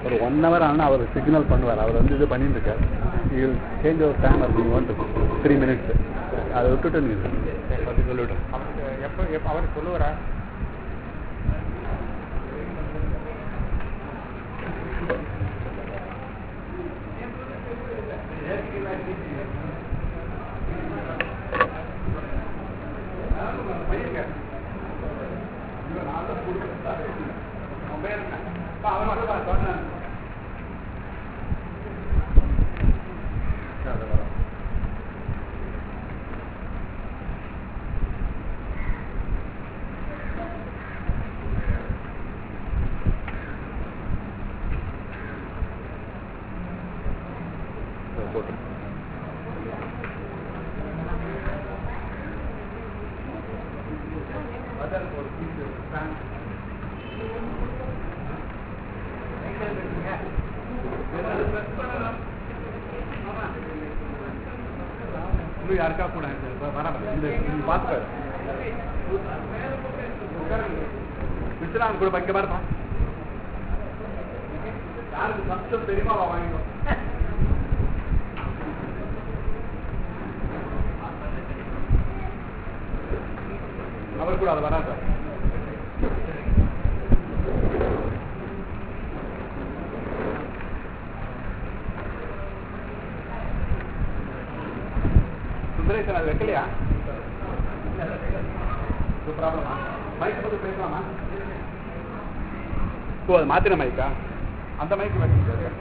ஒரு one hour ஆனால் அவர் signal பண்ணுவார் அவர் வந்து இது பண்ணிட்டு இருக்கார் யூ சேஞ்ச் ஒரு டைம் அப்படி ஒன் த்ரீ மினிட்ஸ் அதை விட்டுட்டு நீ பற்றி சொல்லிவிட்டு அவருக்கு எப்போ எப்போ அவர் சொல்லுவாரா போட்டு இன்னும் யாருக்கா கூட வர இந்த நீங்க பார்த்துப்பாரு விஸ்வநாதன் கூட வைக்க பாருப்பா யாருக்கு சப்தம் தெரியுமா அவ வாங்கிடும் அவர் கூட அது வராது சுந்தரேசன் அது வைக்கலையா ப்ராப்ளமா மைக் பத்தி பேசலாமா ஓ அது மாத்திர மைக்கா அந்த மைக் வைக்க முடியாது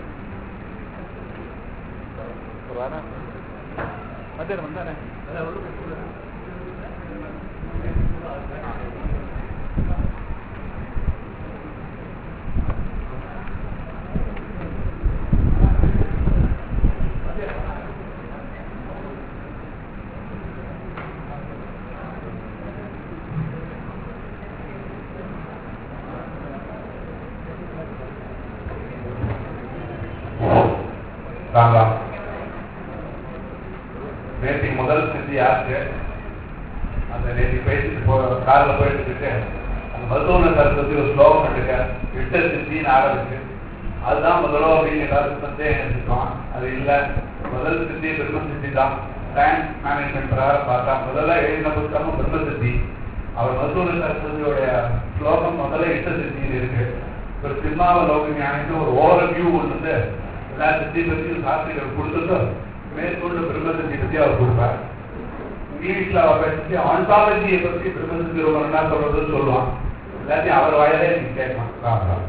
ஒரு வாரம் மத்தியானம் வந்தானே ராம் ராம் நேற்றுக்கு முதல் சித்தி ஆச்சு அந்த நேற்று பேசிட்டு போ காரில் போயிட்டு இருக்கு அந்த மருத்துவனை கருத்து ஒரு ஸ்லோகம் இருக்கு இட்ட சித்தின்னு ஆரம்பிச்சு அதுதான் முதல்ல அப்படின்னு எல்லாருக்கும் சந்தேகம் இருக்கோம் அது இல்லை முதல் சித்தி பிரம்ம சித்தி தான் டைம் மேனேஜ்மெண்ட் பிரகாரம் பார்த்தா முதல்ல எழுதின புத்தகமும் பிரம்ம சித்தி அவர் மருத்துவ சரஸ்வதியோடைய ஸ்லோகம் முதல்ல இட்ட சித்தின்னு இருக்கு ஒரு சிம்மாவ லோக ஞானிக்கு ஒரு ஓவர் வியூ ஒன்று வந்து எல்லா சித்தி பற்றியும் சாஸ்திரிகள் கொடுத்துட்டு மேற்கொண்டு பிரம்ம சித்தி பற்றி அவர் கொடுப்பார் இங்கிலீஷ்ல அவர் பேசி ஆன்டாலஜியை பற்றி பிரம்ம சித்தி ரொம்ப நல்லா சொல்றதுன்னு சொல்லுவான் எல்லாத்தையும் அவர் வாயிலே நீங்க கேட்கலாம் ராம் ராம்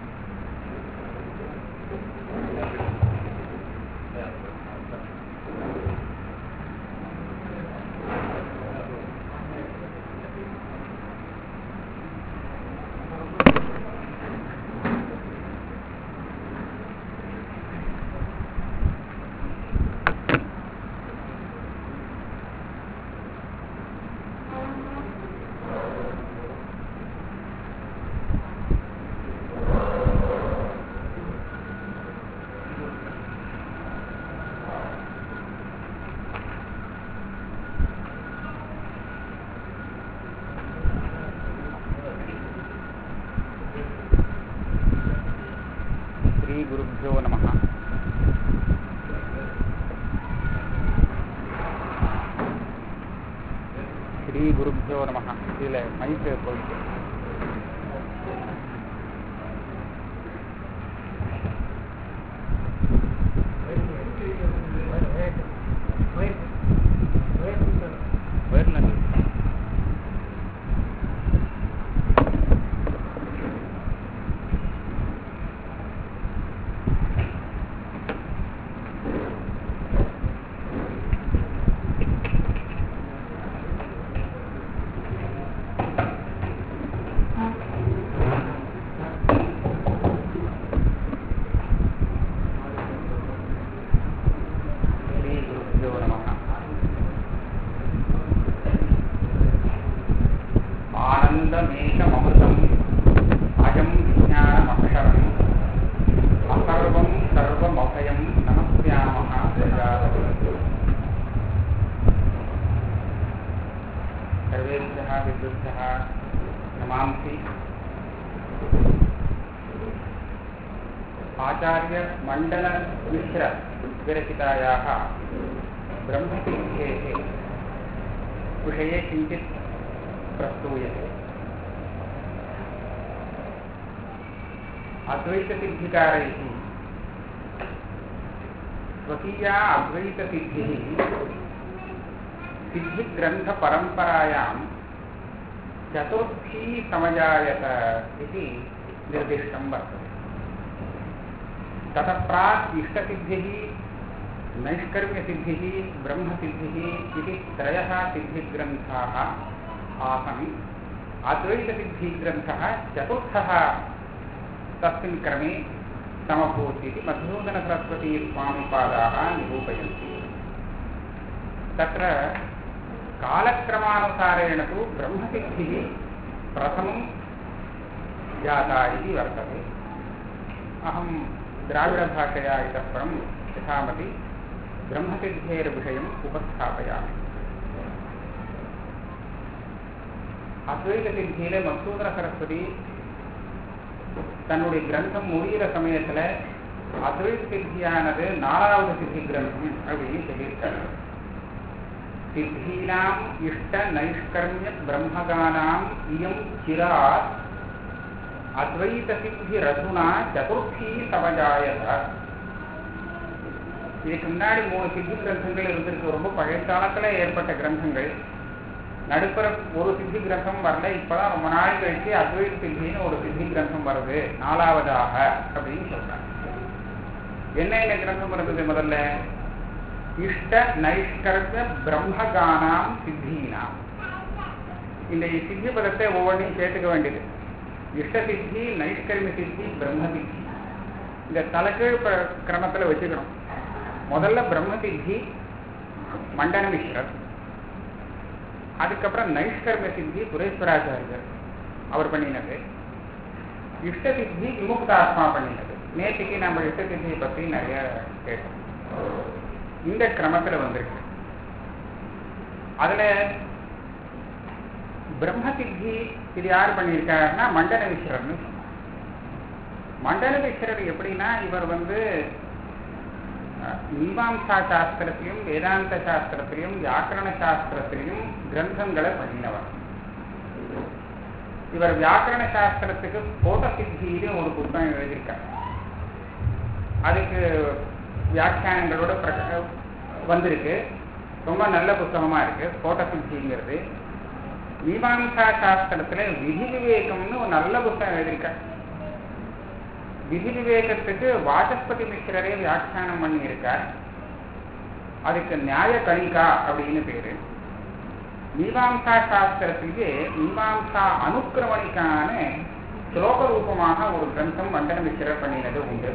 ஸ்ரீ குருभ्यो நமः ஸ்ரீ குருभ्यो நமः இதில் மைக்கு போயிட்டு போயிடலாம் आचार्यमण्डलमिश्रविरचितायाः ब्रह्मसिद्धेः विषये किञ्चित् प्रस्तूयते अद्वैतसिद्धिकारैः स्वकीया अद्वैतसिद्धिः सिद्धिग्रन्थपरम्परायां चतुर्थी समजायत इति निर्दिष्टं वर्तते ततः प्राक् इष्टसिद्धिः नैष्कर्म्यसिद्धिः ब्रह्मसिद्धिः इति त्रयः सिद्धिग्रन्थाः आसन् अद्वैतसिद्धिग्रन्थः चतुर्थः तस्मिन् क्रमे समभूत् इति मधुसूदनसरस्वतीस्वामिपादाः निरूपयन्ति तत्र कालक्रमानुसारेण तु ब्रह्मसिद्धिः प्रथमं जाता इति वर्तते अहं द्राविडभाषया इतः परं यथामति ब्रह्मसिद्धेर्विषयम् उपस्थापयामि அத்வைத மசூதர சரஸ்வதி தன்னுடைய கிரந்தம் முடிகிற சமயத்துல அத்வைத சித்தியானது நாலாவது சித்தி கிரந்தம் அப்படின்னு சொல்லியிருக்காரு சித்தீனாம் இஷ்ட நைஷ்கர்மிய பிரம்மகானாம் இயம் சிரா அத்வைத சித்தி ரகுனா சதுர்த்தி சமஜாயத இதுக்கு முன்னாடி மூணு சித்தி கிரந்தங்கள் இருந்திருக்கு ரொம்ப பழைய காலத்துல ஏற்பட்ட கிரந்தங்கள் நடுப்புற ஒரு சித்தி கிரந்தம் வரல இப்பதான் ரொம்ப நாள் கழிச்சு அத்வைத சித்தின்னு ஒரு சித்தி கிரந்தம் வருது நாலாவதாக அப்படின்னு சொல்றாங்க என்ன என்ன கிரந்தம் இருந்தது முதல்ல இஷ்ட நைஷ்கர்ம பிரம்மகானாம் சித்தீனாம் இந்த சித்தி பதத்தை ஒவ்வொன்றையும் சேர்த்துக்க வேண்டியது இஷ்ட சித்தி நைஷ்கர்ம சித்தி பிரம்ம சித்தி இந்த தலைகீழ் கிரமத்தில் வச்சுக்கணும் முதல்ல பிரம்ம சித்தி மண்டன மிஸ்ரர் அதுக்கப்புறம் நைஷ்கர்ம சித்தி புரேஸ்வராச்சாரியர் அவர் பண்ணினது இஷ்ட சித்தி விமுக்தாத்மா பண்ணினது நேற்றுக்கு நம்ம இஷ்ட சித்தியை பற்றி நிறைய கேட்டோம் இந்த கிரமத்தில் வந்திருக்கு அதுல பிரம்ம சித்தி இது யார் பண்ணியிருக்காருன்னா மண்டல விஸ்வரர்னு சொன்னார் மண்டல விஸ்வரர் எப்படின்னா இவர் வந்து மீமாம்சா சாஸ்திரத்திலையும் வேதாந்த சாஸ்திரத்திலையும் வியாக்கரண சாஸ்திரத்திலையும் கிரந்தங்களை பண்ணினவர் இவர் வியாக்கரண சாஸ்திரத்துக்கு கோட்ட சித்தின்னு ஒரு புத்தகம் எழுதியிருக்கார் அதுக்கு வியாக்கியானங்களோட வந்திருக்கு ரொம்ப நல்ல புத்தகமா இருக்கு கோட்ட சித்திங்கிறது மீமாம்சா சாஸ்திரத்துல விதி விவேகம்னு ஒரு நல்ல புத்தகம் எழுதியிருக்கார் விதி விவேகத்துக்கு வாசஸ்பதி மிஸ்ரரே வியாக்கியானம் பண்ணியிருக்கார் அதுக்கு நியாய கணிகா அப்படின்னு பேரு மீமாம்சா சாஸ்திரத்துக்கு மீமாம்சா அனுக்கிரமணிக்கான ஸ்லோக ரூபமாக ஒரு கிரந்தம் மண்டன மிஸ்ரர் பண்ணினது உண்டு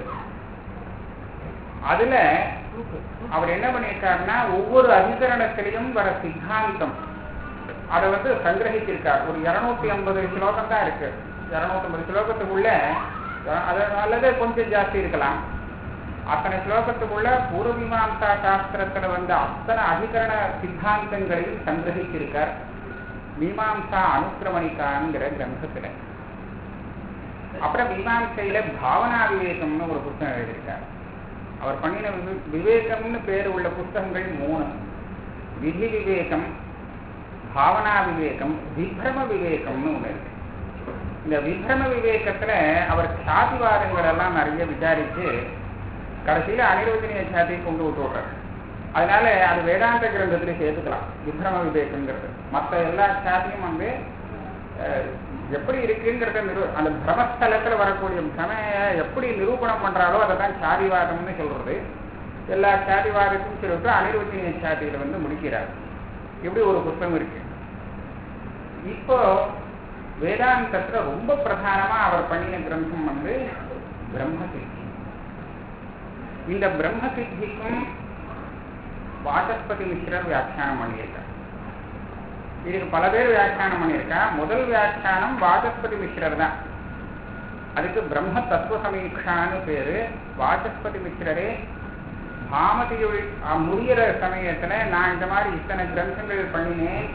அதுல அவர் என்ன பண்ணியிருக்காருன்னா ஒவ்வொரு அதிகரணத்திலையும் வர சித்தாந்தம் அதை வந்து சங்கிரகிச்சிருக்கார் ஒரு இருநூத்தி ஐம்பது ஸ்லோகம் தான் இருக்கு இருநூத்தி ஐம்பது ஸ்லோகத்துக்குள்ள அது அல்லது கொஞ்சம் ஜாஸ்தி இருக்கலாம் அத்தனை ஸ்லோகத்துக்குள்ள பூர்வமீமாம்சா சாஸ்திரத்துல வந்த அத்தனை அதிகரண சித்தாந்தங்களையும் சங்கிரகிச்சிருக்கார் மீமாம்சா அனுக்கிரமணிக்காங்கிற கிரந்தத்துல அப்புறம் மீமாம்சையில பாவனா விவேகம்னு ஒரு புத்தகம் எழுதியிருக்கார் அவர் பண்ணின விவேகம்னு பேர் உள்ள புத்தகங்கள் மூணு விதி விவேகம் பாவனா விவேகம் விப்ரம விவேகம்னு ஒண்ணு இருக்கு இந்த விப்ரம விவேகத்துல அவர் சாதிவாதங்கள் எல்லாம் நிறைய விசாரிச்சு கடைசியில அனிர்வச்சனிய சாதியை கொண்டு விட்டு விடுறாரு அதனால அது வேதாந்த கிரந்தத்துல சேர்த்துக்கலாம் விப்ரம விவேகங்கிறது மற்ற எல்லா சாதியும் வந்து எப்படி இருக்குங்கிறத நிரு அந்த பிரமஸ்தலத்துல வரக்கூடிய பிரமைய எப்படி நிரூபணம் பண்றாலோ அதை தான் சாதிவாதம்னு சொல்றது எல்லா சாதிவாதத்தையும் சொல்லிட்டு அனிர்வச்சனிய சாதியில வந்து முடிக்கிறார் இப்படி ஒரு புத்தகம் இருக்கு இப்போ வேதாந்தத்துல ரொம்ப பிரதானமா அவர் பண்ணின கிரந்தம் வந்து பிரம்ம சித்தி இந்த பிரம்ம சித்திக்கும் வாசஸ்பதி மிஸ்ரர் வியாக்கியானம் பண்ணியிருக்கார் இதுக்கு பல பேர் வியாக்கியானம் பண்ணியிருக்கா முதல் வியாக்கியானம் வாசஸ்பதி மிஸ்ரர் தான் அதுக்கு பிரம்ம தத்துவ சமீட்சான்னு பேரு வாசஸ்பதி மிஸ்ரரே பாமதியுள் முடிகிற சமயத்துல நான் இந்த மாதிரி இத்தனை கிரந்தங்கள் பண்ணினேன்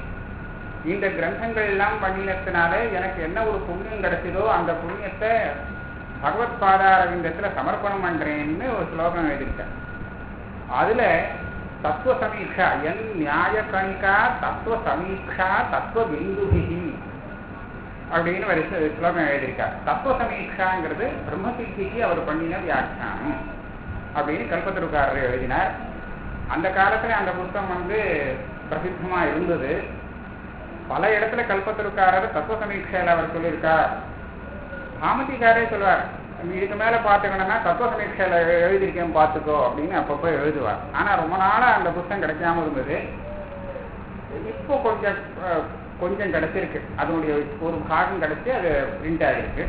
இந்த கிரந்தங்கள் எல்லாம் பண்ணினதுனால எனக்கு என்ன ஒரு புண்ணியம் கிடைச்சதோ அந்த புண்ணியத்தை பகவத் பாதாரவிந்தத்துல சமர்ப்பணம் பண்றேன்னு ஒரு ஸ்லோகம் எழுதியிருக்கார் அதுல தத்துவ சமீட்சா என் நியாய கணிகா தத்துவ சமீட்சா தத்துவ பிந்துபிகி அப்படின்னு ஒரு சு- ஸ்லோகம் எழுதியிருக்கார் தத்துவ சமீட்சாங்கிறது பிரம்மசித்திக்கு அவர் பண்ணின வியாக்கியானம் அப்படின்னு கல்பத்தருக்காரர் எழுதினார் அந்த காலத்துல அந்த புத்தகம் வந்து பிரசித்தமா இருந்தது பல இடத்துல கல்பத்தருக்காரர் தத்துவ சமீட்சையில் அவர் சொல்லியிருக்கார் பாமதிக்காரே சொல்லுவார் இதுக்கு மேல பார்த்துக்கணும்னா தத்துவ சமீட்சையில் எழுதியிருக்கேன் பார்த்துக்கோ அப்படின்னு அப்பப்போ எழுதுவார் ஆனா ரொம்ப நாளா அந்த புத்தகம் கிடைக்காம இருந்தது இப்போ கொஞ்சம் அஹ், கொஞ்சம் கிடைச்சிருக்கு அதனுடைய ஒரு பாகம் கிடைச்சி அது பிரிண்ட் ஆகிருக்கு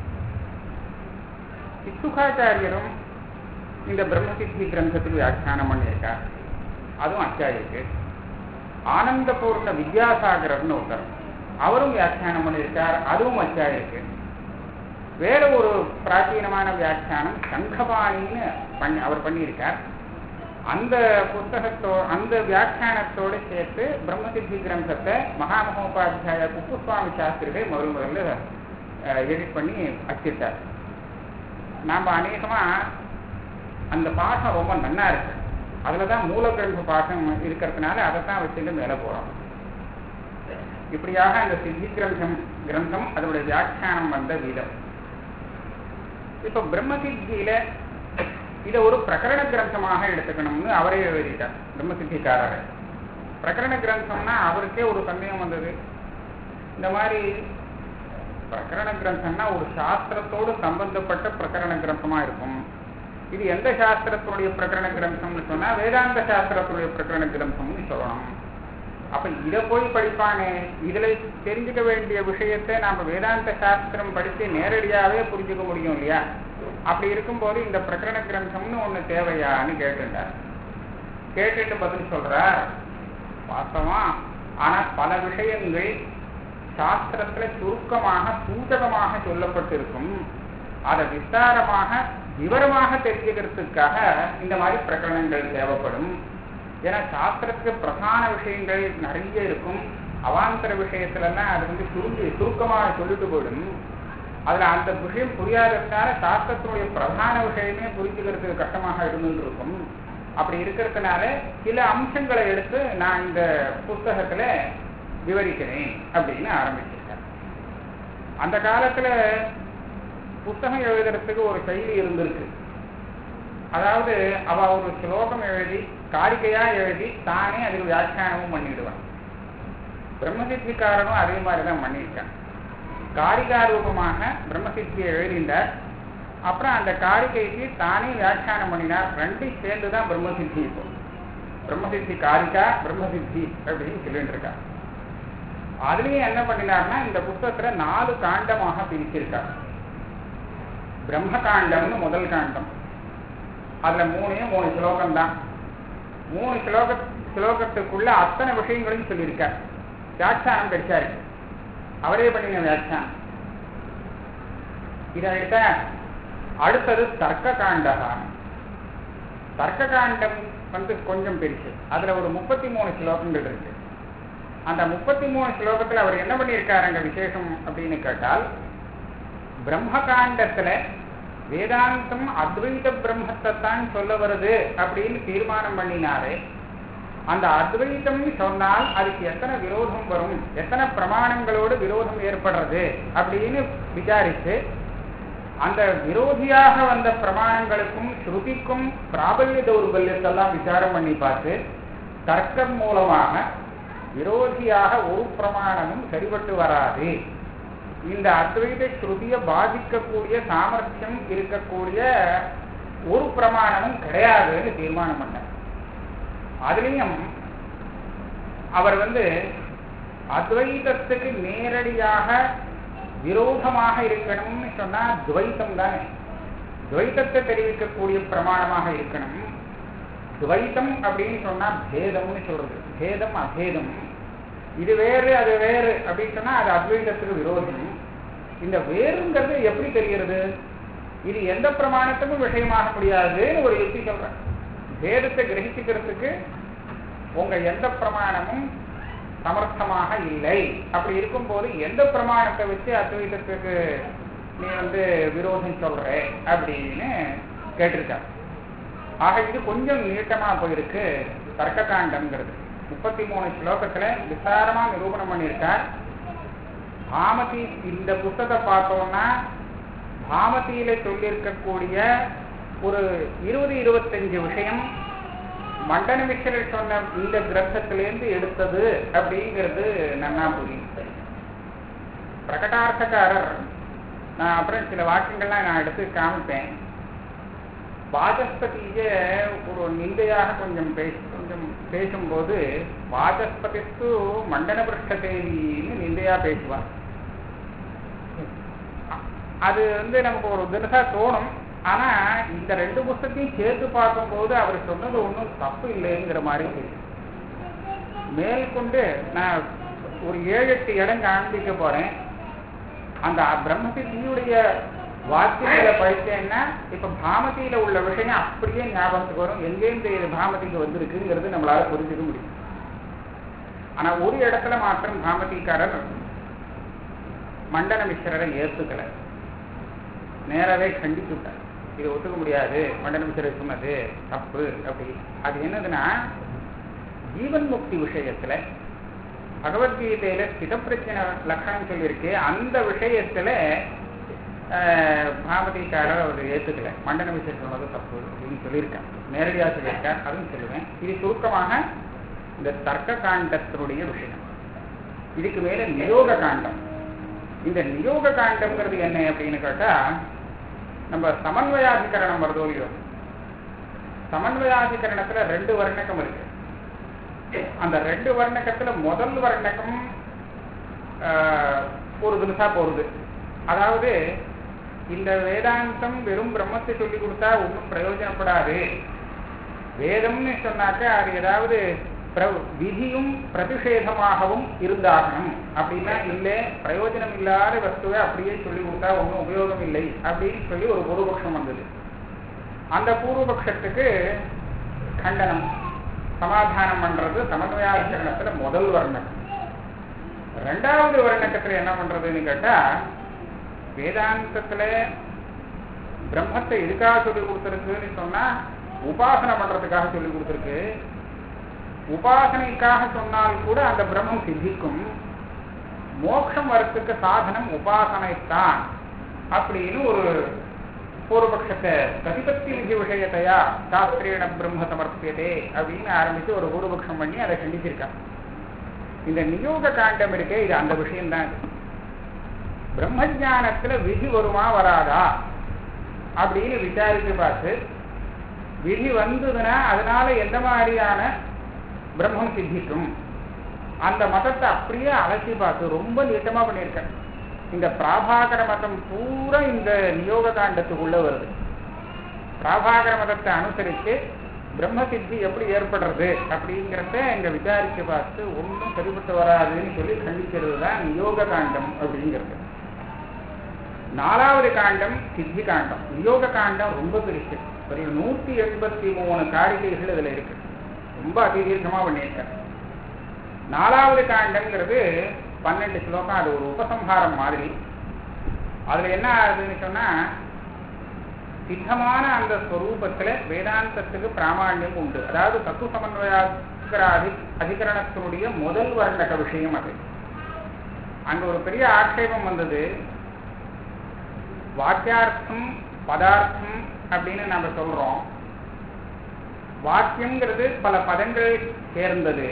சுகாச்சாரியரும் இந்த பிரம்மசித்தி கிரந்தத்துக்கு வியாக்கியானம் பண்ணியிருக்கார் அதுவும் அச்சாயிருக்கு ஆனந்தபூர்ண வித்யாசாகரர்னு ஒருத்தர் அவரும் வியாக்கியானம் பண்ணியிருக்கார் அதுவும் அச்சாயிருக்கு வேற ஒரு பிராச்சீனமான வியாக்கியானம் சங்கபாணின்னு பண்ணி அவர் பண்ணியிருக்கார் அந்த புத்தகத்தோ அந்த வியாக்கியானத்தோடு சேர்த்து பிரம்மசித்தி கிரந்தத்தை மகாமகோபாத்தியாய குப்புசுவாமி சாஸ்திரிகள் முதல் முதல்ல எடிட் பண்ணி அச்சிட்டார் நாம் அநேகமா அந்த பாஷம் ரொம்ப நன்னா இருக்கு அதுல தான் மூலக்கிரந்த பாஷம் இருக்கிறதுனால அதை தான் வச்சுட்டு மேலே போறோம் இப்படியாக அந்த சித்தி கிரந்தம் கிரந்தம் அதோட வியாக்கியானம் வந்த விதம் இப்ப பிரம்மசித்தியில இதை ஒரு பிரகரண கிரந்தமாக எடுத்துக்கணும்னு அவரே எழுதிட்டார் பிரம்மசித்திக்காரர் பிரகரண கிரந்தம்னா அவருக்கே ஒரு சந்தேகம் வந்தது இந்த மாதிரி பிரகரண கிரந்தம்னா ஒரு சாஸ்திரத்தோடு சம்பந்தப்பட்ட பிரகரண கிரந்தமா இருக்கும் இது எந்த சாஸ்திரத்தினுடைய பிரகரண கிரந்தம்னு சொன்னா வேதாந்த சாஸ்திரத்தினுடைய பிரகரண கிரந்தம்னு சொல்லணும் அப்ப இதை போய் படிப்பானே இதுல தெரிஞ்சுக்க வேண்டிய விஷயத்தை நாம வேதாந்த சாஸ்திரம் படிச்சு நேரடியாவே புரிஞ்சுக்க முடியும் இல்லையா அப்படி இருக்கும்போது இந்த பிரகரண கிரந்தம்னு ஒண்ணு தேவையான்னு கேட்டுட்டார் கேட்டுட்டு பதில் சொல்றார் வாஸ்தவம் ஆனா பல விஷயங்கள் சாஸ்திரத்துல சுருக்கமாக சூச்சகமாக சொல்லப்பட்டிருக்கும் அதை விஸ்தாரமாக விவரமாக தெரிஞ்சுக்கிறதுக்காக இந்த மாதிரி பிரகரணங்கள் தேவைப்படும் ஏன்னா சாஸ்திரத்துக்கு பிரதான விஷயங்கள் நிறைய இருக்கும் அவாந்தர விஷயத்துலலாம் அது வந்து சுருங்கி சுருக்கமாக சொல்லிட்டு போயிடும் அதுல அந்த விஷயம் புரியாததுனால சாஸ்திரத்தினுடைய பிரதான விஷயமே புரிஞ்சுக்கிறதுக்கு கஷ்டமாக இருந்துட்டு இருக்கும் அப்படி இருக்கிறதுனால சில அம்சங்களை எடுத்து நான் இந்த புஸ்தகத்துல விவரிக்கிறேன் அப்படின்னு ஆரம்பிச்சிருக்கேன் அந்த காலத்துல புத்தகம் எழுதுறதுக்கு ஒரு செயலி இருந்திருக்கு அதாவது அவ ஒரு ஸ்லோகம் எழுதி காரிகையா எழுதி தானே அதுக்கு வியாக்கியானமும் பண்ணிடுவான் பிரம்மசித்திக்காரனும் அதே மாதிரி தான் பண்ணியிருக்கான் காரிகா ரூபமாக பிரம்மசித்தியை எழுதினார் அப்புறம் அந்த காரிகைக்கு தானே வியாக்கியானம் பண்ணினார் ரெண்டும் சேர்ந்து தான் பிரம்மசித்தி இப்போ பிரம்மசித்தி காரிகா பிரம்மசித்தி அப்படின்னு சொல்லிட்டு இருக்கார் அதுலயும் என்ன பண்ணினார்னா இந்த புத்தகத்துல நாலு காண்டமாக பிரிச்சிருக்கார் பிரம்ம காண்டம்னு முதல் காண்டம் அதுல மூணே மூணு ஸ்லோகம் தான் மூணு ஸ்லோக ஸ்லோகத்துக்குள்ள அத்தனை விஷயங்களையும் சொல்லியிருக்கார் வியாக்கியானம் கிடைச்சாரு அவரே பண்ணின வியாக்கியானம் இதை எடுத்த அடுத்தது தர்க்க காண்டகா தர்க்க காண்டம் வந்து கொஞ்சம் பெருசு அதுல ஒரு முப்பத்தி மூணு ஸ்லோகங்கள் இருக்கு அந்த முப்பத்தி மூணு ஸ்லோகத்துல அவர் என்ன பண்ணியிருக்காருங்க விசேஷம் அப்படின்னு கேட்டால் பிரம்ம காண்டத்துல வேதாந்தம் அத்வைத பிரம்மத்தை தான் சொல்ல வருது அப்படின்னு தீர்மானம் பண்ணினாரு அந்த அத்வைத்தம் சொன்னால் அதுக்கு எத்தனை விரோதம் வரும் எத்தனை பிரமாணங்களோடு விரோதம் ஏற்படுறது அப்படின்னு விசாரித்து அந்த விரோதியாக வந்த பிரமாணங்களுக்கும் ஸ்ருதிக்கும் பிராபல்ய தௌர்பல்யத்தெல்லாம் விசாரம் பண்ணி பார்த்து தர்க்கம் மூலமாக விரோதியாக ஒரு பிரமாணமும் சரிபட்டு வராது இந்த அத்வைத ஸ்ருதியை பாதிக்கக்கூடிய சாமர்த்தியம் இருக்கக்கூடிய ஒரு பிரமாணமும் கிடையாதுன்னு தீர்மானம் பண்ணார் அதுலேயும் அவர் வந்து அத்வைதத்துக்கு நேரடியாக விரோதமாக இருக்கணும்னு சொன்னா துவைத்தம் தானே துவைத்தத்தை தெரிவிக்கக்கூடிய பிரமாணமாக இருக்கணும் துவைத்தம் அப்படின்னு சொன்னா பேதம்னு சொல்றது பேதம் அபேதம் இது வேறு அது வேறு அப்படின்னு சொன்னா அது அத்வைதத்துக்கு விரோதம் இந்த வேறுங்கிறது எப்படி தெரிகிறது இது எந்த பிரமாணத்துக்கும் விஷயமாக முடியாதுன்னு ஒரு யுக்தி சொல்றேன் பேதத்தை கிரகிச்சுக்கிறதுக்கு உங்க எந்த பிரமாணமும் சமர்த்தமாக இல்லை அப்படி இருக்கும்போது எந்த பிரமாணத்தை வச்சு அத்வைதத்துக்கு நீ வந்து விரோதம் சொல்ற அப்படின்னு கேட்டிருக்கார் ஆக இது கொஞ்சம் நீட்டமா போயிருக்கு தர்க்க காண்டம்ங்கிறது முப்பத்தி மூணு ஸ்லோகத்துல விசாரமா நிரூபணம் பண்ணியிருக்கார் பாமதி இந்த புத்தகத்தை பார்த்தோம்னா பாமதியில சொல்லியிருக்கக்கூடிய ஒரு இருபது இருபத்தஞ்சு விஷயம் மண்டன மிஸ்ரர் சொன்ன இந்த கிரந்தத்திலேருந்து எடுத்தது அப்படிங்கிறது நன்னா புரியும் பிரகடார்த்தக்காரர் நான் அப்புறம் சில வாக்கியங்கள்லாம் நான் எடுத்து காமிப்பேன் வாசஸ்பதிய ஒரு நிந்தையாக கொஞ்சம் பேச கொஞ்சம் பேசும்போது வாசஸ்பதிஸ்து மண்டன பிருஷ்டதேவின்னு நிந்தையா பேசுவார் அ- அது வந்து நமக்கு ஒரு தினசா தோணும் ஆனா இந்த ரெண்டு புஸ்தத்தையும் சேர்த்து பார்க்கும்போது அவர் சொன்னது ஒன்றும் தப்பு இல்லைங்கிற மாதிரி தெரியும் மேற்கொண்டு நான் ஒரு ஏழு எட்டு இடம் காண்பிக்க போறேன் அந்த பிரம்மசித்தியுடைய வாக்கியங்களை படித்தேன்னா இப்ப பாமதியில உள்ள விஷயம் அப்படியே ஞாபகத்துக்கு வரும் எங்கேருந்து இது பாமதிக்கு வந்திருக்குங்கிறது நம்மளால புரிஞ்சுக்க முடியும் ஆனா ஒரு இடத்துல மாத்திரம் பாமதிக்காரர் மண்டன மிஸ்ரரை ஏத்துக்கல நேராவே கண்டிச்சு விட்டார் இதை ஒத்துக்க முடியாது மண்டன மிஸ்ரர் சொன்னது தப்பு அப்படி அது என்னதுன்னா ஜீவன் முக்தி விஷயத்துல பகவத்கீதையில ஸ்திதப்பிரச்சனை லட்சணம் சொல்லியிருக்கு அந்த விஷயத்துல ஆஹ், பாமதிக்காரர் அவர் ஏத்துக்கல மண்டன விஷயம் சொன்னது தப்பு அப்படின்னு சொல்லியிருக்கார் நேரடியாக சொல்லியிருக்கார் அதுவும் சொல்லுவேன் இது சுருக்கமாக இந்த தர்க்க காண்டத்தினுடைய விஷயம் இதுக்கு மேல நியோக காண்டம் இந்த நியோக காண்டம்ங்கிறது என்ன அப்படின்னு கேட்டா நம்ம சமன்வயாதிகரணம் வருதோ இல்லையோ சமன்வயாதிகரணத்துல ரெண்டு வர்ணக்கம் இருக்கு அந்த ரெண்டு வர்ணக்கத்துல முதல் வர்ணக்கம் ஆஹ், ஒரு தினசா போறது அதாவது இந்த வேதாந்தம் வெறும் பிரம்மத்தை சொல்லி கொடுத்தா ஒன்றும் பிரயோஜனப்படாது வேதம்னு சொன்னாக்க அது ஏதாவது பிர- விதியும் பிரதிஷேதமாகவும் இருந்தாகணும் அப்படின்னா இல்லை பிரயோஜனம் இல்லாத வஸ்துவை அப்படியே சொல்லி கொடுத்தா ஒன்றும் உபயோகம் இல்லை அப்படின்னு சொல்லி ஒரு பூர்வபக்ஷம் வந்தது அந்த பூர்வபக்ஷத்துக்கு கண்டனம் சமாதானம் பண்றது சமன்வயாச்சரணத்துல முதல் வர்ணக்கம் ரெண்டாவது வர்ணக்கத்துல என்ன பண்றதுன்னு கேட்டா வேதாந்தத்துல பிரம்மத்தை எதுக்காக சொல்லி கொடுத்துருக்குன்னு சொன்னா உபாசனை பண்றதுக்காக சொல்லி கொடுத்துருக்கு உபாசனைக்காக சொன்னால் கூட அந்த பிரம்மம் சித்திக்கும் மோட்சம் வரத்துக்கு சாதனம் உபாசனைத்தான் அப்படின்னு ஒரு பூர்வபக்ஷத்தை பிரதிபத்தி விதி விஷயத்தையா சாஸ்திரேன பிரம்ம சமர்ப்பியதே அப்படின்னு ஆரம்பிச்சு ஒரு பூர்வபக்ஷம் பண்ணி அதை கண்டிச்சிருக்கான் இந்த நியோக காண்டம் இருக்கே இது அந்த விஷயம்தான் இது. பிரம்ம ஞானத்துல விதி வருமா வராதா அப்படின்னு விசாரித்து பார்த்து விதி வந்ததுன்னா அதனால எந்த மாதிரியான பிரம்மம் சித்திக்கும் அந்த மதத்தை அப்படியே அலசி பார்த்து ரொம்ப நீட்டமா பண்ணியிருக்கேன் இந்த பிராபாகர மதம் பூரா இந்த நியோக காண்டத்துக்குள்ள வருது பிராபாகர மதத்தை அனுசரித்து பிரம்ம சித்தி எப்படி ஏற்படுறது அப்படிங்கிறத இங்க விசாரிச்சு பார்த்து ஒன்றும் சரிபட்டு வராதுன்னு சொல்லி கண்டிக்கிறது தான் நியோக காண்டம் அப்படிங்கிறது நாலாவது காண்டம் சித்தி காண்டம் நியோக காண்டம் ரொம்ப பெருசு ஒரு நூத்தி எண்பத்தி மூணு காரிகைகள் இதுல இருக்கு ரொம்ப அதிதீர்க்கமா பண்ணியிருக்காரு நாலாவது காண்டம்ங்கிறது பன்னெண்டு ஸ்லோகம் அது ஒரு உபசம்ஹாரம் மாதிரி அதுல என்ன ஆகுதுன்னு சொன்னா சித்தமான அந்த ஸ்வரூபத்துல வேதாந்தத்துக்கு பிராமாண்யம் உண்டு அதாவது தத்து சமன்வயாக்கிற அதி அதிகரணத்தினுடைய முதல் வர்ணக விஷயம் அது அங்க ஒரு பெரிய ஆட்சேபம் வந்தது வாக்கியார்த்தம் பதார்த்தம் அப்படின்னு நம்ம சொல்றோம் வாக்கியம்ங்கிறது பல பதங்கள் சேர்ந்தது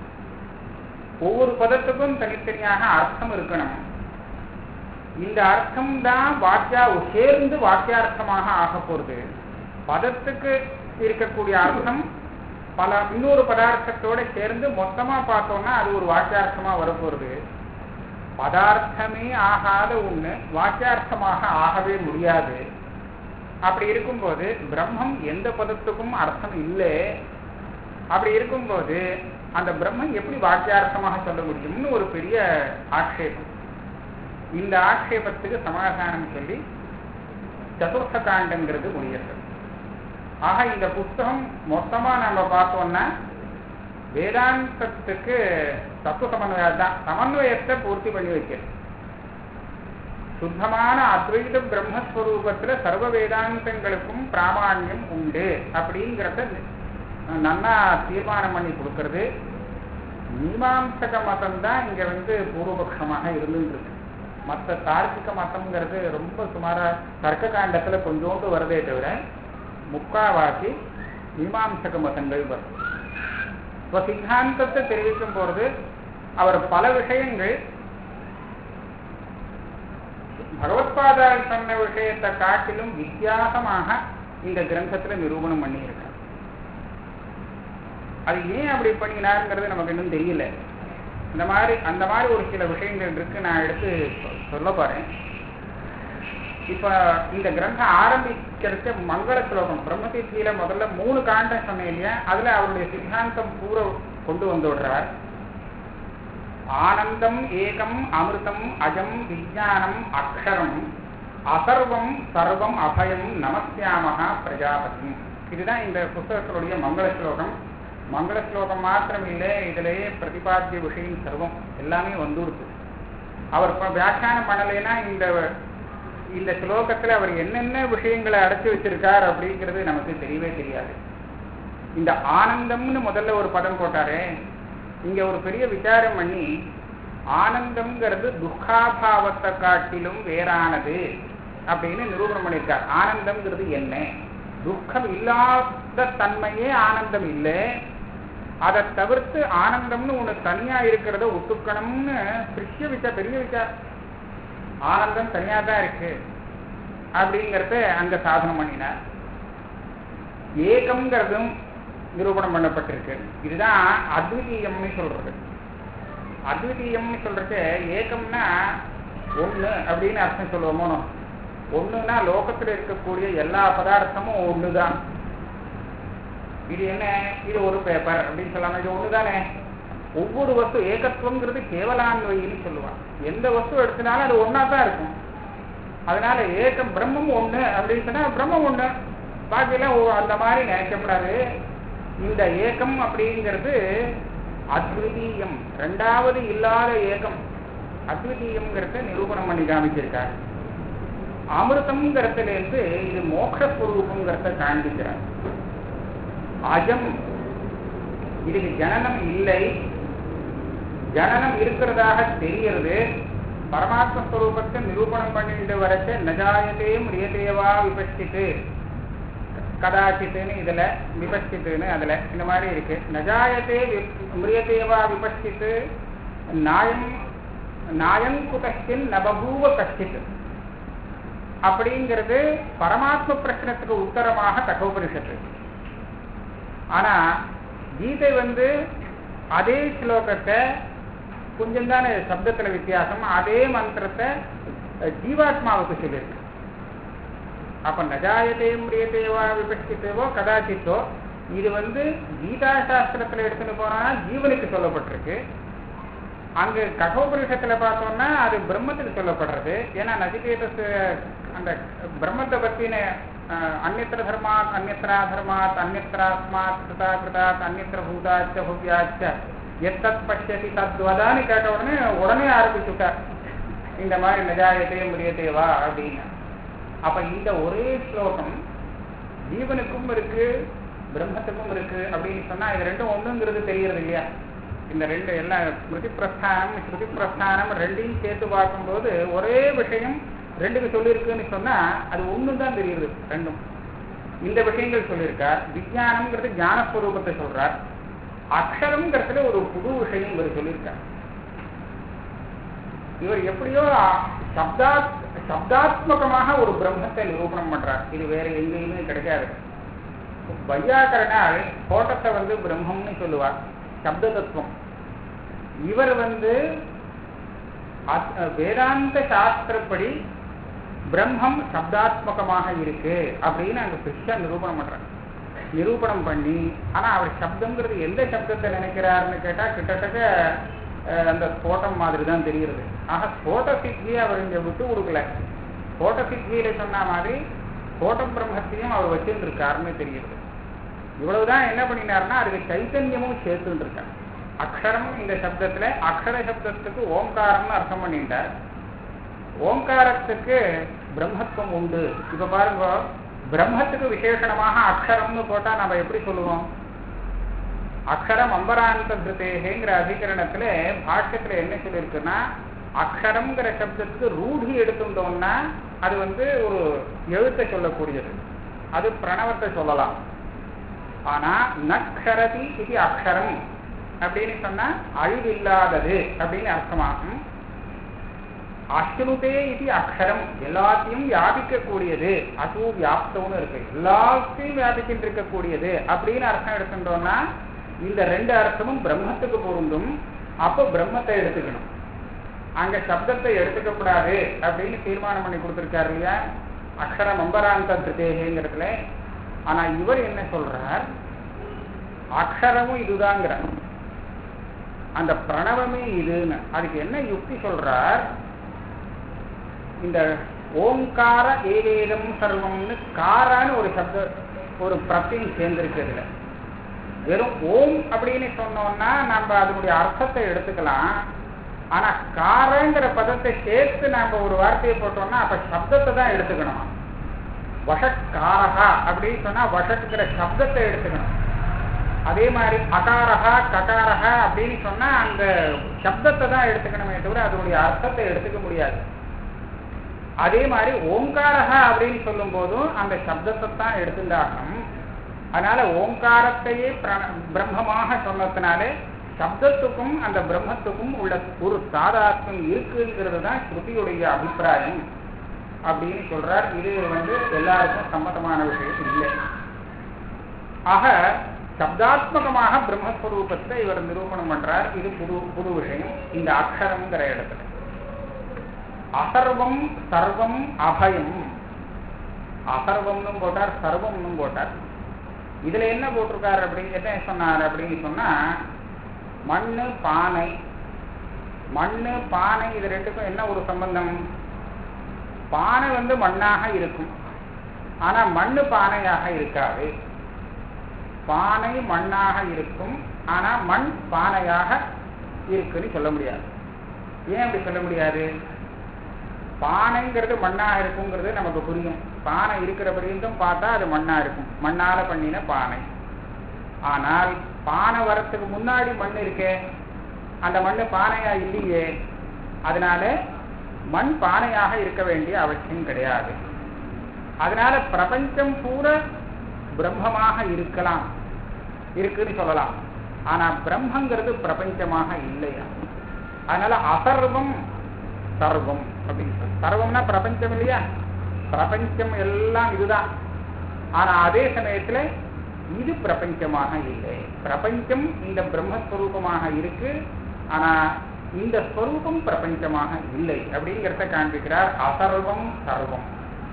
ஒவ்வொரு பதத்துக்கும் தனித்தனியாக அர்த்தம் இருக்கணும் இந்த அர்த்தம் தான் வாக்கியா சேர்ந்து வாக்கியார்த்தமாக ஆக போறது பதத்துக்கு இருக்கக்கூடிய அர்த்தம் பல இன்னொரு பதார்த்தத்தோட சேர்ந்து மொத்தமா பார்த்தோம்னா அது ஒரு வாக்கியார்த்தமா வரப்போறது பதார்த்தமே ஆகாத ஒண்ணு வாக்கியார்த்தமாக ஆகவே முடியாது அப்படி இருக்கும்போது பிரம்மம் எந்த பதத்துக்கும் அர்த்தம் இல்லை அப்படி இருக்கும்போது அந்த பிரம்மம் எப்படி வாக்கியார்த்தமாக சொல்ல முடியும்னு ஒரு பெரிய ஆக்ஷேபம் இந்த ஆக்ஷேபத்துக்கு சமாதானம் சொல்லி சதுர்த்த காண்டங்கிறது முடியறது ஆக இந்த புஸ்தகம் மொத்தமா நம்ம பார்த்தோம்னா வேதாந்தத்துக்கு தத்துவ சமன்வயம் தான் சமன்வயத்தை பூர்த்தி பண்ணி வைக்கிறது சுத்தமான அத்வைத பிரம்மஸ்வரூபத்துல சர்வ வேதாந்தங்களுக்கும் பிராமாண்யம் உண்டு அப்படிங்கிறத நன்னா தீர்மானம் பண்ணி கொடுக்கறது மீமாம்சக மதம் தான் இங்க வந்து பூர்வபக்ஷமாக இருந்துட்டு இருக்கு மற்ற தார்க்கிக மதம்ங்கிறது ரொம்ப சுமாரா தர்க்க காண்டத்துல கொஞ்சோண்டு வருதே தவிர முக்காவாசி மீமாம்சக மதங்கள் வரும் இப்போ சித்தாந்தத்தை தெரிவிக்கும் பொழுது அவர் பல விஷயங்கள் பகவத்பாதால் சொன்ன விஷயத்தை காட்டிலும் வித்தியாசமாக இந்த கிரந்தத்துல நிரூபணம் பண்ணியிருக்கார் அது ஏன் அப்படி பண்ணினாருங்கிறது நமக்கு இன்னும் தெரியல இந்த மாதிரி அந்த மாதிரி ஒரு சில விஷயங்கள் இருக்கு நான் எடுத்து சொ- சொல்ல போறேன் இப்ப இந்த கிரந்தம் ஆரம்பிக்கிறதுக்கு மங்கள ஸ்லோகம் பிரம்மதித்தியில முதல்ல மூணு காண்டம் சொன்னேன் இல்லையா அதுல அவருடைய சித்தாந்தம் பூரா கொண்டு வந்து விடுறார் ஆனந்தம் ஏகம் அமிர்தம் அஜம் விஜானம் அக்ஷரம் அசர்வம் சர்வம் அபயம் நமஸ்யாமகா பிரஜாபதி இதுதான் இந்த புஸ்தகத்தினுடைய மங்கள ஸ்லோகம் மங்கள ஸ்லோகம் மாத்திரம் இல்லை இதிலேயே பிரதிபாத்திய விஷயம் சர்வம் எல்லாமே வந்துடுது அவர் இப்ப வியாக்கியானம் பண்ணலைன்னா இந்த இந்த ஸ்லோகத்துல அவர் என்னென்ன விஷயங்களை அடைச்சு வச்சிருக்கார் அப்படிங்கிறது நமக்கு தெரியவே தெரியாது இந்த ஆனந்தம்னு முதல்ல ஒரு பதம் போட்டாரே இங்க ஒரு பெரிய விசாரம் பண்ணி ஆனந்தம்ங்கிறது துக்காபாவத்தை காட்டிலும் வேறானது அப்படின்னு நிரூபணம் பண்ணியிருக்கார் ஆனந்தம்ங்கிறது என்ன துக்கம் இல்லாத தன்மையே ஆனந்தம் இல்லை அதை தவிர்த்து ஆனந்தம்னு ஒண்ணு தனியா இருக்கிறத ஒத்துக்கணும்னு பெரிய விசார பெரிய விசாரம் ஆனந்தம் தனியா தான் இருக்கு அப்படிங்கிறத அங்க சாதனம் பண்ணினார் ஏகம்ங்கிறதும் நிரூபணம் பண்ணப்பட்டிருக்கு இதுதான் அத்விதீயம்னு சொல்றது அத்விதீயம்னு சொல்றது ஏகம்னா ஒண்ணு அப்படின்னு அர்த்தம் சொல்லுவோமோ ஒண்ணுன்னா லோகத்துல இருக்கக்கூடிய எல்லா பதார்த்தமும் ஒண்ணுதான் இது என்ன இது ஒரு பேப்பர் அப்படின்னு சொல்லாம இது ஒண்ணுதானே ஒவ்வொரு வஸ்து ஏகத்துவங்கிறது கேவலான்வைன்னு சொல்லுவான் எந்த வஸ்து எடுத்தினாலும் அது ஒண்ணா தான் இருக்கும் அதனால ஏகம் பிரம்மம் ஒண்ணு அப்படின்னு சொன்னா பிரம்மம் ஒண்ணு பாக்கியெல்லாம் ஓ- அந்த மாதிரி நினைக்கப்படாது இந்த ஏகம் அப்படிங்கிறது அத்விதீயம் ரெண்டாவது இல்லாத ஏகம் அத்விதீயம்ங்கிறத நிரூபணம் பண்ணி காமிச்சிருக்கார் அமிர்தம்ங்கிறதுல இருந்து இது மோட்சஸ்வரூபங்கிறத காண்பிக்கிறார் அஜம் இதுக்கு ஜனனம் இல்லை ஜனனம் இருக்கிறதாக தெரிகிறது பரமாத்ம ஸ்வரூபத்தை நிரூபணம் பண்ணிட்டு வரச்ச நஜாயதே மிரியதேவா விபஷ்டித்து கதாச்சித்துன்னு இதுல விபஷ்டித்துன்னு அதுல இந்த மாதிரி இருக்கு நஜாயதே வி- மிரியதேவா விபஷ்டித்து நாயம் நாயங்குதஸ்டின் நபபூவ கஷ்டித் அப்படிங்கிறது பரமாத்ம பிரச்சனத்துக்கு உத்தரமாக கட்டோபனிஷத்து ஆனா கீதை வந்து அதே ஸ்லோகத்தை கொஞ்சம் தானே சப்தத்துல வித்தியாசம் அதே மந்திரத்தை அஹ், ஜீவாத்மாவுக்கு சொல்லியிருக்கு அப்ப நஜாயதே மிரியதேவா விபஷ்டித்தேவோ கதாச்சித்தோ இது வந்து கீதா சாஸ்திரத்துல எடுத்துட்டு போனா ஜீவனுக்கு சொல்லப்பட்டிருக்கு அங்க ககோபனிஷத்துல பார்த்தோம்னா அது பிரம்மத்துக்கு சொல்லப்படுறது ஏன்னா நசிகேதஸ் அந்த பிரம்மத்தை பத்தின அஹ், அந்நியத்திர தர்மாத் அந்நியத்திரா தர்மாத் அந்நியத்திராஸ்மாத் கிருதா கிருதாத் அந்நியத்திர பூதாச்ச புவ்யாச்ச எத்தத் பஷ்யதி தத்வதான்னு கேட்ட உடனே உடனே ஆரம்பிச்சுட்டார் இந்த மாதிரி நஜாயத்தே முரியத்தேவா அப்படின்னு அப்ப இந்த ஒரே ஸ்லோகம் ஜீவனுக்கும் இருக்கு பிரம்மத்துக்கும் இருக்கு அப்படின்னு சொன்னா இது ரெண்டும் ஒண்ணுங்கிறது தெரியறது இல்லையா இந்த ரெண்டு எல்லாம் ஸ்மிருதி பிரஸ்தானம் ஸ்ருதி பிரஸ்தானம் ரெண்டையும் சேர்த்து பார்க்கும்போது ஒரே விஷயம் ரெண்டுக்கு சொல்லியிருக்குன்னு சொன்னா அது ஒண்ணு தான் தெரியுது ரெண்டும் இந்த விஷயங்கள் சொல்லியிருக்கார் விஞ்ஞானம்ங்கிறது ஞானஸ்வரூபத்தை சொல்றார் அக்ஷரம்ங்கிறதுல ஒரு புது விஷயம் இவர் சொல்லியிருக்கார் இவர் எப்படியோ சப்தா சப்தாத்மகமாக ஒரு பிரம்மத்தை நிரூபணம் பண்றார் இது வேற எங்கேயுமே கிடைக்காது வையாக்கரனால் கோட்டத்தை வந்து பிரம்மம்னு சொல்லுவார் சப்த தத்துவம் இவர் வந்து அத்- வேதாந்த சாஸ்திரப்படி பிரம்மம் சப்தாத்மகமாக இருக்கு அப்படின்னு அங்க பெருசா நிரூபணம் பண்றார் நிரூபணம் பண்ணி ஆனா அவர் சப்தம்ங்கிறது எந்த சப்தத்தை நினைக்கிறாருன்னு கேட்டா கிட்டத்தட்ட அஹ், அந்த ஸ்போட்டம் மாதிரி தான் தெரிகிறது ஆக ஸ்போட்ட சித்தியை அவர் இங்க விட்டு கொடுக்கல ஸ்போட்ட சித்தியில சொன்ன மாதிரி ஸ்போட்டம் பிரம்மத்தையும் அவர் வச்சுட்டு இருக்காருன்னு தெரிகிறது இவ்வளவுதான் என்ன பண்ணினாருன்னா அதுக்கு சைத்தன்யமும் சேர்த்துட்டு இருக்கார் அக்ஷரம் இந்த சப்தத்துல அக்ஷர சப்தத்துக்கு ஓம்காரம்னு அர்த்தம் பண்ணிட்டார் ஓங்காரத்துக்கு பிரம்மத்துவம் உண்டு இப்ப பாருங்க பிரம்மத்துக்கு விசேஷணமாக அக்ஷரம்னு போட்டா நம்ம எப்படி சொல்லுவோம் அக்ஷரம் அம்பராந்த திருத்தேகங்கிற அதிகரணத்துல பாஷ்யத்துல என்ன சொல்லியிருக்குன்னா அக்ஷரம்ங்கிற சப்தத்துக்கு ரூಢி எடுத்துட்டோம்னா அது வந்து ஒரு எழுத்தை சொல்லக்கூடியது அது பிரணவத்தை சொல்லலாம் ஆனா நக்ஷரதி இது அக்ஷரம் அப்படின்னு சொன்னா அழிவில்லாதது அப்படின்னு அர்த்தமாகும் அஸ்ருதே இது அக்ஷரம் எல்லாத்தையும் வியாபிக்கக்கூடியது அசு வியாப்தம்னு இருக்கு எல்லாத்தையும் வியாபிக்கிட்டு இருக்கக்கூடியது அப்படின்னு அர்த்தம் எடுத்துட்டோம்னா இந்த ரெண்டு அர்த்தமும் பிரம்மத்துக்கு பொருந்தும் அப்போ பிரம்மத்தை எடுத்துக்கணும் அங்க சப்தத்தை எடுத்துக்க கூடாது அப்படின்னு தீர்மானம் பண்ணி கொடுத்திருக்காரு இல்லையா அக்ஷரம் அம்பராந்த திருதேகங்கிறதுல ஆனா இவர் என்ன சொல்றார் அக்ஷரமும் இதுதாங்கிறார் அந்த பிரணவமே இதுன்னு அதுக்கு என்ன யுக்தி சொல்றார் இந்த ஓங்கார ஏவேதம் சர்வம்னு காரான்னு ஒரு சப்த ஒரு பிரத்தியம் சேர்ந்திருக்கிறதுல வெறும் ஓம் அப்படின்னு சொன்னோம்னா நம்ம அதனுடைய அர்த்தத்தை எடுத்துக்கலாம் ஆனா காரங்கிற பதத்தை சேர்த்து நாம ஒரு வார்த்தையை போட்டோம்னா அப்ப சப்தத்தை தான் எடுத்துக்கணும் வஷக்காரகா அப்படின்னு சொன்னா வஷக்குங்கிற சப்தத்தை எடுத்துக்கணும் அதே மாதிரி அகாரகா ககாரகா அப்படின்னு சொன்னா அந்த சப்தத்தை தான் எடுத்துக்கணுமே தவிர அதனுடைய அர்த்தத்தை எடுத்துக்க முடியாது அதே மாதிரி ஓங்காரகா அப்படின்னு சொல்லும் போதும் அந்த சப்தத்தை தான் எடுத்துட்டாகணும் அதனால ஓங்காரத்தையே பிரண- பிரம்மமாக சொன்னதுனாலே சப்தத்துக்கும் அந்த பிரம்மத்துக்கும் உள்ள ஒரு சாதாத்மம் இருக்குங்கிறது தான் ஸ்ருதியுடைய அபிப்பிராயம் அப்படின்னு சொல்றார் இது வந்து எல்லாருக்கும் சம்மதமான விஷயம் இல்லை ஆக சப்தாத்மகமாக பிரம்மஸ்வரூபத்தை இவர் நிரூபணம் பண்றார் இது புது புது விஷயம் இந்த அக்ஷரம்ங்கிற இடத்துல அசர்வம் சர்வம் அபயம் அசர்வம்னு போட்டார் சர்வம்னு போட்டார் இதுல என்ன போட்டிருக்காரு அப்படின்னு என்ன சொன்னார் அப்படின்னு சொன்னா மண்ணு பானை மண்ணு பானை இது ரெண்டுக்கும் என்ன ஒரு சம்பந்தம் பானை வந்து மண்ணாக இருக்கும் ஆனா மண்ணு பானையாக இருக்காது பானை மண்ணாக இருக்கும் ஆனா மண் பானையாக இருக்குன்னு சொல்ல முடியாது ஏன் அப்படி சொல்ல முடியாது பானைங்கிறது மண்ணாக இருக்குங்கிறது நமக்கு புரியும் பானை இருக்கிற பரியந்தம் பார்த்தா அது மண்ணா இருக்கும் மண்ணால பண்ணின பானை ஆனால் பானை வரத்துக்கு முன்னாடி மண் இருக்கே அந்த மண் பானையா இல்லையே அதனால மண் பானையாக இருக்க வேண்டிய அவசியம் கிடையாது அதனால பிரபஞ்சம் பூரா பிரம்மமாக இருக்கலாம் இருக்குன்னு சொல்லலாம் ஆனா பிரம்மங்கிறது பிரபஞ்சமாக இல்லையா அதனால அசர்வம் சர்வம் அப்படின்னு சொல்லு. சர்வம்னா பிரபஞ்சம் இல்லையா பிரபஞ்சம் எல்லாம் இதுதான் ஆனா அதே சமயத்துல இது பிரபஞ்சமாக இல்லை பிரபஞ்சம் இந்த பிரம்மஸ்வரூபமாக இருக்கு ஆனா இந்த ஸ்வரூபம் பிரபஞ்சமாக இல்லை அப்படிங்கிறத காண்பிக்கிறார் அசர்வம் சர்வம்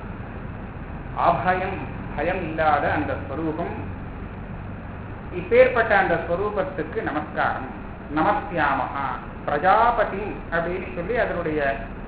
அபயம் பயம் இல்லாத அந்த ஸ்வரூபம் இப்பேற்பட்ட அந்த ஸ்வரூபத்துக்கு நமஸ்காரம் நமஸ்யாமகா பிரஜாபதி அப்படின்னு சொல்லி அதனுடைய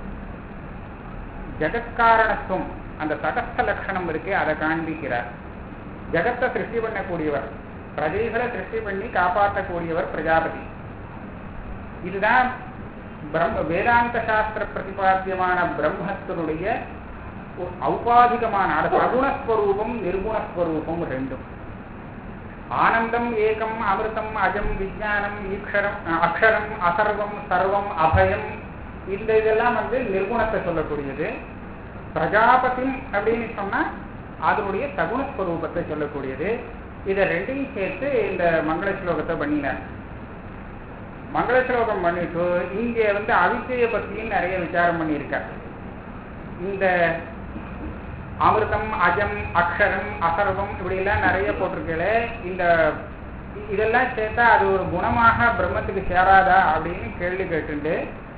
ஜெகத்காரணத்துவம் அந்த தடஸ்த லட்சணம் இருக்கே அதை காண்பிக்கிறார் ஜெகத்தை சிருஷ்டி பண்ணக்கூடியவர் பிரஜைகளை சிருஷ்டி பண்ணி காப்பாற்றக்கூடியவர் பிரஜாபதி இதுதான் பிரம்ம வேதாந்த சாஸ்திர பிரதிபாத்தியமான பிரம்மத்தினுடைய ஒரு ஔபாதிகமான அது சகுணஸ்வரூபம் நிர்குணஸ்வரூபம் ரெண்டும் ஆனந்தம் ஏகம் அமிர்தம் அஜம் விஜானம் ஈக்ஷரம் அக்ஷரம் அசர்வம் சர்வம் அபயம் இந்த இதெல்லாம் வந்து நிர்குணத்தை சொல்லக்கூடியது பிரஜாபதி அப்படின்னு சொன்னா அதனுடைய சகுணஸ்வரூபத்தை சொல்லக்கூடியது இதை ரெண்டையும் சேர்த்து இந்த மங்கள ஸ்லோகத்தை பண்ணினார் மங்கள ஸ்லோகம் பண்ணிட்டு இங்கே வந்து அவித்தியை பத்தியும் நிறைய விசாரம் பண்ணியிருக்கார் இந்த அமிர்தம் அஜம் அக்ஷரம் அசர்வம் இப்படி எல்லாம் நிறைய போட்டிருக்கல இந்த இதெல்லாம் சேர்த்தா அது ஒரு குணமாக பிரம்மத்துக்கு சேராதா அப்படின்னு கேள்வி கேட்டுண்டு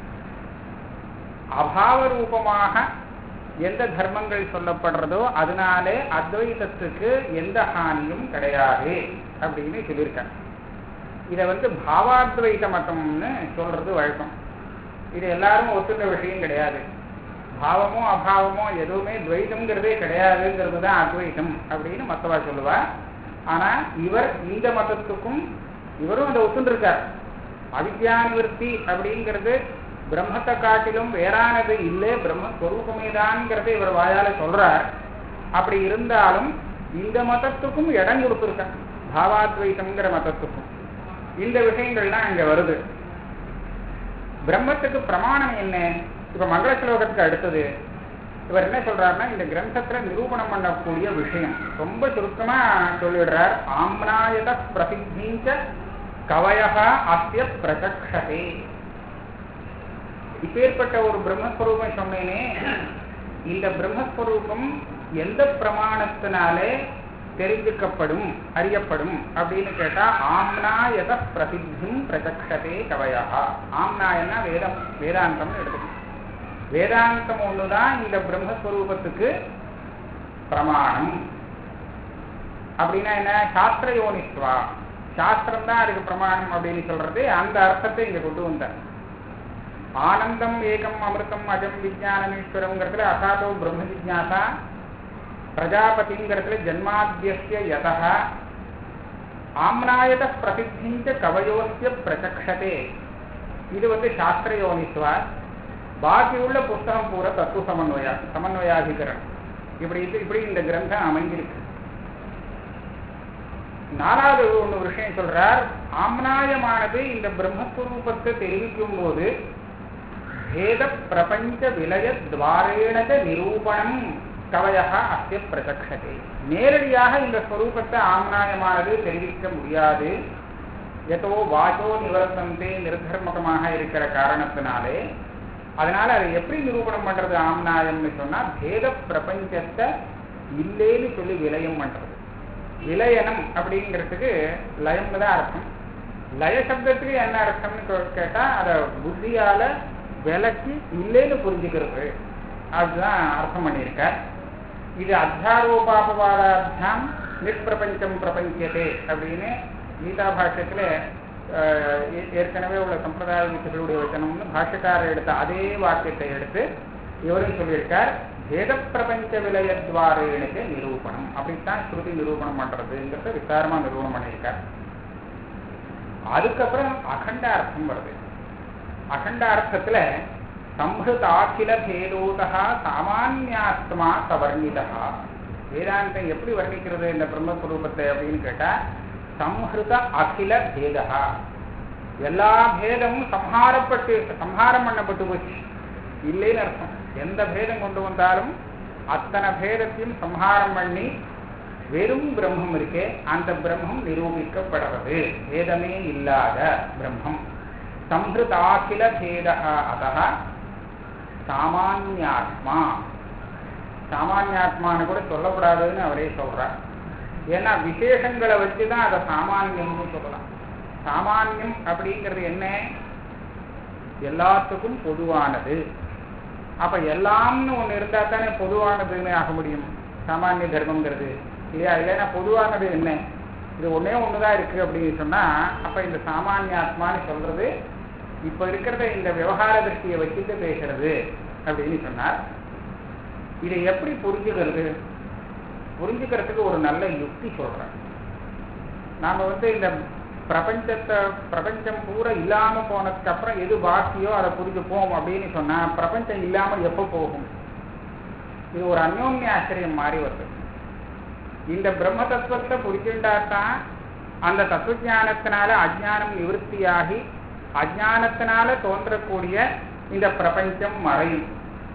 அபாவ ரூபமாக எந்த தர்மங்கள் சொல்லப்படுறதோ அதனாலே அத்வைதத்துக்கு எந்த ஹானியும் கிடையாது அப்படின்னு சொல்லியிருக்காங்க இதை வந்து பாவாத்வைத மதம்னு சொல்றது வழக்கம் இது எல்லாரும் ஒத்துக்கிற விஷயம் கிடையாது பாவமோ அபாவமோ எதுவுமே துவைதம்ங்கிறதே கிடையாதுங்கிறது தான் அத்வைதம் அப்படின்னு மத்தவா சொல்லுவா ஆனா இவர் இந்த மதத்துக்கும் இவரும் அதை ஒத்துண்டிருக்கார் அவித்யானிவர்த்தி அப்படிங்கிறது பிரம்மத்தை காட்டிலும் வேறானது இல்லை பிரம்மஸ்வரூபமே தான்ங்கிறத இவர் வாயால சொல்றார் அப்படி இருந்தாலும் இந்த மதத்துக்கும் இடம் கொடுத்துருக்காங்க பாவாத்வைத்தம்ங்கிற மதத்துக்கும் இந்த விஷயங்கள்லாம் இங்க வருது பிரம்மத்துக்கு பிரமாணம் என்ன இப்ப மங்கள ஸ்லோகத்துக்கு அடுத்தது இவர் என்ன சொல்றாருன்னா இந்த கிரந்தத்துல நிரூபணம் பண்ணக்கூடிய விஷயம் ரொம்ப சுருக்கமா சொல்லிடுறார் ஆம்னாயத பிரசித்திஞ்ச கவயகா அஸ்ய பிரதக்ஷதே இப்பேற்பட்ட ஒரு பிரம்மஸ்வரூபம் சொன்னேனே இந்த பிரம்மஸ்வரூபம் எந்த பிரமாணத்தினாலே தெரிஞ்சுக்கப்படும் அறியப்படும் அப்படின்னு கேட்டா ஆம்னாயத பிரசித்திம் பிரதக்ஷதே கவயா ஆம்னாயன்னா வேதம் வேதாந்தம் எடுத்துக்கணும் வேதாந்தம் ஒண்ணுதான் இந்த பிரம்மஸ்வரூபத்துக்கு பிரமாணம் அப்படின்னா என்ன சாஸ்திர யோனித்வா சாஸ்திரம் தான் அதுக்கு பிரமாணம் அப்படின்னு சொல்றது அந்த அர்த்தத்தை இங்க கொண்டு வந்தார் ஆனந்தம் ஏகம் அமிர்தம் அஜம் விஜயானமீஸ்வரம்ங்கிறதுல அசாதோ பிரம்ம ஜிஜாசா பிரஜாபதிங்கிறதுல ஜன்மாத்தியஸ்ய யதா ஆம்னாயத பிரசித்திஞ்ச கவயோஸ்ய பிரச்சக்ஷதே இது வந்து சாஸ்திர யோனித்வா பாக்கி உள்ள புஸ்தகம் பூரா தத்துவ சமன்வயா சமன்வயாதிகரணம் இப்படி இது இப்படி இந்த கிரந்தம் அமைந்திருக்கு நாலாவது ஒன்று விஷயம் சொல்றார் ஆம்னாயமானது இந்த பிரம்மஸ்வரூபத்தை தெரிவிக்கும் போது பேத பிரபஞ்ச விலய துவாரேணக நிரூபணம் கவயகா அஸ்ய பிரதக்ஷதே நேரடியாக இந்த ஸ்வரூபத்தை ஆம்னாயமானது தெரிவிக்க முடியாது எதோ வாச்சோ நிவர்த்தந்தே நிர்தர்மகமாக இருக்கிற காரணத்தினாலே அதனால அதை எப்படி நிரூபணம் பண்றது ஆம்னாயம்னு சொன்னா பேத பிரபஞ்சத்தை இல்லேன்னு சொல்லி விலயம் பண்றது விலயனம் அப்படிங்கிறதுக்கு லயம்னு தான் அர்த்தம் லய சப்தத்துக்கு என்ன அர்த்தம்னு கே- கேட்டா அதை புத்தியால விலக்கி இல்லைன்னு புரிஞ்சுக்கிறது அதுதான் அர்த்தம் பண்ணியிருக்கார் இது அத்தியாரோபாபவாதாபியாம் நிஷ்பிரபஞ்சம் பிரபஞ்சதே அப்படின்னு கீதா பாஷ்யத்துல அஹ், ஏ- ஏற்கனவே உள்ள சம்பிரதாய வித்துகளுடைய வச்சனம்னு பாஷ்யக்காரர் எடுத்த அதே வாக்கியத்தை எடுத்து இவரும் சொல்லியிருக்கார் வேத பிரபஞ்ச விலயத்வாரேனுக்கு நிரூபணம் அப்படித்தான் ஸ்ருதி நிரூபணம் பண்றதுங்கிறத விசாரமா நிரூபணம் பண்ணியிருக்கார் அதுக்கப்புறம் அகண்ட அர்த்தம் வருது அகண்ட அர்த்தத்துல சம்ஹிருத அகில பேதோதா சாமானியாத்மா சவர்ணிதா வேதாந்தம் எப்படி வர்ணிக்கிறது இந்த பிரம்மஸ்வரூபத்தை அப்படின்னு கேட்டா சம்ஹிருத அகில பேதா எல்லா பேதமும் சம்ஹாரப்பட்டு சம்ஹாரம் பண்ணப்பட்டு போச்சு இல்லைன்னு அர்த்தம் எந்த பேதம் கொண்டு வந்தாலும் அத்தனை பேதத்தையும் சம்ஹாரம் பண்ணி வெறும் பிரம்மம் இருக்கே அந்த பிரம்மம் நிரூபிக்கப்படுறது வேதமே இல்லாத பிரம்மம் சம்பிருதாகில பேத அத சாமானியாத்மா சாமானியாத்மான்னு கூட சொல்லக்கூடாதுன்னு அவரே சொல்றார் ஏன்னா விசேஷங்களை வச்சு தான் அதை சாமானியம்னு சொல்லலாம் சாமானியம் அப்படிங்கிறது என்ன எல்லாத்துக்கும் பொதுவானது அப்ப எல்லாம்னு ஒண்ணு இருந்தா தானே பொதுவானதுன்னு ஆக முடியும் சாமானிய தர்மங்கிறது இல்லையா இல்லைன்னா பொதுவானது என்ன இது ஒண்ணே ஒண்ணுதான் இருக்கு அப்படின்னு சொன்னா அப்ப இந்த சாமானியாத்மான்னு சொல்றது இப்ப இருக்கிறத இந்த விவகார திருஷ்டியை வச்சுட்டு பேசுறது அப்படின்னு சொன்னார் இதை எப்படி புரிஞ்சுக்கிறது புரிஞ்சுக்கிறதுக்கு ஒரு நல்ல யுக்தி சொல்றேன் நாம வந்து இந்த பிரபஞ்சத்தை பிரபஞ்சம் பூரா இல்லாம போனதுக்கு அப்புறம் எது பாக்கியோ அதை புரிஞ்சுப்போம் அப்படின்னு சொன்னா பிரபஞ்சம் இல்லாம எப்ப போகும் இது ஒரு அந்யோன்ய ஆச்சரியம் மாறி வருது இந்த பிரம்ம தத்துவத்தை புரிஞ்சுட்டாதான் அந்த தத்துவ ஞானத்தினால அஜ்ஞானம் நிவர்த்தியாகி அஜ்ஞானத்தினால தோன்றக்கூடிய இந்த பிரபஞ்சம் மறையும்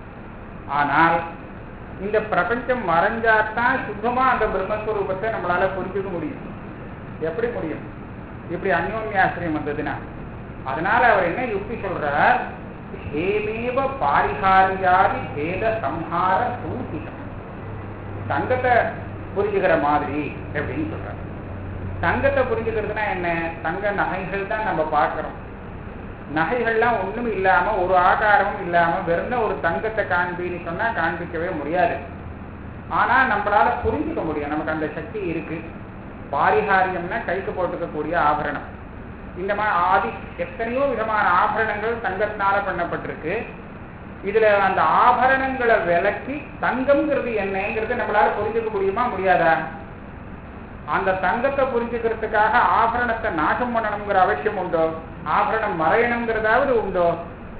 ஆனால் இந்த பிரபஞ்சம் மறைஞ்சாதான் சுத்தமா அந்த பிரம்மஸ்வரூபத்தை நம்மளால புரிஞ்சுக்க முடியும் எப்படி முடியும் இப்படி அந்யோன்யாசிரியம் வந்ததுன்னா அதனால அவர் என்ன யுக்தி சொல்றார் ஹேமேவ பாரிகாரியாதி பேத சம்ஹார சூசிகம் தங்கத்தை புரிஞ்சுக்கிற மாதிரி அப்படின்னு சொல்றாரு தங்கத்தை புரிஞ்சுக்கிறதுனா என்ன தங்க நகைகள் தான் நம்ம பார்க்கிறோம் நகைகள்லாம் ஒண்ணும் இல்லாம ஒரு ஆகாரமும் இல்லாம வெறும் ஒரு தங்கத்தை காண்பின்னு சொன்னா காண்பிக்கவே முடியாது ஆனா நம்மளால புரிஞ்சுக்க முடியும் நமக்கு அந்த சக்தி இருக்கு பாரிகாரியம்னா கைக்கு போட்டுக்கக்கூடிய ஆபரணம் இந்த மாதிரி ஆதி எத்தனையோ விதமான ஆபரணங்கள் தங்கத்தினால பண்ணப்பட்டிருக்கு இதுல அந்த ஆபரணங்களை விலக்கி தங்கம்ங்கிறது என்னங்கிறது நம்மளால புரிஞ்சுக்க முடியுமா முடியாதா அந்த தங்கத்தை புரிஞ்சுக்கிறதுக்காக ஆபரணத்தை நாசம் பண்ணணுங்கிற அவசியம் உண்டோ ஆபரணம் மறையணுங்கிறதாவது உண்டோ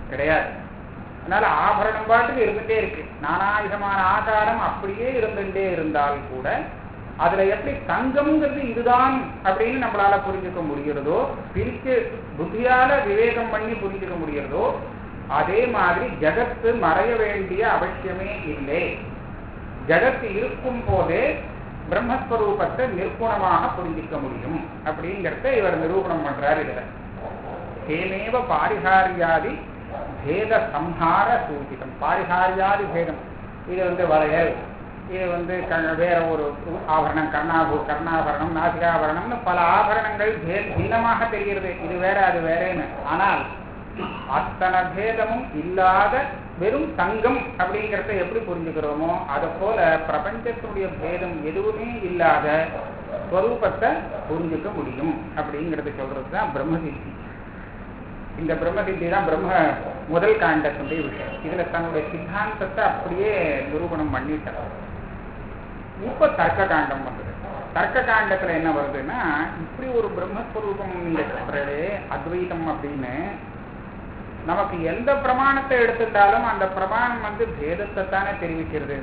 கிடையாது அதனால ஆபரணம் பாட்டுக்கு இருந்துட்டே இருக்கு நானாவிதமான ஆகாரம் அப்படியே இருந்துட்டே இருந்தால் கூட அதுல எப்படி தங்கம்ங்கிறது இதுதான் அப்படின்னு நம்மளால புரிஞ்சுக்க முடிகிறதோ பிரிச்சு புத்தியால விவேகம் பண்ணி புரிஞ்சுக்க முடிகிறதோ அதே மாதிரி ஜகத்து மறைய வேண்டிய அவசியமே இல்லை ஜகத்து இருக்கும் போதே பிரம்மஸ்வரூபத்தை நிர்குணமாக புரிஞ்சிக்க முடியும் அப்படிங்கிறத இவர் நிரூபணம் பண்றார் இதுல தேமேவ பாரிகாரியாதி பேத சம்ஹார சூச்சிதம் பாரிகாரியாதி பேதம் இது வந்து வளையல் இது வந்து க- வேற ஒரு ஆபரணம் கர்ணாபு கர்ணாபரணம் நாசிகாபரணம்னு பல ஆபரணங்கள் பே- பின்னமாக தெரிகிறது இது வேற அது வேறேன்னு ஆனால் அத்தனை பேதமும் இல்லாத வெறும் தங்கம் அப்படிங்கிறத எப்படி புரிஞ்சுக்கிறோமோ அதை போல பிரபஞ்சத்தினுடைய பேதம் எதுவுமே இல்லாத ஸ்வரூபத்தை புரிஞ்சுக்க முடியும் அப்படிங்கிறது சொல்றது தான் பிரம்மசித்தி இந்த பிரம்மசித்தி தான் பிரம்ம முதல் காண்டத்தினுடைய விஷயம் இதுல தன்னுடைய சித்தாந்தத்தை அப்படியே நிரூபணம் பண்ணிட்டார் இப்ப தர்க்க காண்டம் வந்தது தர்க்க காண்டத்துல என்ன வருதுன்னா இப்படி ஒரு பிரம்மஸ்வரூபம் நீங்க சொல்றதே அத்வைதம் அப்படின்னு நமக்கு எந்த பிரமாணத்தை எடுத்துட்டாலும் அந்த பிரமாணம் வந்து பேதத்தை தானே தெரிவிக்கிறது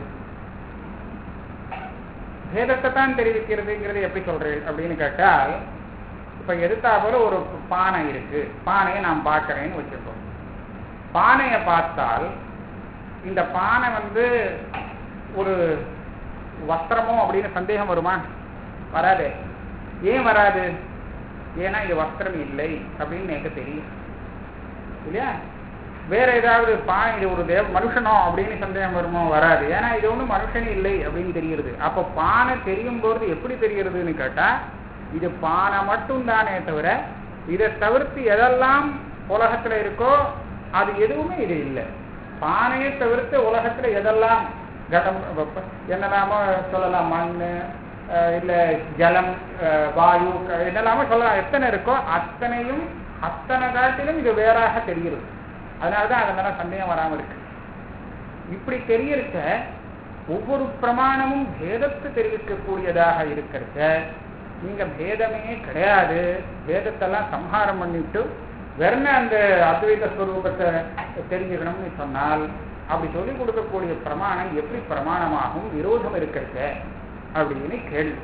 பேதத்தை தான் தெரிவிக்கிறதுங்கிறது எப்படி சொல்றேன் அப்படின்னு கேட்டால் இப்ப எதிர்த்தாப்புல ஒரு பானை இருக்கு பானையை நான் பார்க்கறேன்னு வச்சுக்கோம் பானையை பார்த்தால் இந்த பானை வந்து ஒரு வஸ்திரமோ அப்படின்னு சந்தேகம் வருமா வராதே ஏன் வராது ஏன்னா இது வஸ்திரம் இல்லை அப்படின்னு எனக்கு தெரியும் இல்லையா வேற ஏதாவது பானை இது ஒரு தேவ மனுஷனோ அப்படின்னு சந்தேகம் வருமோ வராது ஏன்னா இது ஒன்றும் மனுஷன் இல்லை அப்படின்னு தெரிகிறது அப்போ பானை தெரியும் போது எப்படி தெரிகிறதுன்னு கேட்டா இது பானை மட்டும் தானே தவிர இதை தவிர்த்து எதெல்லாம் உலகத்துல இருக்கோ அது எதுவுமே இது இல்லை பானையை தவிர்த்து உலகத்துல எதெல்லாம் கடம் வெப்ப- என்னெல்லாமோ சொல்லலாம் மண் அஹ் இல்ல ஜலம் அஹ் வாயு க- என்னெல்லாமோ சொல்லலாம் எத்தனை இருக்கோ அத்தனையும் அத்தனை காட்டிலும் இது வேறாக தெரிகிறது அதனாலதான் அதனால சந்தேகம் வராம இருக்கு இப்படி தெரியறத ஒவ்வொரு பிரமாணமும் பேதத்தை தெரிவிக்கக்கூடியதாக இருக்கிறத நீங்க பேதமே கிடையாது பேதத்தெல்லாம் சம்ஹாரம் பண்ணிட்டு வெறும் அந்த அத்வைத ஸ்வரூபத்தை தெரிஞ்சுக்கணும்னு சொன்னால் அப்படி சொல்லிக் கொடுக்கக்கூடிய பிரமாணம் எப்படி பிரமாணமாகும் விரோதம் இருக்கிறத அப்படின்னு கேள்வி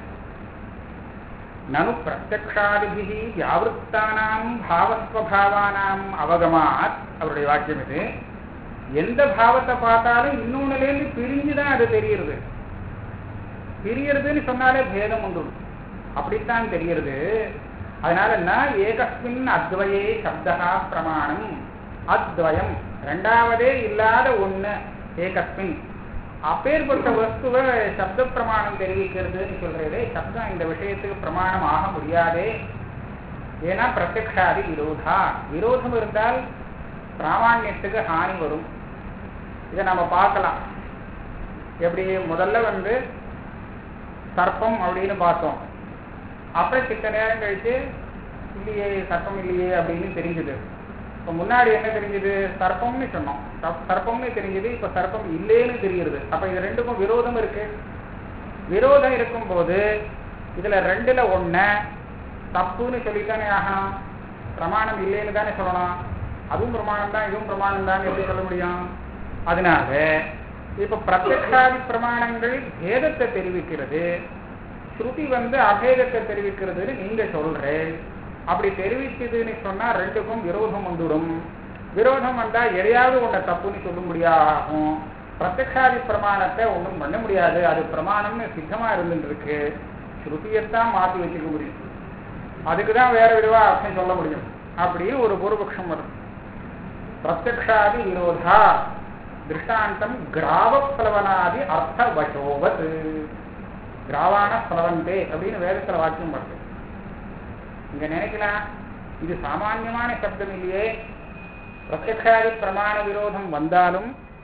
நனு பிரத்யக்ஷாதிபிகி வியாவிருத்தானாம் பாவஸ்வபாவானாம் அவகமாத் அவருடைய வாக்கியம் இது எந்த பாவத்தை பார்த்தாலும் இன்னொன்னுலேருந்து பிரிஞ்சுதான் அது தெரியுது பிரியறதுன்னு சொன்னாலே பேதம் உண்டு அப்படித்தான் தெரிகிறது அதனால ந ஏகஸ்மின் அத்வயே சப்தகா பிரமாணம் அத்வயம் ரெண்டாவதே இல்லாத ஒண்ணு ஏகஸ்மின் அப்பேற்பட்ட வஸ்துவை சப்த பிரமாணம் தெரிவிக்கிறதுன்னு சொல்றதே சப்தம் இந்த விஷயத்துக்கு பிரமாணம் ஆக முடியாதே ஏன்னா பிரத்யக்ஷாதி விரோதா விரோதம் இருந்தால் பிராமாண்யத்துக்கு ஹானி வரும் இதை நம்ம பார்க்கலாம் எப்படி முதல்ல வந்து சர்ப்பம் அப்படின்னு பார்த்தோம் அப்புறம் சித்த நேரம் கழிச்சு இல்லையே சர்ப்பம் இல்லையே அப்படின்னு தெரிஞ்சுது இப்போ முன்னாடி என்ன தெரிஞ்சது சர்ப்பம்னு சொன்னோம் சர்ப்- சர்ப்பம்னு தெரிஞ்சது இப்போ சர்ப்பம் இல்லைன்னு தெரியுது அப்போ இது ரெண்டுக்கும் விரோதம் இருக்கு விரோதம் இருக்கும்போது இதுல ரெண்டுல ஒண்ண தப்புன்னு சொல்லித்தானே ஆகணும் பிரமாணம் இல்லைன்னு தானே சொல்லணும் அதுவும் பிரமாணம் தான் இதுவும் பிரமாணம் தான் எப்படி சொல்ல முடியும் அதனால இப்ப பிரத்யக்ஷாதி பிரமாணங்கள் பேதத்தை தெரிவிக்கிறது ஸ்ருதி வந்து அபேதத்தை தெரிவிக்கிறதுன்னு நீங்க சொல்றேன் அப்படி தெரிவிச்சதுன்னு சொன்னா ரெண்டுக்கும் விரோதம் வந்துடும் விரோதம் வந்தா எதையாவது ஒன்றை தப்புன்னு சொல்ல முடியாகும் பிரத்யக்ஷாதி பிரமாணத்தை ஒன்றும் பண்ண முடியாது அது பிரமாணம்னு சித்தமா இருந்துட்டு இருக்கு ஸ்ருதியத்தான் மாத்தி வச்சுக்க முடியும் அதுக்கு தான் வேற விதவா அர்த்தம் சொல்ல முடியும் அப்படின்னு ஒரு பூர்வபக்ஷம் வரும் பிரத்யக்ஷாதி விரோதா திருஷ்டாந்தம் கிராவ பிளவனாதி அர்த்த வசோவத் கிராவான பிளவந்தே அப்படின்னு வேதத்துல வாக்கியம் வருது இங்க நினைக்கலாம் இது சாமான்யமான சப்தம் இல்லையே பிரத்யக்ஷாதி பிரமாண விரோதம் வந்தாலும்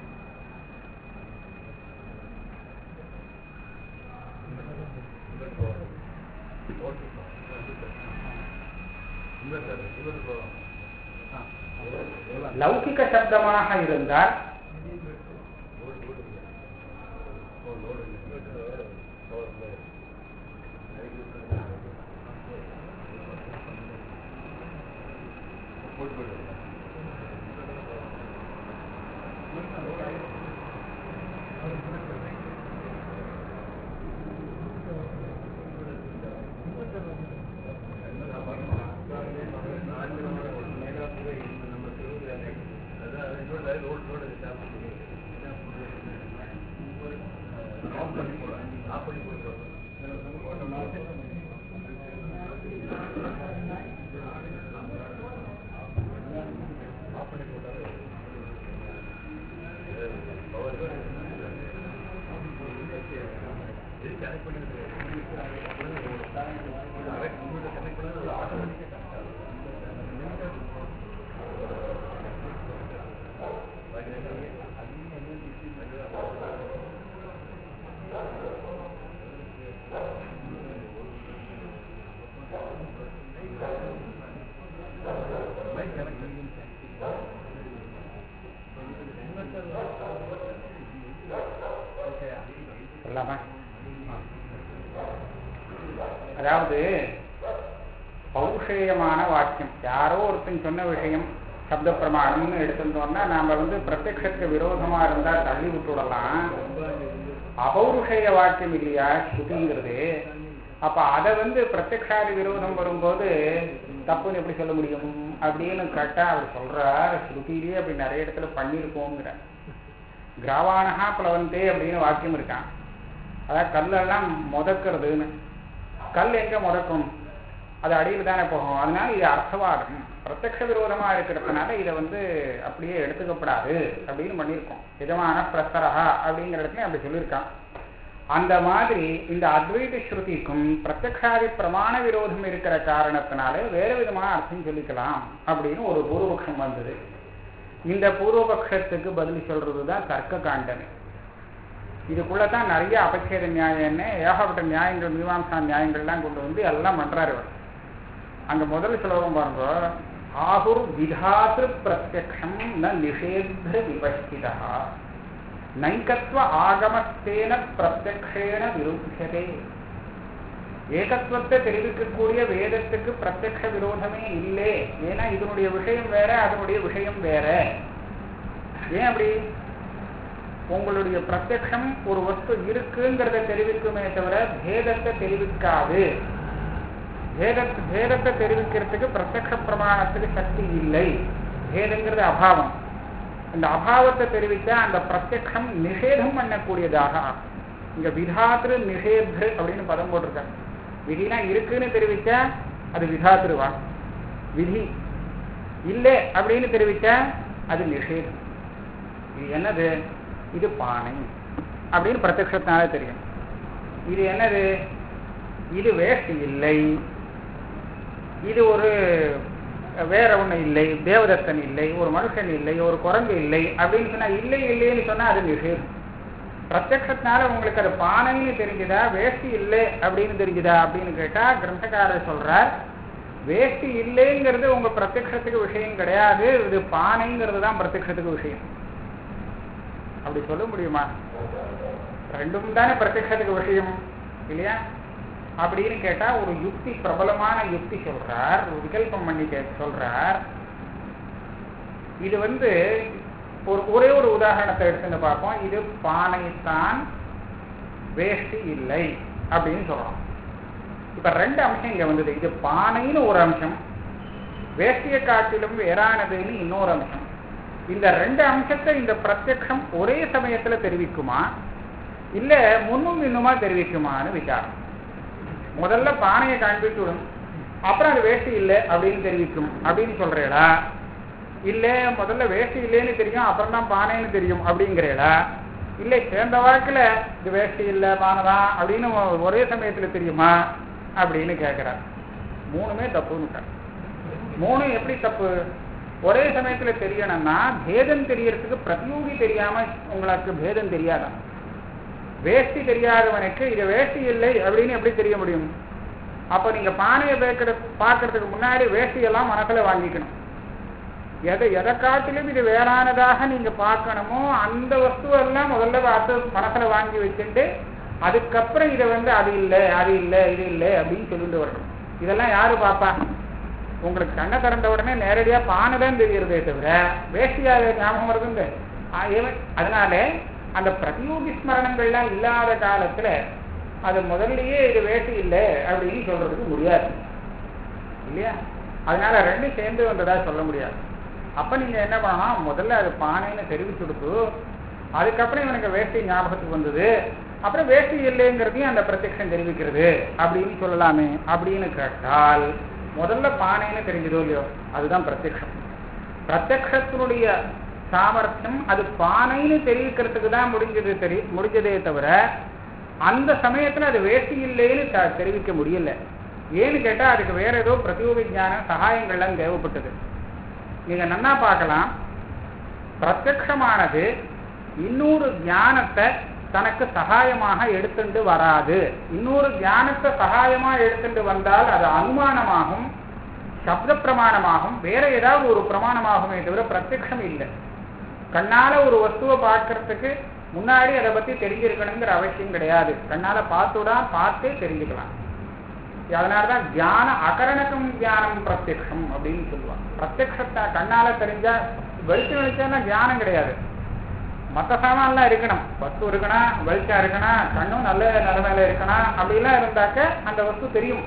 லௌகிக சப்தமாக இருந்தால் சொல்லாமா அதாவது பௌஷேயமான வாக்கியம் யாரோ ஒருத்தன் சொன்ன விஷயம் சப்த பிரமாணம்னு எடுத்துட்டோம்னா நாம வந்து பிரத்யக்ஷத்துக்கு விரோதமா இருந்தா தள்ளி விட்டுடலாம் அபௌருஷேய வாக்கியம் இல்லையா ஸ்ருதிங்கிறது அப்ப அதை வந்து பிரத்யக்ஷாதி விரோதம் வரும்போது தப்புன்னு எப்படி சொல்ல முடியும் அப்படின்னு கேட்டா அவர் சொல்றார் ஸ்ருதியிலேயே அப்படி நிறைய இடத்துல பண்ணியிருக்கோங்கிற கிராவானகா பிளவந்தே அப்படின்னு வாக்கியம் இருக்கான் அதாவது கல்லெல்லாம் முதக்கிறதுன்னு கல் எங்க முதக்கும் அது அடியில் தானே போகும் அதனால இது அர்த்தவாதம் பிரத்யக்ஷ விரோதமா இருக்கிறதுனால இதை வந்து அப்படியே எடுத்துக்கப்படாது அப்படின்னு பண்ணியிருக்கோம் எஜமான பிரஸ்தரஹா அப்படிங்கிற இடத்துல அப்படி சொல்லியிருக்கான் அந்த மாதிரி இந்த அத்வைத ஸ்ருதிக்கும் பிரத்யக்ஷாதி பிரமாண விரோதம் இருக்கிற காரணத்தினாலே வேறு விதமான அர்த்தம் சொல்லிக்கலாம் அப்படின்னு ஒரு பூர்வபக்ஷம் வந்தது இந்த பூர்வபக்ஷத்துக்கு பதில் சொல்றது தான் தர்க்க காண்டனை இதுக்குள்ள தான் நிறைய அபச்சேத நியாயம்னு ஏகப்பட்ட நியாயங்கள் மீமாம்சா நியாயங்கள்லாம் கொண்டு வந்து எல்லாம் பண்றாரு அவர் அங்க முதல் ஸ்லோகம் பாருங்க ஆகுர் விதாத்திரு பிரத்யக்ஷம் ந நிஷேத்த விபஷ்டிதா நைகத்வ ஆகமத்தேன பிரத்யக்ஷேன விருத்தியதே ஏகத்துவத்தை தெரிவிக்கக்கூடிய வேதத்துக்கு பிரத்யக்ஷ விரோதமே இல்லை ஏன்னா இதனுடைய விஷயம் வேற அதனுடைய விஷயம் வேற ஏன் அப்படி உங்களுடைய பிரத்யக்ஷம் ஒரு வஸ்து இருக்குங்கிறத தெரிவிக்குமே தவிர பேதத்தை தெரிவிக்காது பேத பேதத்தை தெரிவிக்கிறதுக்கு பிரத்யக்ஷ பிரமாணத்துக்கு சக்தி இல்லை பேதங்கிறது அபாவம் அந்த அபாவத்தை தெரிவித்தா அந்த பிரத்யக்ஷம் நிஷேதம் பண்ணக்கூடியதாக ஆகும். இங்க விதாத்திரு நிஷேத்ரு அப்படின்னு பதம் போட்டிருக்காங்க விதினா இருக்குன்னு தெரிவித்தா அது விதாத்திருவா விதி இல்லை அப்படின்னு தெரிவித்தா அது நிஷேதம் இது என்னது இது பானை அப்படின்னு பிரத்யக்ஷத்தினால தெரியும் இது என்னது இது வேஷ்டி இல்லை இது ஒரு வேற ஒண்ணு இல்லை தேவதத்தன் இல்லை ஒரு மனுஷன் இல்லை ஒரு குரங்கு இல்லை அப்படின்னு சொன்னா இல்லை இல்லைன்னு சொன்னா அது நிஷேதம் பிரத்யக்ஷத்தினால உங்களுக்கு அது பானைன்னு தெரிஞ்சுதா வேஷ்டி இல்லை அப்படின்னு தெரிஞ்சுதா அப்படின்னு கேட்டா கிரந்தக்காரர் சொல்றார் வேஷ்டி இல்லைங்கிறது உங்க பிரத்யக்ஷத்துக்கு விஷயம் கிடையாது இது பானைங்கிறது தான் பிரத்யக்ஷத்துக்கு விஷயம் அப்படி சொல்ல முடியுமா ரெண்டும் தானே பிரத்யக்ஷத்துக்கு விஷயம் இல்லையா அப்படின்னு கேட்டா ஒரு யுக்தி பிரபலமான யுக்தி சொல்றார் ஒரு விகல்பம் பண்ணி கே சொல்றார் இது வந்து ஒரு ஒரே ஒரு உதாரணத்தை எடுத்துன்னு பார்ப்போம் இது பானைத்தான் வேஷ்டி இல்லை அப்படின்னு சொல்றோம் இப்ப ரெண்டு அம்சம் இங்க வந்தது இது பானைன்னு ஒரு அம்சம் வேஷ்டியை காட்டிலும் வேறானதுன்னு இன்னொரு அம்சம் இந்த ரெண்டு அம்சத்தை இந்த பிரத்யக்ஷம் ஒரே சமயத்துல தெரிவிக்குமா இல்ல முன்னும் இன்னுமா தெரிவிக்குமான்னு விசாரம் முதல்ல பானையை காண்பித்துடும் அப்புறம் அது வேஷ்டி இல்லை அப்படின்னு தெரிவிக்கும் அப்படின்னு சொல்றேடா இல்ல முதல்ல வேஷ்டி இல்லைன்னு தெரியும் அப்புறம் தான் பானைன்னு தெரியும் அப்படிங்கிறேடா இல்லை சேர்ந்த வாக்குல இது வேஷ்டி இல்லை பானை தான் அப்படின்னு ஒரே சமயத்துல தெரியுமா அப்படின்னு கேட்கிறார் மூணுமே தப்புன்னு மூணும் எப்படி தப்பு ஒரே சமயத்துல தெரியணும்னா பேதம் தெரியறதுக்கு பிரதியோகி தெரியாம உங்களுக்கு பேதம் தெரியாதான் வேஷ்டி தெரியாதவனுக்கு இது வேஷ்டி இல்லை அப்படின்னு எப்படி தெரிய முடியும் அப்ப நீங்க பானையை பேக்கிற பார்க்கறதுக்கு முன்னாடி வேஷ்டியெல்லாம் மனசுல வாங்கிக்கணும் எதை எதை காட்டிலும் இது வேறானதாக நீங்க பார்க்கணுமோ அந்த வஸ்துவெல்லாம் முதல்ல பார்த்து மனசுல வாங்கி வச்சுட்டு அதுக்கப்புறம் இதை வந்து அது இல்லை அது இல்லை இது இல்லை அப்படின்னு சொல்லிட்டு வரணும் இதெல்லாம் யாரு பார்ப்பா உங்களுக்கு கண்ணை திறந்த உடனே நேரடியா பானை தான் தெரியுறதே தவிர வேஷ்டியாக ஞாபகம் வருதுங்க அதனால அந்த பிரதியோகி ஸ்மரணங்கள்லாம் இல்லாத காலத்துல அது முதல்லயே இது வேட்டி இல்லை அப்படின்னு சொல்றதுக்கு முடியாது இல்லையா அதனால ரெண்டும் சேர்ந்து வந்ததா சொல்ல முடியாது அப்ப நீங்க என்ன பண்ணணும் முதல்ல அது பானைன்னு தெரிவிச்சு கொடுத்து அதுக்கப்புறம் இவனுக்கு வேஷ்டி ஞாபகத்துக்கு வந்தது அப்புறம் வேஷ்டி இல்லைங்கிறதையும் அந்த பிரத்யக்ஷம் தெரிவிக்கிறது அப்படின்னு சொல்லலாமே அப்படின்னு கேட்டால் முதல்ல பானைன்னு தெரிஞ்சதோ இல்லையோ அதுதான் பிரத்யக்ஷம் பிரத்யக்ஷத்தினுடைய சாமர்த்தியம் அது பானைன்னு தெரிவிக்கிறதுக்கு தான் முடிஞ்சது தெரி முடிஞ்சதே தவிர அந்த சமயத்துல அது வேஷ்டி இல்லைன்னு த- தெரிவிக்க முடியல ஏன்னு கேட்டா அதுக்கு வேற ஏதோ பிரதியோக ஞான சகாயங்கள்லாம் தேவைப்பட்டது நீங்க நன்னா பார்க்கலாம் பிரத்யக்ஷமானது இன்னொரு ஞானத்தை தனக்கு சகாயமாக எடுத்துட்டு வராது இன்னொரு ஞானத்தை சகாயமா எடுத்துட்டு வந்தால் அது அனுமானமாகும் சப்த பிரமாணமாகும் வேற ஏதாவது ஒரு பிரமாணமாகுமே தவிர பிரத்யக்ஷம் இல்லை கண்ணால ஒரு வஸ்துவை பார்க்கறதுக்கு முன்னாடி அதை பத்தி தெரிஞ்சிருக்கணுங்கிற அவசியம் கிடையாது கண்ணால பார்த்துடா பார்த்தே தெரிஞ்சுக்கலாம் அதனாலதான் தியான அகரணக்கம் தியானம் பிரத்யக்ஷம் அப்படின்னு சொல்லுவாங்க பிரத்யக்ஷத்தை கண்ணால தெரிஞ்சா வெளிச்சம் வெளிச்சம்னா தியானம் கிடையாது மற்ற சாமான்லாம் இருக்கணும் வஸ்து இருக்கணும் வெளிச்சம் இருக்கணும் கண்ணும் நல்ல நிலைமையில இருக்கணும் அப்படிலாம் இருந்தாக்க அந்த வஸ்து தெரியும்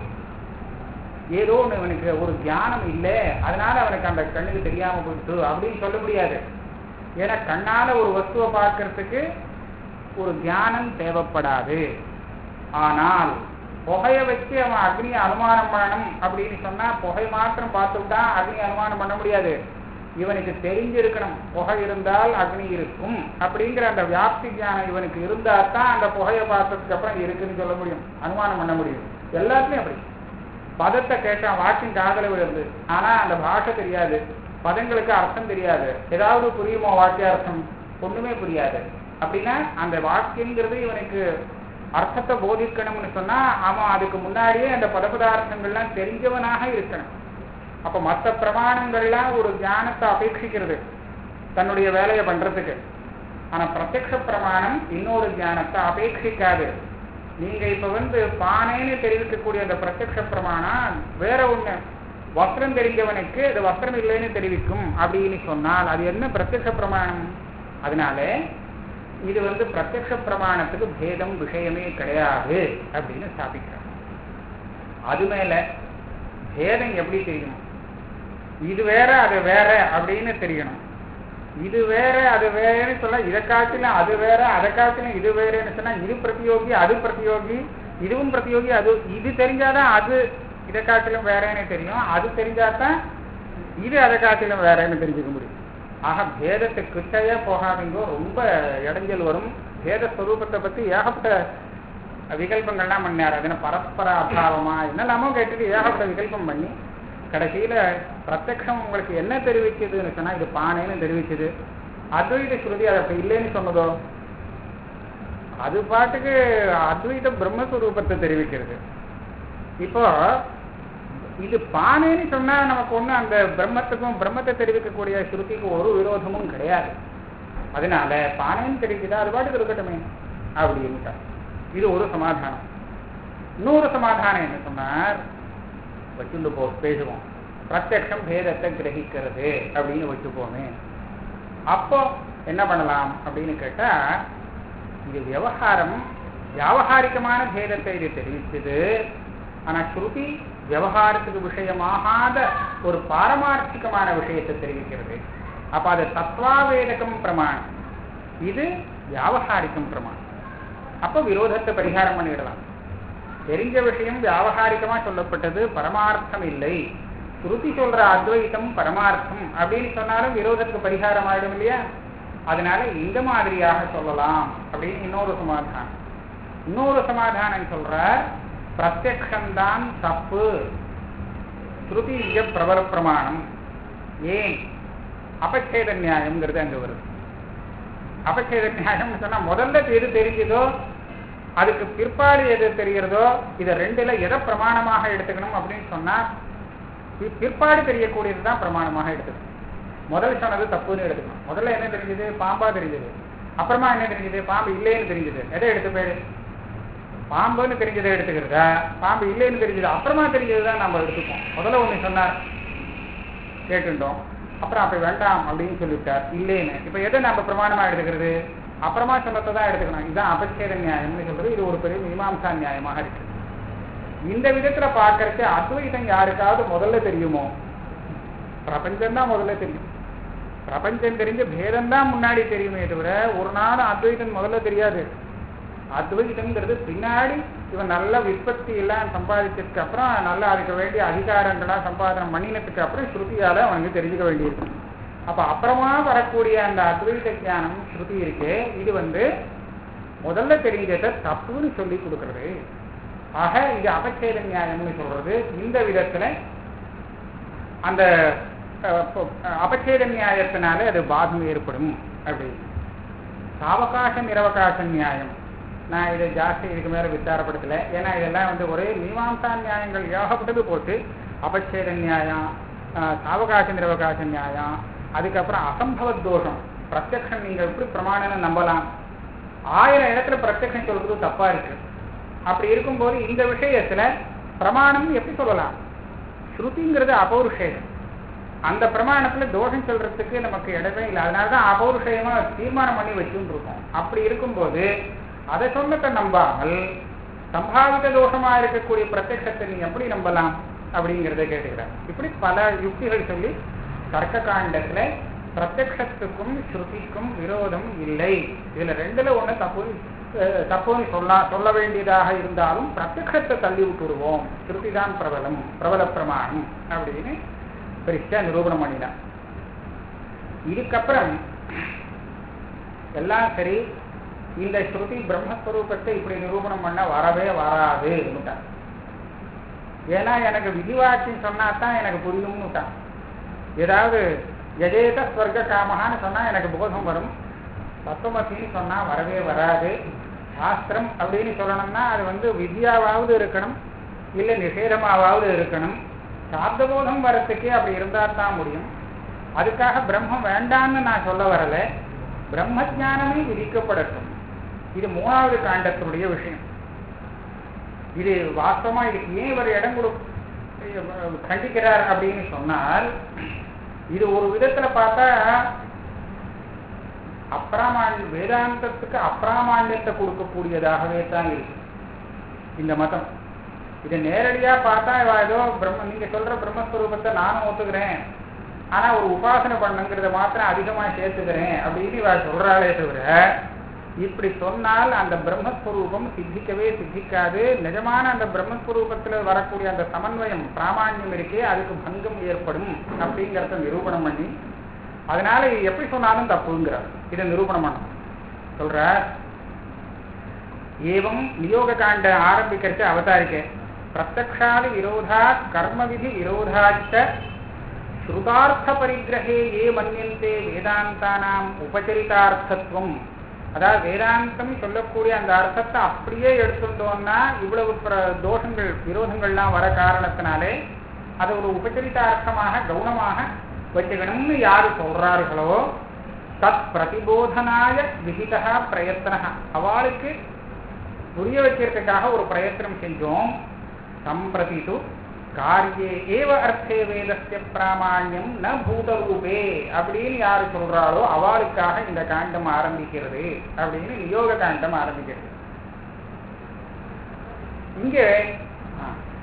ஏதோ ஒண்ணு இவனுக்கு ஒரு தியானம் இல்லை அதனால அவனுக்கு அந்த கண்ணுக்கு தெரியாம போயிட்டு அப்படின்னு சொல்ல முடியாது ஏன்னா கண்ணால ஒரு வஸ்துவை பார்க்கறதுக்கு ஒரு தியானம் தேவைப்படாது ஆனால் புகையை வச்சு அவன் அக்னியை அனுமானம் பண்ணணும் அப்படின்னு சொன்னா புகை மாத்திரம் பார்த்துட்டா அக்னி அனுமானம் பண்ண முடியாது இவனுக்கு தெரிஞ்சிருக்கணும் புகை இருந்தால் அக்னி இருக்கும் அப்படிங்கிற அந்த வியாப்தி ஞானம் இவனுக்கு இருந்தா தான் அந்த புகையை பார்த்ததுக்கு அப்புறம் இருக்குன்னு சொல்ல முடியும் அனுமானம் பண்ண முடியும் எல்லாத்துலயும் அப்படி பதத்தை கேட்டான் வாக்கியம் காதல விழுந்து ஆனா அந்த பாஷை தெரியாது பதங்களுக்கு அர்த்தம் தெரியாது ஏதாவது புரியுமோ வாக்கியார்த்தம் ஒண்ணுமே புரியாது அப்படின்னா அந்த வாக்கியங்கிறது இவனுக்கு அர்த்தத்தை போதிக்கணும்னு சொன்னா அவன் அதுக்கு முன்னாடியே அந்த பதபதார்த்தங்கள்லாம் தெரிஞ்சவனாக இருக்கணும் அப்ப மற்ற பிரமாணங்கள்லாம் ஒரு ஞானத்தை அபேட்சிக்கிறது தன்னுடைய வேலையை பண்றதுக்கு ஆனா பிரத்யக்ஷ பிரமாணம் இன்னொரு ஞானத்தை அபேட்சிக்காது நீங்க இப்ப வந்து பானைன்னு தெரிவிக்கக்கூடிய அந்த பிரத்யக்ஷ பிரமாணம் வேற ஒண்ணு வஸ்திரம் தெரிஞ்சவனுக்கு இது வஸ்திரம் இல்லைன்னு தெரிவிக்கும் அப்படின்னு சொன்னால் அது என்ன பிரத்யக்ஷ பிரமாணம் அதனால இது வந்து பிரத்யக்ஷ பிரமாணத்துக்கு பேதம் விஷயமே கிடையாது அப்படின்னு ஸ்தாபிக்கிறார் அது மேல பேதம் எப்படி தெரியும் இது வேற அது வேற அப்படின்னு தெரியணும் இது வேற அது வேறன்னு சொல்ல இதை காட்டிலும் அது வேற அதை காட்டிலும் இது வேறன்னு சொன்னா இது பிரதியோகி அது பிரதியோகி இதுவும் பிரதியோகி அது இது தெரிஞ்சாதான் அது இதை காட்டிலும் வேறன்னு தெரியும் அது தெரிஞ்சாதான் இது அதை காட்டிலும் வேறன்னு தெரிஞ்சுக்க முடியும் ஆக பேதத்தை கிட்டையே போகாதீங்கோ ரொம்ப இடைஞ்சல் வரும் பேத ஸ்வரூபத்தை பத்தி ஏகப்பட்ட விகல்பங்கள்லாம் பண்ணார் அது என்ன பரஸ்பர அபாவமா என்னெல்லாமோ கேட்டுட்டு ஏகப்பட்ட விகல்பம் பண்ணி கடைசியில பிரத்யக்ஷம் உங்களுக்கு என்ன தெரிவிச்சதுன்னு சொன்னா இது பானைன்னு தெரிவிச்சது அத்வைத ஸ்ருதி அது அப்படி இல்லைன்னு சொன்னதோ அது பாட்டுக்கு அத்வைத பிரம்மஸ்வரூபத்தை தெரிவிக்கிறது இப்போ இது பானைன்னு சொன்னா நமக்கு ஒண்ணு அந்த பிரம்மத்துக்கும் பிரம்மத்தை தெரிவிக்கக்கூடிய ஸ்ருதிக்கும் ஒரு விரோதமும் கிடையாது அதனால பானைன்னு தெரிவிக்குதா அது பாட்டுக்கு இருக்கட்டுமே அப்படின்ட்டா இது ஒரு சமாதானம் இன்னொரு சமாதானம் என்ன சொன்னார் வச்சுண்டு போ பேசுவோம் பிரத்யக்ஷம் பேதத்தை கிரகிக்கிறது அப்படின்னு வச்சுப்போமே அப்போ என்ன பண்ணலாம் அப்படின்னு கேட்டா இது விவகாரம் வியாவகாரிகமான பேதத்தை இது தெரிவிச்சது ஆனா ஸ்ருதி விவகாரத்துக்கு விஷயமாகாத ஒரு பாரமார்த்திகமான விஷயத்தை தெரிவிக்கிறது அப்ப அது தத்வாவேதகம் பிரமாணம் இது வியாவகாரிகம் பிரமாணம் அப்ப விரோதத்தை பரிகாரம் பண்ணிடலாம் தெரிஞ்ச விஷயம் வியாவகாரிகமா சொல்லப்பட்டது பரமார்த்தம் இல்லை ஸ்ருதி சொல்ற அத்வைத்தம் பரமார்த்தம் அப்படின்னு சொன்னாலும் விரோதத்துக்கு பரிகாரம் ஆயிடும் இல்லையா அதனால இந்த மாதிரியாக சொல்லலாம் அப்படின்னு இன்னொரு சமாதானம் இன்னொரு சமாதானம் சொல்ற பிரத்யக்ஷந்தான் தப்பு ஸ்ருதி இங்க பிரபல பிரமாணம் ஏன் அபச்சேத நியாயம்ங்கிறது அங்க வருது அபச்சேத நியாயம்னு சொன்னா முதல்ல எது தெரிஞ்சதோ அதுக்கு பிற்பாடு எது தெரிகிறதோ இதை ரெண்டுல எதை பிரமாணமாக எடுத்துக்கணும் அப்படின்னு சொன்னா பி- பிற்பாடு தெரியக்கூடியது தான் பிரமாணமாக எடுத்துக்கணும் முதல் சொன்னது தப்புன்னு எடுத்துக்கணும் முதல்ல என்ன தெரிஞ்சது பாம்பா தெரிஞ்சது அப்புறமா என்ன தெரிஞ்சது பாம்பு இல்லைன்னு தெரிஞ்சது எதை எடுத்து போயிடு பாம்புன்னு தெரிஞ்சதை எடுத்துக்கிறதா பாம்பு இல்லைன்னு தெரிஞ்சது அப்புறமா தெரிஞ்சது தான் நம்ம எடுத்துப்போம் முதல்ல ஒண்ணு சொன்னார் கேட்டுட்டோம் அப்புறம் அப்ப வேண்டாம் அப்படின்னு சொல்லிவிட்டார் இல்லைன்னு இப்ப எதை நம்ம பிரமாணமா எடுத்துக்கிறது அப்புறமா சொன்னதை தான் எடுத்துக்கணும் இதுதான் அபச்சேத நியாயம்னு சொல்றது இது ஒரு பெரிய மீமாம்சா நியாயமாக இருக்கு இந்த விதத்துல பார்க்கறதுக்கு அத்வைதம் யாருக்காவது முதல்ல தெரியுமோ பிரபஞ்சம் தான் முதல்ல தெரியும் பிரபஞ்சம் தெரிஞ்ச பேதம்தான் முன்னாடி தெரியுமே தவிர ஒரு நாள் அத்வைதம் முதல்ல தெரியாது அத்வைதம்ங்கிறது பின்னாடி இவன் நல்ல விற்பத்தி எல்லாம் சம்பாதிச்சதுக்கு அப்புறம் நல்ல அதுக்கு வேண்டிய அதிகாரங்களாம் சம்பாதனம் பண்ணினதுக்கு அப்புறம் ஸ்ருதியால அவனுக்கு தெரிஞ்சுக்க வேண்டியிருக்கு அப்ப அப்புறமா வரக்கூடிய அந்த அத்வைத ஞானம் ஸ்ருதி இருக்கே இது வந்து முதல்ல தெரிஞ்சதை தப்புன்னு சொல்லி கொடுக்கறது ஆக இது அபச்சேத நியாயம்னு சொல்றது இந்த விதத்துல அந்த அஹ், ப- அபச்சேத நியாயத்தினால அது பாதம் ஏற்படும் அப்படி சாவகாச நிரவகாச நியாயம் நான் இதை ஜாஸ்தி இதுக்கு மேல விசாரப்படுத்தல ஏன்னா இதெல்லாம் வந்து ஒரே மீமாம்சா நியாயங்கள் ஏகப்பட்டது போட்டு அபச்சேத நியாயம் ஆஹ், சாவகாச நிரவகாச நியாயம் அதுக்கப்புறம் அசம்பவ தோஷம் பிரத்யக்ஷம் நீங்க எப்படி பிரமாணம்னு நம்பலாம் ஆயிரம் இடத்துல பிரத்யக்ஷம் சொல்றது தப்பா இருக்கு அப்படி இருக்கும்போது இந்த விஷயத்துல பிரமாணம் எப்படி சொல்லலாம் ஸ்ருதிங்கிறது அபௌருஷேயம் அந்த பிரமாணத்துல தோஷம் சொல்றதுக்கு நமக்கு இடமே இல்லை அதனாலதான் அபௌருஷயமா தீர்மானம் பண்ணி வச்சுட்டு இருக்கோம் அப்படி இருக்கும்போது அதை சொன்னதை நம்பாமல் சம்பாவித தோஷமா இருக்கக்கூடிய பிரத்யக்ஷத்தை நீ எப்படி நம்பலாம் அப்படிங்கிறத கேட்டுக்கிறார் இப்படி பல யுக்திகள் சொல்லி தர்க்க காண்டத்துல பிரத்யக்ஷத்துக்கும் ஸ்ருதிக்கும் விரோதம் இல்லை இதுல ரெண்டுல ஒண்ணு தப்பு அஹ், தப்புன்னு சொல்ல சொல்ல வேண்டியதாக இருந்தாலும் பிரத்யக்ஷத்தை தள்ளி விட்டுடுவோம் ஸ்ருதி தான் பிரபலம் பிரபல பிரமாணம் அப்படின்னு பெருசா நிரூபணம் பண்ணினான் இதுக்கப்புறம் எல்லாம் சரி இந்த ஸ்ருதி பிரம்மஸ்வரூபத்தை இப்படி நிரூபணம் பண்ண வரவே வராது ஏன்னா எனக்கு விதிவாக்கியம் சொன்னா தான் எனக்கு புரியும்னுட்டான் ஏதாவது எதேத ஸ்வர்க காமகான்னு சொன்னா எனக்கு போதம் வரும் தத்துவமசின்னு சொன்னா வரவே வராது சாஸ்திரம் அப்படின்னு சொல்லணும்னா அது வந்து வித்யாவாவது இருக்கணும் இல்லை நிஷேதமாவது இருக்கணும் சாப்தபோதம் வரத்துக்கே அப்படி இருந்தா தான் முடியும் அதுக்காக பிரம்மம் வேண்டான்னு நான் சொல்ல வரல பிரம்ம ஞானமே விதிக்கப்படட்டும் இது மூணாவது காண்டத்தினுடைய விஷயம் இது வாஸ்தவமா இதுக்கு ஏன் இவர் இடம் கொடு கண்டிக்கிறார் அப்படின்னு சொன்னால் இது ஒரு விதத்துல பார்த்தா அப்ராமாண்ய வேதாந்தத்துக்கு அப்ராமாண்யத்தை கொடுக்கக்கூடியதாகவே தான் இருக்கு இந்த மதம் இதை நேரடியா பார்த்தா இவ ஏதோ பிரம்ம நீங்க சொல்ற பிரம்மஸ்வரூபத்தை நானும் ஒத்துக்கிறேன் ஆனா ஒரு உபாசனை பண்ணுங்கிறத மாத்திரம் அதிகமா சேர்த்துக்கிறேன் அப்படின்னு இவ சொல்றாளே தவிர இப்படி சொன்னால் அந்த பிரம்மஸ்வரூபம் சித்திக்கவே சித்திக்காது நிஜமான அந்த பிரம்மஸ்வரூபத்துல வரக்கூடிய அந்த சமன்வயம் பிராமாண்யம் இருக்கே அதுக்கு பங்கம் ஏற்படும் அப்படிங்கிறத நிரூபணம் பண்ணி அதனால இது எப்படி சொன்னாலும் தப்புங்கிறார் இதை நிரூபணம் பண்ண சொல்ற ஏவம் நியோக காண்ட ஆரம்பிக்கிறச்சு அவதாரிக்க பிரத்யக்ஷாதி விரோதாத் கர்ம விதி விரோதாச்ச ஸ்ருதார்த்த பரிகிரகே ஏ மன்யந்தே வேதாந்தானாம் உபச்சரிதார்த்தத்துவம் அதாவது வேதாந்தம் சொல்லக்கூடிய அந்த அர்த்தத்தை அப்படியே எடுத்துட்டோம்னா இவ்வளவு பிர- தோஷங்கள் விரோதங்கள்லாம் வர காரணத்தினாலே அதை ஒரு உபச்சரித்த அர்த்தமாக கவுனமாக வச்சுக்கணும்னு யாரு சொல்றார்களோ தத் பிரதிபோதனாய விகிதா பிரயத்தன அவளுக்கு புரிய வைக்கிறதுக்காக ஒரு பிரயத்தனம் செஞ்சோம் சம்பிரதிது காரியே ஏவ அர்த்தே வேதஸ்ய பிராமாண்யம் ந பூதரூபே அப்படின்னு யாரு சொல்றாளோ அவளுக்காக இந்த காண்டம் ஆரம்பிக்கிறது அப்படின்னு நியோக காண்டம் ஆரம்பிக்கிறது இங்கே ஆ.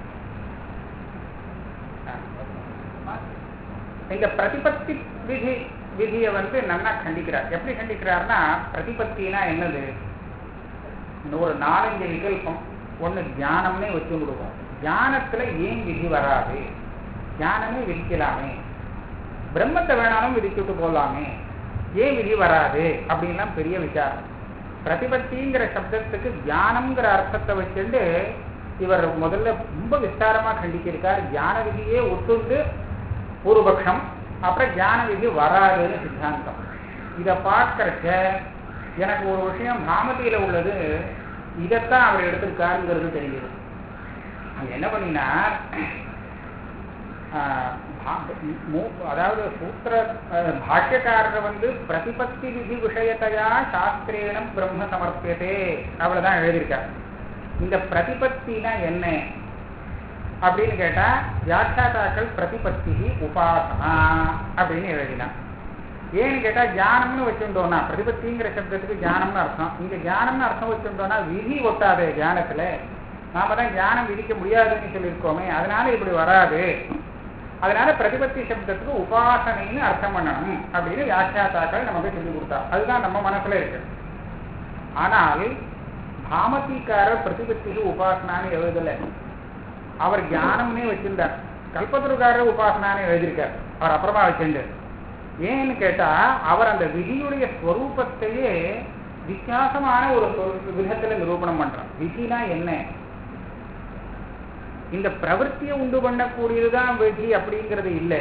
ஆ. இந்த பிரதிபத்தி விதி விதியை வந்து நல்லா கண்டிக்கிறார் எப்படி கண்டிக்கிறார்னா பிரதிபத்தினா என்னது இந்த ஒரு நாலஞ்சு விகல்பம் ஒண்ணு தியானம்னே வச்சு விடுவோம் தியானத்துல ஏன் விதி வராது தியானமே விதிக்கலாமே பிரம்மத்தை வேணாலும் விதிச்சுட்டு போகலாமே ஏன் விதி வராது அப்படின்லாம் பெரிய விசாரம் பிரதிபத்திங்கிற சப்தத்துக்கு தியானம்ங்கிற அர்த்தத்தை வச்சுட்டு இவர் முதல்ல ரொம்ப விஸ்தாரமா கண்டிச்சிருக்கார் தியான விதியே ஒத்துண்டு பூர்வபக்ஷம் அப்புறம் தியான விதி வராதுன்னு சித்தாந்தம் இதை பார்க்கறச்ச எனக்கு ஒரு விஷயம் பாமதியில உள்ளது இதைத்தான் அவர் எடுத்திருக்காருங்கிறது தெரியுது அங்க என்ன பண்ணினார் ஆஹ், பா- மூ- அதாவது சூத்திர ஆஹ், பாஷ்யக்காரர் வந்து பிரதிபத்தி விதி விஷயத்தையா சாஸ்திரேன பிரம்ம சமர்ப்பியதே அவ்வளவுதான் எழுதியிருக்கார் இந்த பிரதிபத்தினா என்ன அப்படின்னு கேட்டா வியாக்கியாதாக்கள் பிரதிபத்தி உபாசனா அப்படின்னு எழுதினான் ஏன்னு கேட்டா தியானம்னு வச்சுட்டோம்னா பிரதிபத்திங்கிற சப்தத்துக்கு தியானம்னு அர்த்தம் இங்க தியானம்னு அர்த்தம் வச்சுட்டோம்னா விதி ஒட்டாதே தியானத்துல நாம தான் தியானம் விதிக்க முடியாதுன்னு சொல்லியிருக்கோமே அதனால இப்படி வராது அதனால பிரதிபத்தி சப்தத்துக்கு உபாசனைன்னு அர்த்தம் பண்ணணும் அப்படின்னு வியாக்கியாத்தாக்கள் நமக்கு சொல்லி கொடுத்தா அதுதான் நம்ம மனசுல இருக்கு ஆனால் பாமதிக்காரர் பிரதிபத்திக்கு உபாசனான்னு எழுதலை அவர் ஞானம்னே வச்சிருந்தார் கல்பத்துருக்காரர் உபாசனான்னு எழுதியிருக்கார் அவர் அப்புறமா வச்சிருந்தார் ஏன்னு கேட்டா அவர் அந்த விதியுடைய ஸ்வரூபத்தையே வித்தியாசமான ஒரு சொல்- விதத்துல நிரூபணம் பண்றார் விதினா என்ன இந்த பிரவൃத்தியை உண்டு பண்ணக்கூடியதுதான் விதி அப்படிங்கிறது இல்லை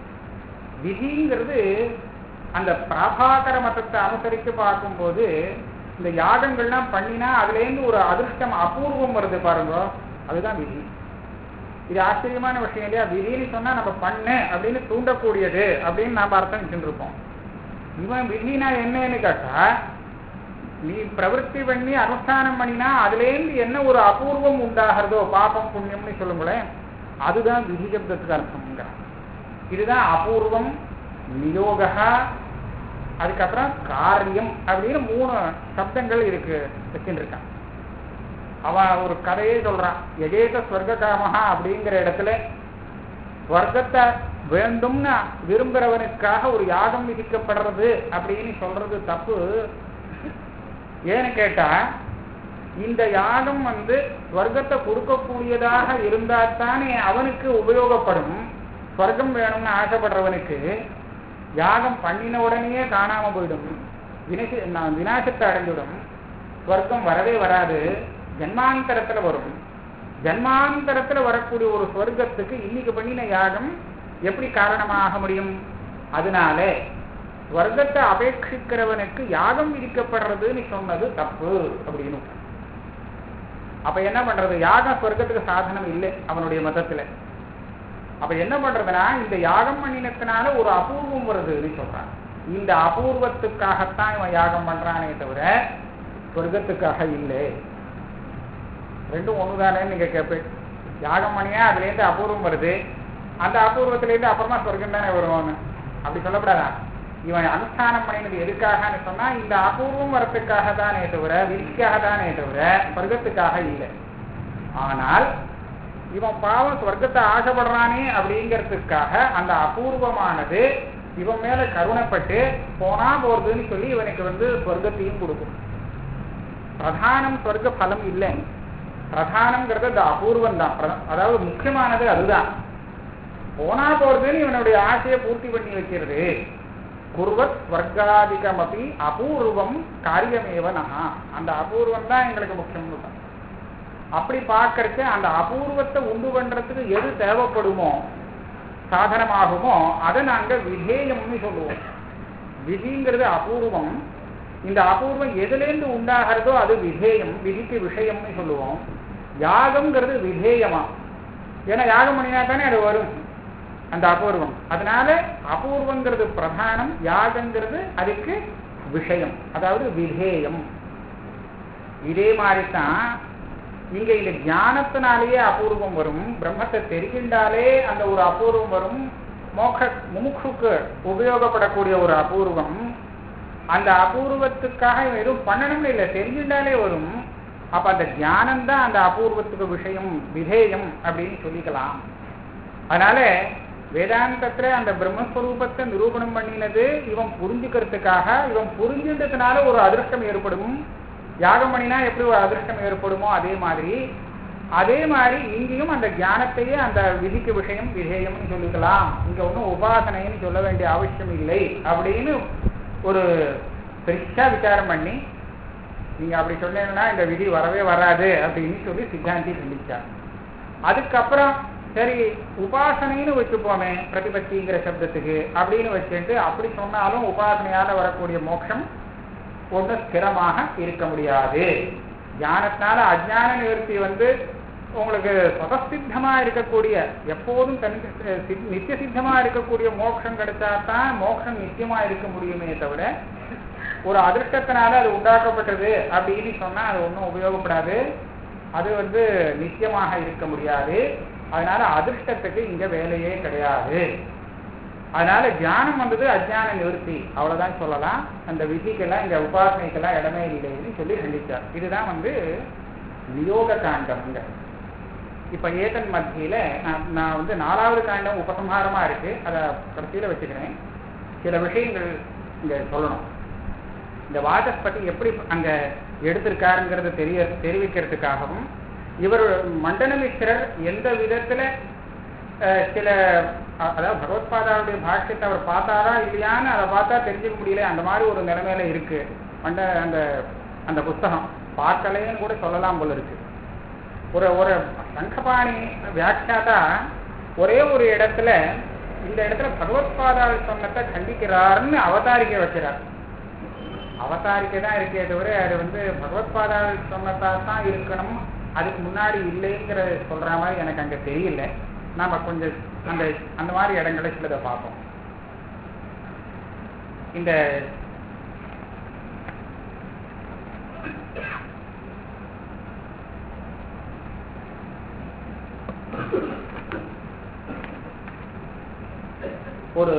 விதிங்கிறது அந்த பிராபாகர மதத்தை அனுசரித்து பார்க்கும்போது இந்த யாகங்கள்லாம் பண்ணினா அதுலேருந்து ஒரு அதிர்ஷ்டம் அபூர்வம் வருது பாருங்க அதுதான் விதி இது ஆச்சரியமான விஷயம் இல்லையா விதின்னு சொன்னா நம்ம பண்ணு அப்படின்னு தூண்டக்கூடியது அப்படின்னு நாம அர்த்தம் வச்சுட்டு இருப்போம் இவன் விதினா என்னன்னு கேட்டா நீ பிரவൃத்தி பண்ணி அனுஷ்டானம் பண்ணினா அதுலேருந்து என்ன ஒரு அபூர்வம் உண்டாகிறதோ பாபம் புண்ணியம்னு சொல்லுங்களேன் அதுதான் விதி சப்தத்துக்கு அர்த்தம்ங்கிறான் இதுதான் அபூர்வம் நியோகா அதுக்கப்புறம் காரியம் அப்படின்னு மூணு சப்தங்கள் இருக்கு வச்சுட்டு இருக்கான் அவன் ஒரு கதையே சொல்றான் எஜேத ஸ்வர்க காமஹா அப்படிங்கிற இடத்துல ஸ்வர்க்கத்தை வேண்டும்னு விரும்புறவனுக்காக ஒரு யாகம் விதிக்கப்படுறது அப்படின்னு சொல்றது தப்பு ஏன்னு கேட்டா இந்த யாகம் வந்து ஸ்வர்க்கத்தை கொடுக்கக்கூடியதாக இருந்தா தானே அவனுக்கு உபயோகப்படும் ஸ்வர்க்கம் வேணும்னு ஆசைப்படுறவனுக்கு யாகம் பண்ணின உடனேயே காணாம போயிடும் வினசி நான் விநாசத்தை அடைஞ்சிடும் ஸ்வர்க்கம் வரவே வராது ஜன்மாந்தரத்துல வரும் ஜன்மாந்தரத்துல வரக்கூடிய ஒரு ஸ்வர்க்கத்துக்கு இன்னைக்கு பண்ணின யாகம் எப்படி காரணமாக முடியும் அதனால ஸ்வர்க்கத்தை அபேட்சிக்கிறவனுக்கு யாகம் விதிக்கப்படுறதுன்னு சொன்னது தப்பு அப்படின்னு அப்ப என்ன பண்றது யாகம் ஸ்வர்க்கத்துக்கு சாதனம் இல்லை அவனுடைய மதத்துல அப்ப என்ன பண்றதுன்னா இந்த யாகம் பண்ணினத்தினால ஒரு அபூர்வம் வருதுன்னு சொல்றான் இந்த அபூர்வத்துக்காகத்தான் இவன் யாகம் பண்றானே தவிர சொர்க்கத்துக்காக இல்லை ரெண்டும் ஒண்ணுதானேன்னு நீங்க கேட்பேன் யாகம் பண்ணியா அதுல இருந்து அபூர்வம் வருது அந்த அபூர்வத்துல இருந்து அப்புறமா சொர்க்கம் தானே வருவாங்க அப்படி சொல்லப்படாதா இவன் அனுஷ்டானம் பண்ணினது எதுக்காகன்னு சொன்னா இந்த அபூர்வம் வரத்துக்காக தானே தவிர விதிக்காக தானே தவிர சொர்க்கத்துக்காக இல்லை ஆனால் இவன் பாவம் சொர்க்கத்தை ஆசைப்படுறானே அப்படிங்கிறதுக்காக அந்த அபூர்வமானது இவன் மேல கருணைப்பட்டு போனா போறதுன்னு சொல்லி இவனுக்கு வந்து சொர்க்கத்தையும் கொடுக்கும் பிரதானம் சொர்க்க பலம் இல்லை பிரதானம்ங்கிறது அந்த அபூர்வம் தான் பிரத- அதாவது முக்கியமானது அதுதான் போனா போறதுன்னு இவனுடைய ஆசையை பூர்த்தி பண்ணி வைக்கிறது குர்வத் ஸ்வர்காதிகமபி அபூர்வம் காரியமேவ நகா அந்த அபூர்வம் தான் எங்களுக்கு முக்கியம்னு தான். அப்படி பார்க்கறச்சு அந்த அபூர்வத்தை உண்டு பண்றதுக்கு எது தேவைப்படுமோ சாதனமாகுமோ அதை நாங்க விதேயம்னு சொல்லுவோம் விதிங்கிறது அபூர்வம் இந்த அபூர்வம் எதுலேருந்து உண்டாகிறதோ அது விதேயம் விதிக்கு விஷயம்னு சொல்லுவோம் யாகம்ங்கிறது விதேயமா ஏன்னா யாகம் பண்ணினா தானே அது வரும் அந்த அபூர்வம் அதனால அபூர்வங்கிறது பிரதானம் யாகங்கிறது அதுக்கு விஷயம் அதாவது விதேயம் இதே மாதிரி தான் இங்க இந்த ஞானத்தினாலேயே அபூர்வம் வரும் பிரம்மத்தை தெரிகின்றாலே அந்த ஒரு அபூர்வம் வரும் மோக்ஷ முமுட்சுக்கு உபயோகப்படக்கூடிய ஒரு அபூர்வம் அந்த அபூர்வத்துக்காக இவன் எதுவும் பண்ணணும்னு இல்லை தெரிஞ்சுட்டாலே வரும் அப்ப அந்த ஞானம் தான் அந்த அபூர்வத்துக்கு விஷயம் விதேயம் அப்படின்னு சொல்லிக்கலாம் அதனால வேதாந்தத்துல அந்த பிரம்மஸ்வரூபத்தை நிரூபணம் பண்ணினது இவன் புரிஞ்சுக்கிறதுக்காக இவன் புரிஞ்சுட்டதுனால ஒரு அதிர்ஷ்டம் ஏற்படும் யாகம் பண்ணினா எப்படி ஒரு அதிர்ஷ்டம் ஏற்படுமோ அதே மாதிரி அதே மாதிரி இங்கேயும் அந்த ஞானத்தையே அந்த விதிக்கு விஷயம் விதேயம்னு சொல்லிக்கலாம் இங்க ஒன்றும் உபாசனைன்னு சொல்ல வேண்டிய அவசியம் இல்லை அப்படின்னு ஒரு பெருசா விசாரம் பண்ணி நீங்க அப்படி சொன்னீங்கன்னா இந்த விதி வரவே வராது அப்படின்னு சொல்லி சித்தாந்தி கண்டிச்சார் அதுக்கப்புறம் சரி உபாசனைன்னு வச்சுப்போமே பிரதிபத்திங்கிற சப்தத்துக்கு அப்படின்னு வச்சுட்டு அப்படி சொன்னாலும் உபாசனையால வரக்கூடிய மோட்சம் ஒன்று ஸ்திரமாக இருக்க முடியாது ஞானத்தினால அஜ்ஞான நிவர்த்தி வந்து உங்களுக்கு சுதசித்தமா இருக்கக்கூடிய எப்போதும் தனி சி- நித்திய சித்தமா இருக்கக்கூடிய மோட்சம் கிடைச்சா தான் மோட்சம் நித்தியமா இருக்க முடியுமே தவிர ஒரு அதிர்ஷ்டத்தினால அது உண்டாக்கப்பட்டது அப்படின்னு சொன்னா அது ஒன்றும் உபயோகப்படாது அது வந்து நித்தியமாக இருக்க முடியாது அதனால அதிர்ஷ்டத்துக்கு இங்க வேலையே கிடையாது அதனால தியானம் வந்தது அஜ்ஞான நிவர்த்தி அவ்வளவுதான் சொல்லலாம் அந்த விதிக்கெல்லாம் இந்த உபாசனைக்கெல்லாம் இடமே இல்லைன்னு சொல்லி கண்டிச்சார் இதுதான் வந்து நியோக காண்டம்ங்க இப்ப ஏதன் மத்தியில நான் நான் வந்து நாலாவது காண்டம் உபசம்ஹாரமா இருக்கு அதை கடைசியில வச்சுக்கிறேன் சில விஷயங்கள் இங்க சொல்லணும் இந்த வாசஸ்பதி எப்படி அங்க எடுத்திருக்காருங்கிறத தெரிய தெரிவிக்கிறதுக்காகவும் இவர் மண்டனமிஸ்ரர் எந்த விதத்துல அஹ், சில அ- அதாவது பகவத்பாதாவுடைய பாஷ்யத்தை அவர் பார்த்தாரா இல்லையான்னு அதை பார்த்தா தெரிஞ்சுக்க முடியல அந்த மாதிரி ஒரு நிலைமையில இருக்கு மண்ட அந்த அந்த புஸ்தகம் பார்க்கலைன்னு கூட சொல்லலாம் போல இருக்கு ஒரு ஒரு சங்கபாணி வியாக்கியாதா ஒரே ஒரு இடத்துல இந்த இடத்துல பகவத்பாதாவை சொன்னதை கண்டிக்கிறாருன்னு அவதாரிக்க வைக்கிறார் அவதாரிக்கை தான் இருக்கே தவிர அது வந்து பகவத்பாதாவை சொன்னதா தான் இருக்கணும் அதுக்கு முன்னாடி இல்லைங்கிற சொல்ற மாதிரி எனக்கு அங்க தெரியல நாம கொஞ்சம் அந்த அந்த மாதிரி இடங்களை சிலதை பார்ப்போம் இந்த ஒரு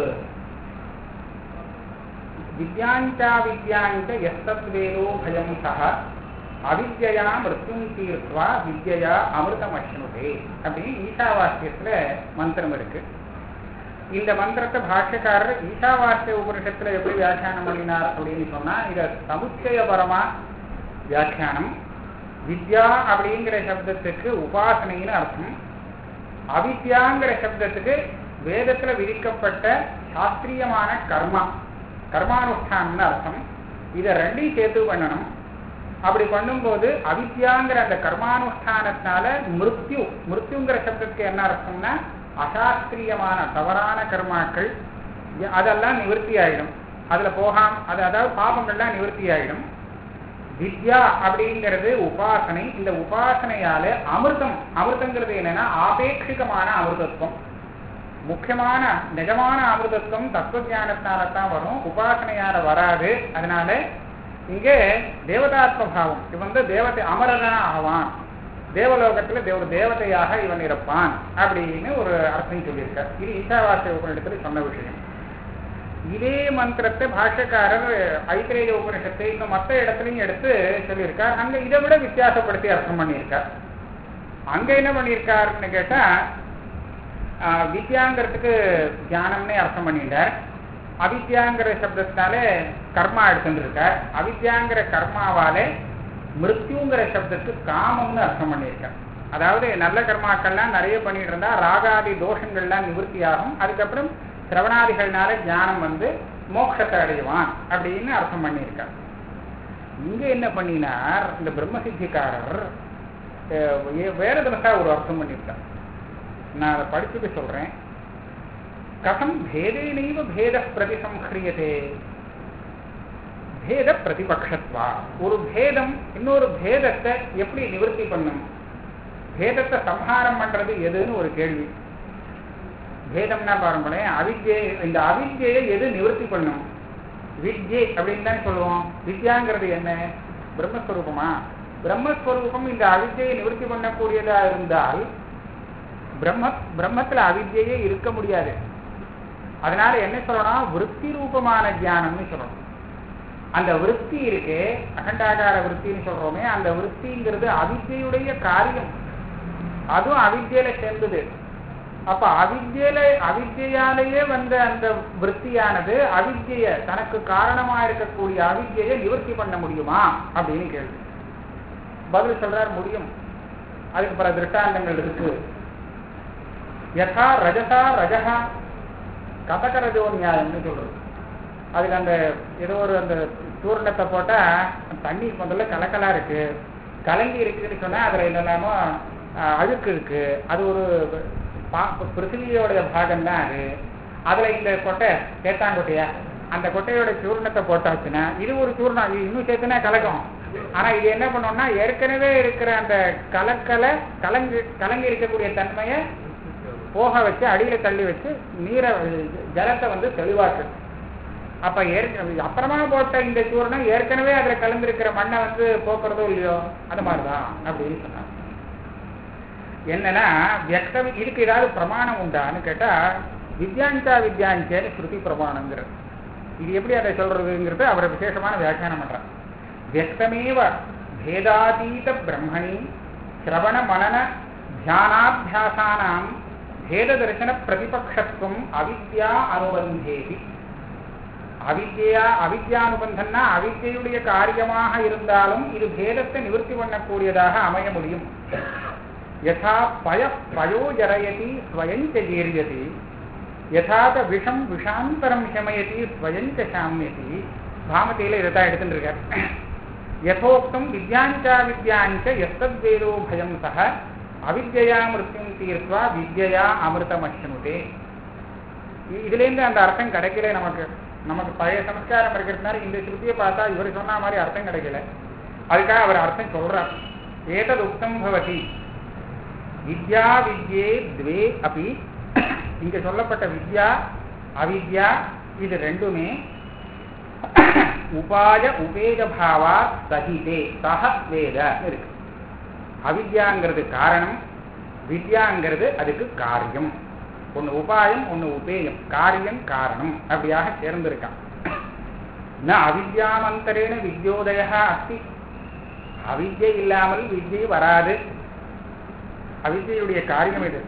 வித்யாஞ்சா வித்யாஞ்ச எஸ்தத்வேதோ பயம் சக அவித்யா மிருத்யும் தீர்த்வா வித்யா அமிர்தம் அஷ்ணுதே அப்படின்னு ஈஷாவாஸ்யத்துல மந்திரம் இருக்கு இந்த மந்திரத்தை பாஷ்யக்காரர் ஈஷாவாஸ்ய உபனிஷத்துல எப்படி வியாக்கியானம் பண்ணினார் அப்படின்னு சொன்னா இத சமுச்சயபரமா வியாக்கியானம் வித்யா அப்படிங்கிற சப்தத்துக்கு உபாசனைன்னு அர்த்தம் அவித்யாங்கிற சப்தத்துக்கு வேதத்துல விதிக்கப்பட்ட சாஸ்திரியமான கர்மா கர்மானுஷ்டானம்னு அர்த்தம் இதை ரெண்டையும் சேர்த்து பண்ணணும் அப்படி பண்ணும்போது அவித்யாங்கிற அந்த கர்மானுஷ்டானத்தினால மிருத்யு மிருத்யுங்கிற சப்தத்துக்கு என்ன அர்த்தம்னா அசாஸ்திரியமான தவறான கர்மாக்கள் இ- அதெல்லாம் நிவர்த்தி ஆயிடும் அதுல போகாம அது அதாவது பாபங்கள்லாம் நிவர்த்தி ஆயிடும் வித்யா அப்படிங்கிறது உபாசனை இந்த உபாசனையால அமிர்தம் அமிர்தங்கிறது என்னன்னா ஆபேட்சிகமான அமிர்தத்துவம் முக்கியமான நிஜமான அமிர்தத்துவம் தத்துவ ஞானத்தினால தான் வரும் உபாசனையால வராது அதனால இங்கே தேவதாத்ம பாவம் இவன் வந்து தேவதை அமரனா ஆவான் தேவலோகத்துல தேவ தேவதையாக இவன் இருப்பான் அப்படின்னு ஒரு அர்த்தம் சொல்லியிருக்கார் இது ஈஷாவாசிய உபநிடத்தில் சொன்ன விஷயம் இதே மந்திரத்தை பாஷ்யக்காரர் ஐத்திரேய உபனிஷத்தை இன்னும் மற்ற இடத்துலையும் எடுத்து சொல்லியிருக்கார் அங்க இதை விட வித்தியாசப்படுத்தி அர்த்தம் பண்ணியிருக்கார் அங்க என்ன பண்ணியிருக்காருன்னு கேட்டா ஆஹ், வித்யாங்கிறதுக்கு தியானம்னே அர்த்தம் பண்ணிட்டார் அவித்யாங்கிற சப்தத்தினாலே கர்மா எடுத்துருக்கார் அவித்யாங்கிற கர்மாவாலே மிருத்யுங்கிற சப்தத்துக்கு காமம்னு அர்த்தம் பண்ணியிருக்கார் அதாவது நல்ல கர்மாக்கள்லாம் நிறைய பண்ணிட்டு இருந்தா ராகாதி தோஷங்கள்லாம் நிவர்த்தி ஆகும் அதுக்கப்புறம் சிரவணாதிகள்னால ஞானம் வந்து மோட்சத்தை அடைவான் அப்படின்னு அர்த்தம் பண்ணியிருக்கார் இங்க என்ன பண்ணினார் இந்த பிரம்மசித்திக்காரர் அஹ், வே- வேற தினசா ஒரு அர்த்தம் பண்ணியிருக்கார் நான் அதை படிச்சுட்டு சொல்றேன் கதம் பேதேனைவ பேத பிரதிசம்ஹ்ரியதே பேத பிரதிபக்ஷத்வா ஒரு பேதம் இன்னொரு பேதத்தை எப்படி நிவர்த்தி பண்ணும் பேதத்தை சம்ஹாரம் பண்றது எதுன்னு ஒரு கேள்வி பேதம்னா பாருங்களேன் அவித்யை இந்த அவித்யை எது நிவர்த்தி பண்ணும் வித்யை அப்படின்னு தான் சொல்லுவோம் வித்யாங்கிறது என்ன பிரம்மஸ்வரூபமா பிரம்மஸ்வரூபம் இந்த அவித்யை நிவர்த்தி பண்ணக்கூடியதா இருந்தால் பிரம்ம பிரம்மத்துல அவித்யே இருக்க முடியாது அதனால என்ன சொல்லணும் விற்பி ரூபமான ஞானம்னு சொல்லணும் அந்த விற்பி இருக்கு அகண்டாகார விற்பின்னு சொல்றோமே அந்த விற்பிங்கிறது அவித்யுடைய காரியம் அதுவும் அவித்யில சேர்ந்தது அப்ப அவித்யில அவித்யாலேயே வந்த அந்த விற்பியானது அவித்ய தனக்கு காரணமா இருக்கக்கூடிய அவித்யை நிவர்த்தி பண்ண முடியுமா அப்படின்னு கேள்வி பதில் சொல்றார் முடியும் அதுக்கு பல திருஷ்டாந்தங்கள் இருக்கு யதா ரஜசா ரஜகா கதகரஜோ நியாயம்னு சொல்றது அதுக்கு அந்த ஏதோ ஒரு அந்த சூர்ணத்தை போட்டா தண்ணி முதல்ல கலக்கலா இருக்கு கலங்கி இருக்குன்னு சொன்னா அதுல என்னெல்லாமோ அஹ், அழுக்கு இருக்கு அது ஒரு பா- பிருத்திவியோடைய பாகம் தான் அது அதுல இந்த கொட்டை கேட்டாங்கொட்டையா அந்த கொட்டையோட சூர்ணத்தை போட்டாச்சுன்னா இது ஒரு சூர்ணம் இது இன்னும் சேர்த்துனா கலக்கும் ஆனா இது என்ன பண்ணோம்னா ஏற்கனவே இருக்கிற அந்த கலக்கலை கலங்கு கலங்கி இருக்கக்கூடிய தன்மையை போக வச்சு அடியில தள்ளி வச்சு நீரை ஜலத்தை வந்து தெளிவாக்கு அப்ப ஏற்கனவே அப்புறமா போட்ட இந்த சூரணம் ஏற்கனவே அதுல கலந்திருக்கிற மண்ணை வந்து போக்குறதோ இல்லையோ அது மாதிரிதான் அப்படின்னு சொன்னாங்க என்னன்னா வியக்தம் இதுக்கு ஏதாவது பிரமாணம் உண்டான்னு கேட்டா வித்யாஞ்சா வித்யாஞ்சேன்னு ஸ்ருதி பிரமாணங்கிறது இது எப்படி அதை சொல்றதுங்கிறது அவரை விசேஷமான வியாக்கியானம் பண்றார் வியக்தமேவ பேதாதீத பிரம்மணி சிரவண மனன தியானாபியாசானாம் பேததர்சன பிரதிபக்ஷத்துவம் அவித்யா அனுபந்தேதி அவித்யா அவித்யானுபந்தம்னா அவித்யுடைய காரியமாக இருந்தாலும் இது பேதத்தை நிவர்த்தி பண்ணக்கூடியதாக அமைய முடியும் யதா பய பயோ ஜரயதி ஸ்வயஞ்ச ஜீரியதி யதாத விஷம் விஷாந்தரம் சமயதி ஸ்வயஞ்ச சாமியதி பாமதியில இதைத்தான் எடுத்துட்டு இருக்கார் யதோக்தம் வித்யாஞ்சா வித்யாஞ்ச எஸ்தத் வேதோ பயம் சக அவித்யா மிருத்யும் தீர்த்வா வித்யா அமிர்தமஷ்ணுதே இதுலேருந்து அந்த அர்த்தம் கிடைக்கல நமக்கு நமக்கு பழைய சமஸ்காரம் இருக்கிறதுனால இந்த ஸ்ருதியை பார்த்தா இவர் சொன்ன மாதிரி அர்த்தம் கிடைக்கல அதுக்காக அவர் அர்த்தம் சொல்றார் ஏதது உக்தம் பவதி வித்யா வித்யே துவே அப்படி இங்க சொல்லப்பட்ட வித்யா அவித்யா இது ரெண்டுமே உபாய உபேத பாவா சகிதே சக வேத இருக்கு அவித்யாங்கிறது காரணம் வித்யாங்கிறது அதுக்கு காரியம் ஒன்று உபாயம் ஒன்று உபேயம் காரியம் காரணம் அப்படியாக சேர்ந்திருக்கான் ந அவித்யாமந்தரேன வித்யோதய அஸ்தி அவித்யை இல்லாமல் வித்யை வராது அவித்யுடைய காரியம் இது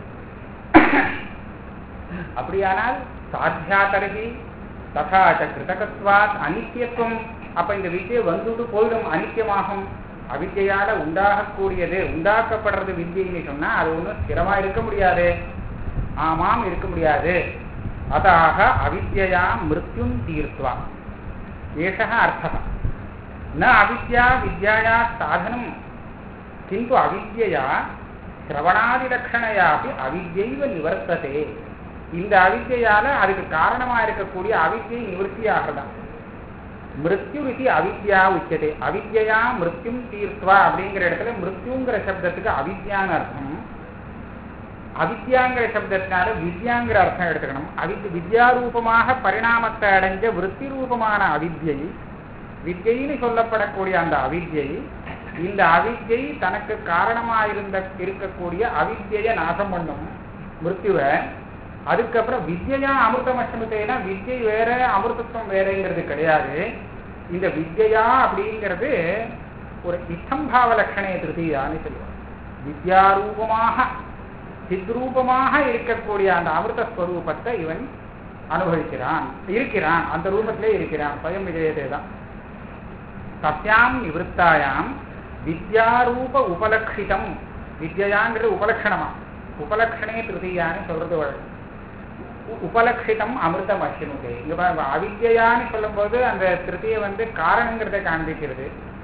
அப்படியானால் சாத்தியாதரகி ததாச்ச கிருதகத்வாத் அனித்தியத்துவம் அப்ப இந்த வித்யை வந்துட்டு போயிடும் அனித்தியமாகும் அவித்யால உண்டாகக்கூடியது உண்டாக்கப்படுறது வித்யைன்னு சொன்னா அது ஒன்றும் ஸ்திரமா இருக்க முடியாது ஆமாம் இருக்க முடியாது அதாக அவித்யா மிருத்யும் தீர்த்வா ஏஷ அர்த்தः ந அவித்யா வித்யாயா சாதனம் கிந்து அவித்யா சிரவணாதிலட்சணையாப்பி அவித்யைவ நிவர்த்ததே இந்த அவித்யால அதுக்கு காரணமா இருக்கக்கூடிய அவித்யை நிவர்த்தியாகிறதான் மிருத்யு இது அவித்யா உச்சதே அவித்யா மிருத்யும் தீர்த்வா அப்படிங்கிற இடத்துல மிருத்யுங்கிற சப்தத்துக்கு அவித்யான்னு அர்த்தம் அவித்யாங்கிற சப்தத்தினால வித்யாங்கிற அர்த்தம் எடுத்துக்கணும் அவித் வித்யாரூபமாக பரிணாமத்தை அடைஞ்ச விற்பி ரூபமான அவித்யை வித்யைன்னு சொல்லப்படக்கூடிய அந்த அவித்யை இந்த அவித்யை தனக்கு காரணமாயிருந்த இருக்கக்கூடிய அவித்யை நாசம் பண்ணும் மிருத்யுவை அதுக்கப்புறம் வித்யா அமிர்தமஷ்டமத்தைனா வித்யை வேற அமிர்தத்துவம் வேறங்கிறது கிடையாது இந்த வித்யா அப்படிங்கிறது ஒரு இத்தம்பாவ லட்சணைய திருத்தியான்னு சொல்லுவாங்க வித்யாரூபமாக சித்ரூபமாக இருக்கக்கூடிய அந்த அமிர்த ஸ்வரூபத்தை இவன் அனுபவிக்கிறான் இருக்கிறான் அந்த ரூபத்திலே இருக்கிறான் பயம் விஜயதே தான் சத்யாம் நிவத்தாயாம் வித்யாரூப உபலக்ஷிதம் வித்யாங்கிறது உபலக்ஷணமா உபலக்ஷணே திருதியான்னு சொல்றது வழக்கம் உபலக்ஷிதம் அமிர்தம் அஷ்ணுதே இங்க பாருங்க அவித்யான்னு சொல்லும்போது அந்த திருத்தியை வந்து காரணங்கிறத காண்பிக்கிறது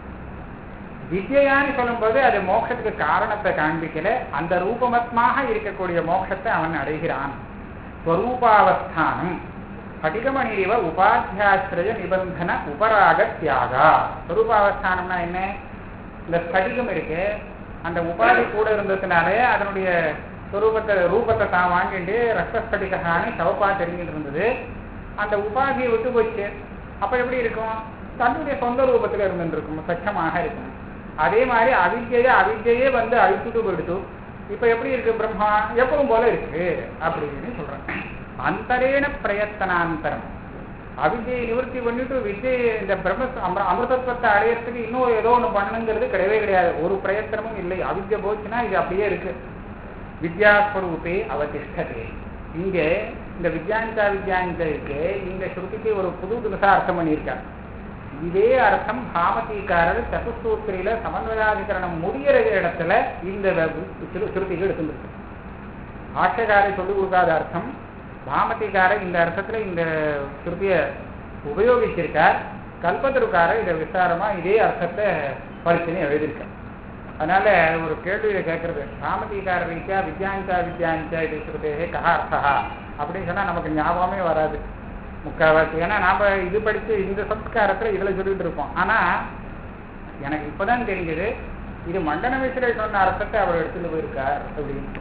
வித்யான்னு சொல்லும்போது அது மோட்சத்துக்கு காரணத்தை காண்பிக்கல அந்த ரூபமத்மாக இருக்கக்கூடிய மோட்சத்தை அவன் அடைகிறான் ஸ்வரூபாவஸ்தானம் ஸ்படிகமணிவ உபாத்தியாசிரய நிபந்தன உபராக தியாகா ஸ்வரூபாவஸ்தானம்னா என்ன இந்த ஸ்படிகம் இருக்கு அந்த உபாதி கூட இருந்ததுனாலே அதனுடைய ஸ்வரூபத்தை ரூபத்தை தான் வாங்கிட்டு ரத்தஸ்படிகான்னு சவப்பா தெரிஞ்சுட்டு இருந்தது அந்த உபாதியை விட்டு போச்சு அப்ப எப்படி இருக்கும் தன்னுடைய சொந்த ரூபத்துல இருந்துட்டு இருக்கும் சச்சமாக இருக்கும் அதே மாதிரி அவித்யை அவித்யே வந்து அழிச்சுட்டு போயிடுச்சு இப்ப எப்படி இருக்கு பிரம்மா எப்பவும் போல இருக்கு அப்படின்னு சொல்றேன் அந்தரேன பிரயத்தனாந்தரம் அவித்யை நிவர்த்தி பண்ணிட்டு வித்யை இந்த பிரம்ம அம- அமிர்தத்துவத்தை அடையறதுக்கு இன்னும் ஏதோ ஒண்ணு பண்ணுங்கிறது கிடையவே கிடையாது ஒரு பிரயத்தனமும் இல்லை அவித்யை போச்சுன்னா இது அப்படியே இருக்கு வித்யாஸ்வரூபே அவதிஷ்டதே இங்க இந்த வித்யாஞ்சா வித்யாஞ்சா இருக்கு இந்த ஸ்ருதிக்கு ஒரு புது புதுசா அர்த்தம் பண்ணியிருக்காங்க இதே அர்த்தம் பாமதிக்காரர் சதுசூத்திரியில சமன்வயாதிகரணம் முடிகிற இடத்துல இந்த சிறு ஸ்ருதிக்கு எடுத்துருக்கு ஆட்சகாரை சொல்லிக் கொடுக்காத அர்த்தம் பாமதிக்காரர் இந்த அர்த்தத்துல இந்த ஸ்ருதியை உபயோகிச்சிருக்கார் கல்பத்தருக்காரர் இதை விசாரமா இதே அர்த்தத்தை பரிசனை எழுதியிருக்கார் அதனால ஒரு கேள்வியை கேட்கறது சாமதிகார ரீதியா வித்யாஞ்சா வித்யாஞ்சா இது ஸ்ருதே கஹா அர்த்தா அப்படின்னு சொன்னா நமக்கு ஞாபகமே வராது முக்கால்வாசி ஏன்னா நாம இது படிச்சு இந்த சம்ஸ்காரத்துல இதுல சொல்லிட்டு இருப்போம் ஆனா எனக்கு இப்பதான் தெரிஞ்சது இது மண்டன வயசுல சொன்ன அர்த்தத்தை அவர் எடுத்துட்டு போயிருக்கார் அப்படின்னு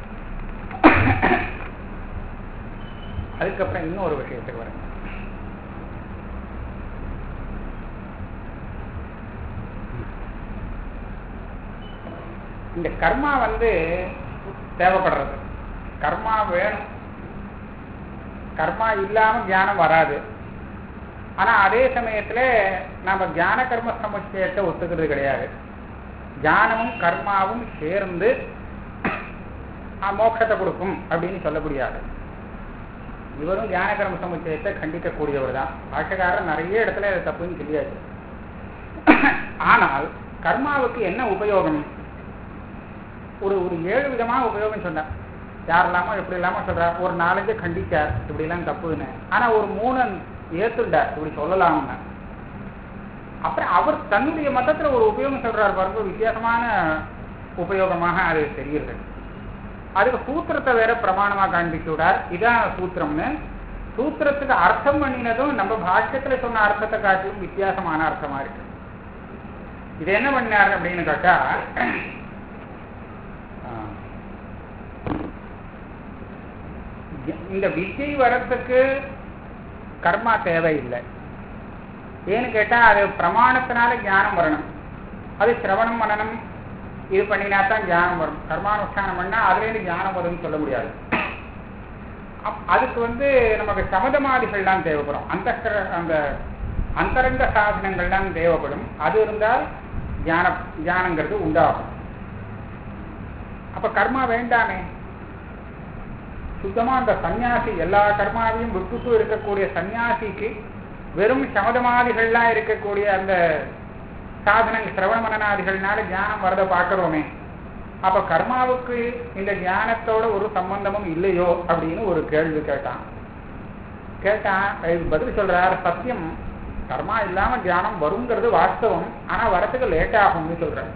அதுக்கப்புறம் இன்னும் ஒரு விஷயத்துக்கு வரேன் இந்த கர்மா வந்து தேவைப்படுறது கர்மா வேணும் கர்மா இல்லாம ஞானம் வராது ஆனா அதே சமயத்துல நாம ஞான கர்ம சமுச்சயத்தை ஒத்துக்கிறது கிடையாது ஞானமும் கர்மாவும் சேர்ந்து ஆ, மோட்சத்தை கொடுக்கும் அப்படின்னு சொல்ல முடியாது இவரும் ஞான கர்ம சமுச்சயத்தை கண்டிக்கக்கூடியவர் தான் பாஷக்காரர் நிறைய இடத்துல இது தப்புன்னு சொல்லியாச்சு ஆனால் கர்மாவுக்கு என்ன உபயோகம் ஒரு ஒரு ஏழு விதமான உபயோகம் சொன்னார் யாரெல்லாமோ எப்படி இல்லாம சொல்றார் ஒரு நாலஞ்சு கண்டிச்சார் இப்படி எல்லாம் தப்புன்னு ஆனா ஒரு மூணு ஏத்துண்டார் இப்படி சொல்லலாம்னு அப்புறம் அவர் தன்னுடைய மதத்துல ஒரு உபயோகம் சொல்றார் பாருங்க வித்தியாசமான உபயோகமாக அது தெரியுது அதுக்கு சூத்திரத்தை வேற பிரமாணமா காண்பிச்சு விடார் இதான் சூத்திரம்னு சூத்திரத்துக்கு அர்த்தம் பண்ணினதும் நம்ம பாஷ்யத்துல சொன்ன அர்த்தத்தை காட்டிலும் வித்தியாசமான அர்த்தமா இருக்கு இது என்ன பண்ணார் அப்படின்னு கேட்டா ஆஹ், இந்த வித்யை வரத்துக்கு கர்மா தேவையில்லை ஏன்னு கேட்டா அது பிரமாணத்தினால ஞானம் வரணும் அது சிரவணம் மனனம் இது பண்ணினா தான் ஞானம் வரும் கர்மானுஷ்டானம் பண்ணா அதுலேருந்து ஞானம் வரும்னு சொல்ல முடியாது அப்- அதுக்கு வந்து நமக்கு சமதமாதிகள்லாம் தேவைப்படும் அந்த அந்த அந்தரங்க சாதனங்கள்லாம் தேவைப்படும் அது இருந்தால் ஞான ஞானங்கிறது உண்டாகும் அப்ப கர்மா வேண்டாமே சுத்தமா அந்த சன்னியாசி எல்லா கர்மாவையும் விட்டுட்டு இருக்கக்கூடிய சன்னியாசிக்கு வெறும் சமதமாதிகள்லாம் இருக்கக்கூடிய அந்த சாதனங்கள் சிரவண மனநாதிகள்னால ஞானம் வரத பார்க்கிறோமே அப்ப கர்மாவுக்கு இந்த ஞானத்தோட ஒரு சம்பந்தமும் இல்லையோ அப்படின்னு ஒரு கேள்வி கேட்டான் கேட்டான் இதுக்கு பதில் சொல்றார் சத்தியம் கர்மா இல்லாம தியானம் வருங்கிறது வாஸ்தவம் ஆனா வரத்துக்கு லேட் ஆகும்னு சொல்றார்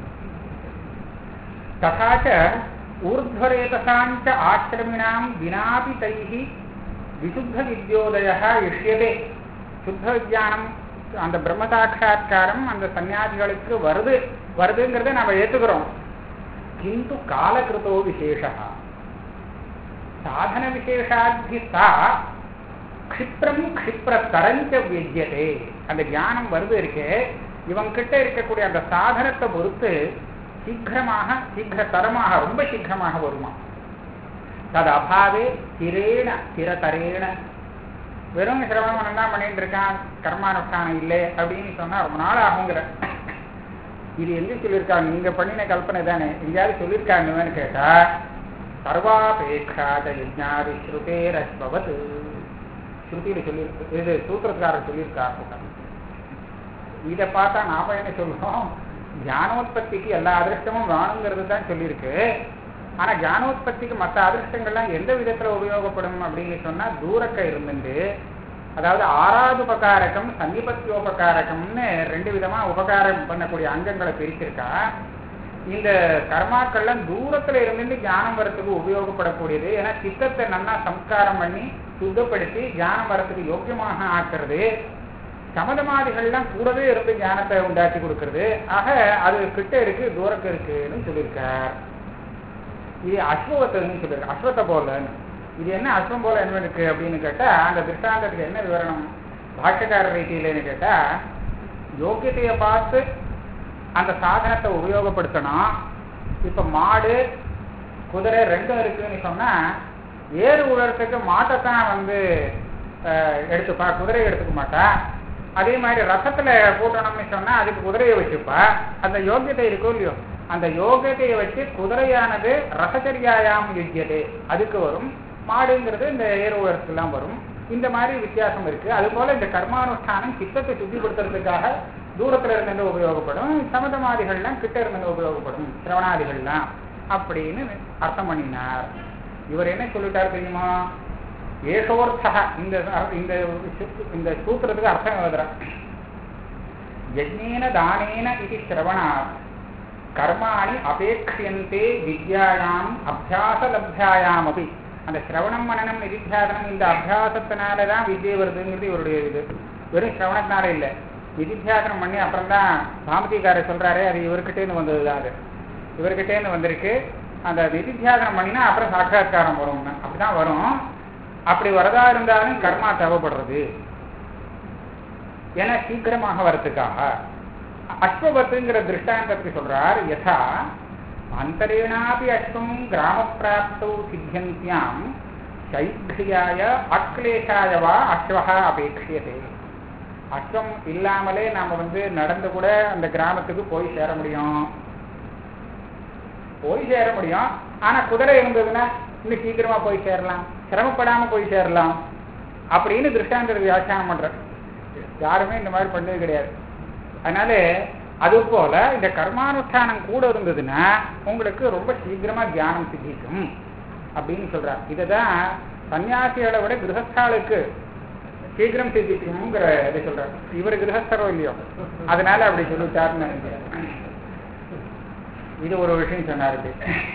ததாச்ச ஊர்ಧ್ವரேதசாஞ்ச ஆசிரமிணாம் வினாபி தைஹி விசுத்த வித்யோதய இஷ்யதே சுத்த விஜயானம் அந்த பிரம்ம சாட்சா்காரம் அந்த சன்னியாசிகளுக்கு வருது வருதுங்கிறத நம்ம ஏத்துக்கிறோம் கிந்து காலகிருத்தோ விசேஷா சாதன விசேஷாத்தி சா க்ஷிப்ரம் க்ஷிப்ரத்தரஞ்ச வியஜ்யதே அந்த ஞானம் வருது இருக்கே இவன் கிட்ட இருக்கக்கூடிய அந்த சாதனத்தை பொறுத்து சீக்கிரமாக சீக்கிரத்தரமாக ரொம்ப சீக்கிரமாக வருமா தது அபாவே திரேண திரதரேண வெறும் சிரவணம் தான் பண்ணிட்டு இருக்கான் கர்மானுஷ்டானம் இல்லை அப்படின்னு சொன்னா ரொம்ப நாள் ஆகுங்கிற இது எங்க சொல்லியிருக்காங்க நீங்க பண்ணின கல்பனை தானே எங்கேயாவது சொல்லியிருக்காங்கன்னு கேட்டா சர்வாபேட்சாத யஜ்ஞாதி ஸ்ருதேரஸ்பவத் ஸ்ருதியில சொல்லியிருக்கு இது சூத்திரக்காரர் சொல்லியிருக்காரு இதை பார்த்தா நாம என்ன சொல்றோம் ஞானோத்பத்திக்கு எல்லா அதிர்ஷ்டமும் வேணுங்கிறது தான் சொல்லியிருக்கு ஆனா ஞானோத்பத்திக்கு மற்ற அதிர்ஷ்டங்கள்லாம் எந்த விதத்துல உபயோகப்படும் அப்படின்னு சொன்னா தூரக்க இருந்துட்டு அதாவது ஆறாவது உபகாரகம் சன்னிபத்தியோபகாரகம்னு ரெண்டு விதமா உபகாரம் பண்ணக்கூடிய அங்கங்களை பிரிச்சிருக்கா இந்த கர்மாக்கள்லாம் தூரத்துல இருந்துட்டு ஞானம் வரத்துக்கு உபயோகப்படக்கூடியது ஏன்னா சித்தத்தை நல்லா சம்ஸ்காரம் பண்ணி சுத்தப்படுத்தி ஞானம் வரத்துக்கு யோக்கியமாக ஆக்குறது சமதமாதிகள்லாம் கூடவே இருந்து ஞானத்தை உண்டாக்கி கொடுக்கறது ஆக அது கிட்ட இருக்கு தூரக்க இருக்குன்னு சொல்லியிருக்கார் இது அஸ்வவத்துன்னு சொல்லியிருக்கு அஸ்வத்தை போலன்னு இது என்ன அஸ்வம் போல என்ன இருக்கு அப்படின்னு கேட்டா அந்த திருஷ்டாந்தத்துக்கு என்ன விவரணம் பாஷ்யக்கார ரீதியிலன்னு கேட்டா யோக்கியத்தையை பார்த்து அந்த சாதனத்தை உபயோகப்படுத்தணும் இப்ப மாடு குதிரை ரெண்டும் இருக்குன்னு சொன்னா ஏறு உழறதுக்கு மாட்டை தான் வந்து அஹ், எடுத்துப்பா குதிரையை எடுத்துக்க மாட்டா அதே மாதிரி ரசத்துல போட்டணும்னு சொன்னா அதுக்கு குதிரையை வச்சுப்பா அந்த யோக்கியத்தை இருக்கோ இல்லையோ அந்த யோகியத்தையை வச்சு குதிரையானது ரசச்சரியாயாம் யுஜ்யதே அதுக்கு வரும் மாடுங்கிறது இந்த ஏறு உழறதுக்கெல்லாம் வரும் இந்த மாதிரி வித்தியாசம் இருக்கு அது போல இந்த கர்மானுஷ்டானம் சித்தத்தை சுத்திப்படுத்துறதுக்காக தூரத்துல இருந்து உபயோகப்படும் சமதமாதிகள்லாம் கிட்ட இருந்து உபயோகப்படும் சிரவணாதிகள்லாம் அப்படின்னு அர்த்தம் பண்ணினார் இவர் என்ன சொல்லிட்டார் தெரியுமா ஏஷோர்த்தக இந்த இந்த இந்த சூத்திரத்துக்கு அர்த்தம் எழுதுறார் யஜ்ஞேன தானேன இது சிரவணாத் கர்மாணி அபேட்சியந்தே வித்யாயாம் அபியாசலப்தியாயாம் அப்படி அந்த சிரவணம் மனனம் நிதித்தியாசனம் இந்த அபியாசத்தினால தான் வித்யை வருதுங்கிறது இவருடைய இது வெறும் சிரவணத்தினால இல்லை நிதித்தியாசனம் பண்ணி அப்புறம் தான் பாமதிக்காரர் சொல்றாரு அது இவர்கிட்டேருந்து வந்தது தான் அது இவர்கிட்டேருந்து வந்திருக்கு அந்த நிதித்தியாசனம் பண்ணினா அப்புறம் சாட்சாத்காரம் வரும்னு அப்படிதான் வரும் அப்படி வரதா இருந்தாலும் கர்மா தேவைப்படுறது ஏன்னா சீக்கிரமாக வரத்துக்காக அஸ்வபத்துங்கிற திருஷ்டாந்தத்துக்கு சொல்றார் யதா அந்தரேணாபி அஸ்வம் கிராம பிராப்தௌ சித்தியந்தியாம் சைத்ரியாய அக்லேஷாய வா அஸ்வஹா அபேட்சியதே அஸ்வம் இல்லாமலே நாம வந்து நடந்து கூட அந்த கிராமத்துக்கு போய் சேர முடியும் போய் சேர முடியும் ஆனா குதிரை இருந்ததுன்னா இன்னும் சீக்கிரமா போய் சேரலாம் சிரமப்படாம போய் சேரலாம் அப்படின்னு திருஷ்டாந்தர் வியாக்கியானம் பண்ற யாருமே இந்த மாதிரி பண்ணது கிடையாது அதனால அது போல இந்த கர்மானுஷ்டானம் கூட இருந்ததுன்னா உங்களுக்கு ரொம்ப சீக்கிரமா தியானம் சித்திக்கும் அப்படின்னு சொல்றார் இதுதான் சன்னியாசிகளை விட கிரகஸ்தாளுக்கு சீக்கிரம் சித்திக்கும்ங்கிற இதை சொல்றார் இவர் கிரகஸ்தரோ இல்லையோ அதனால அப்படி சொல்லிட்டாருன்னு நினைக்கிறேன் இது ஒரு விஷயம் சொன்னாரு இப்படி.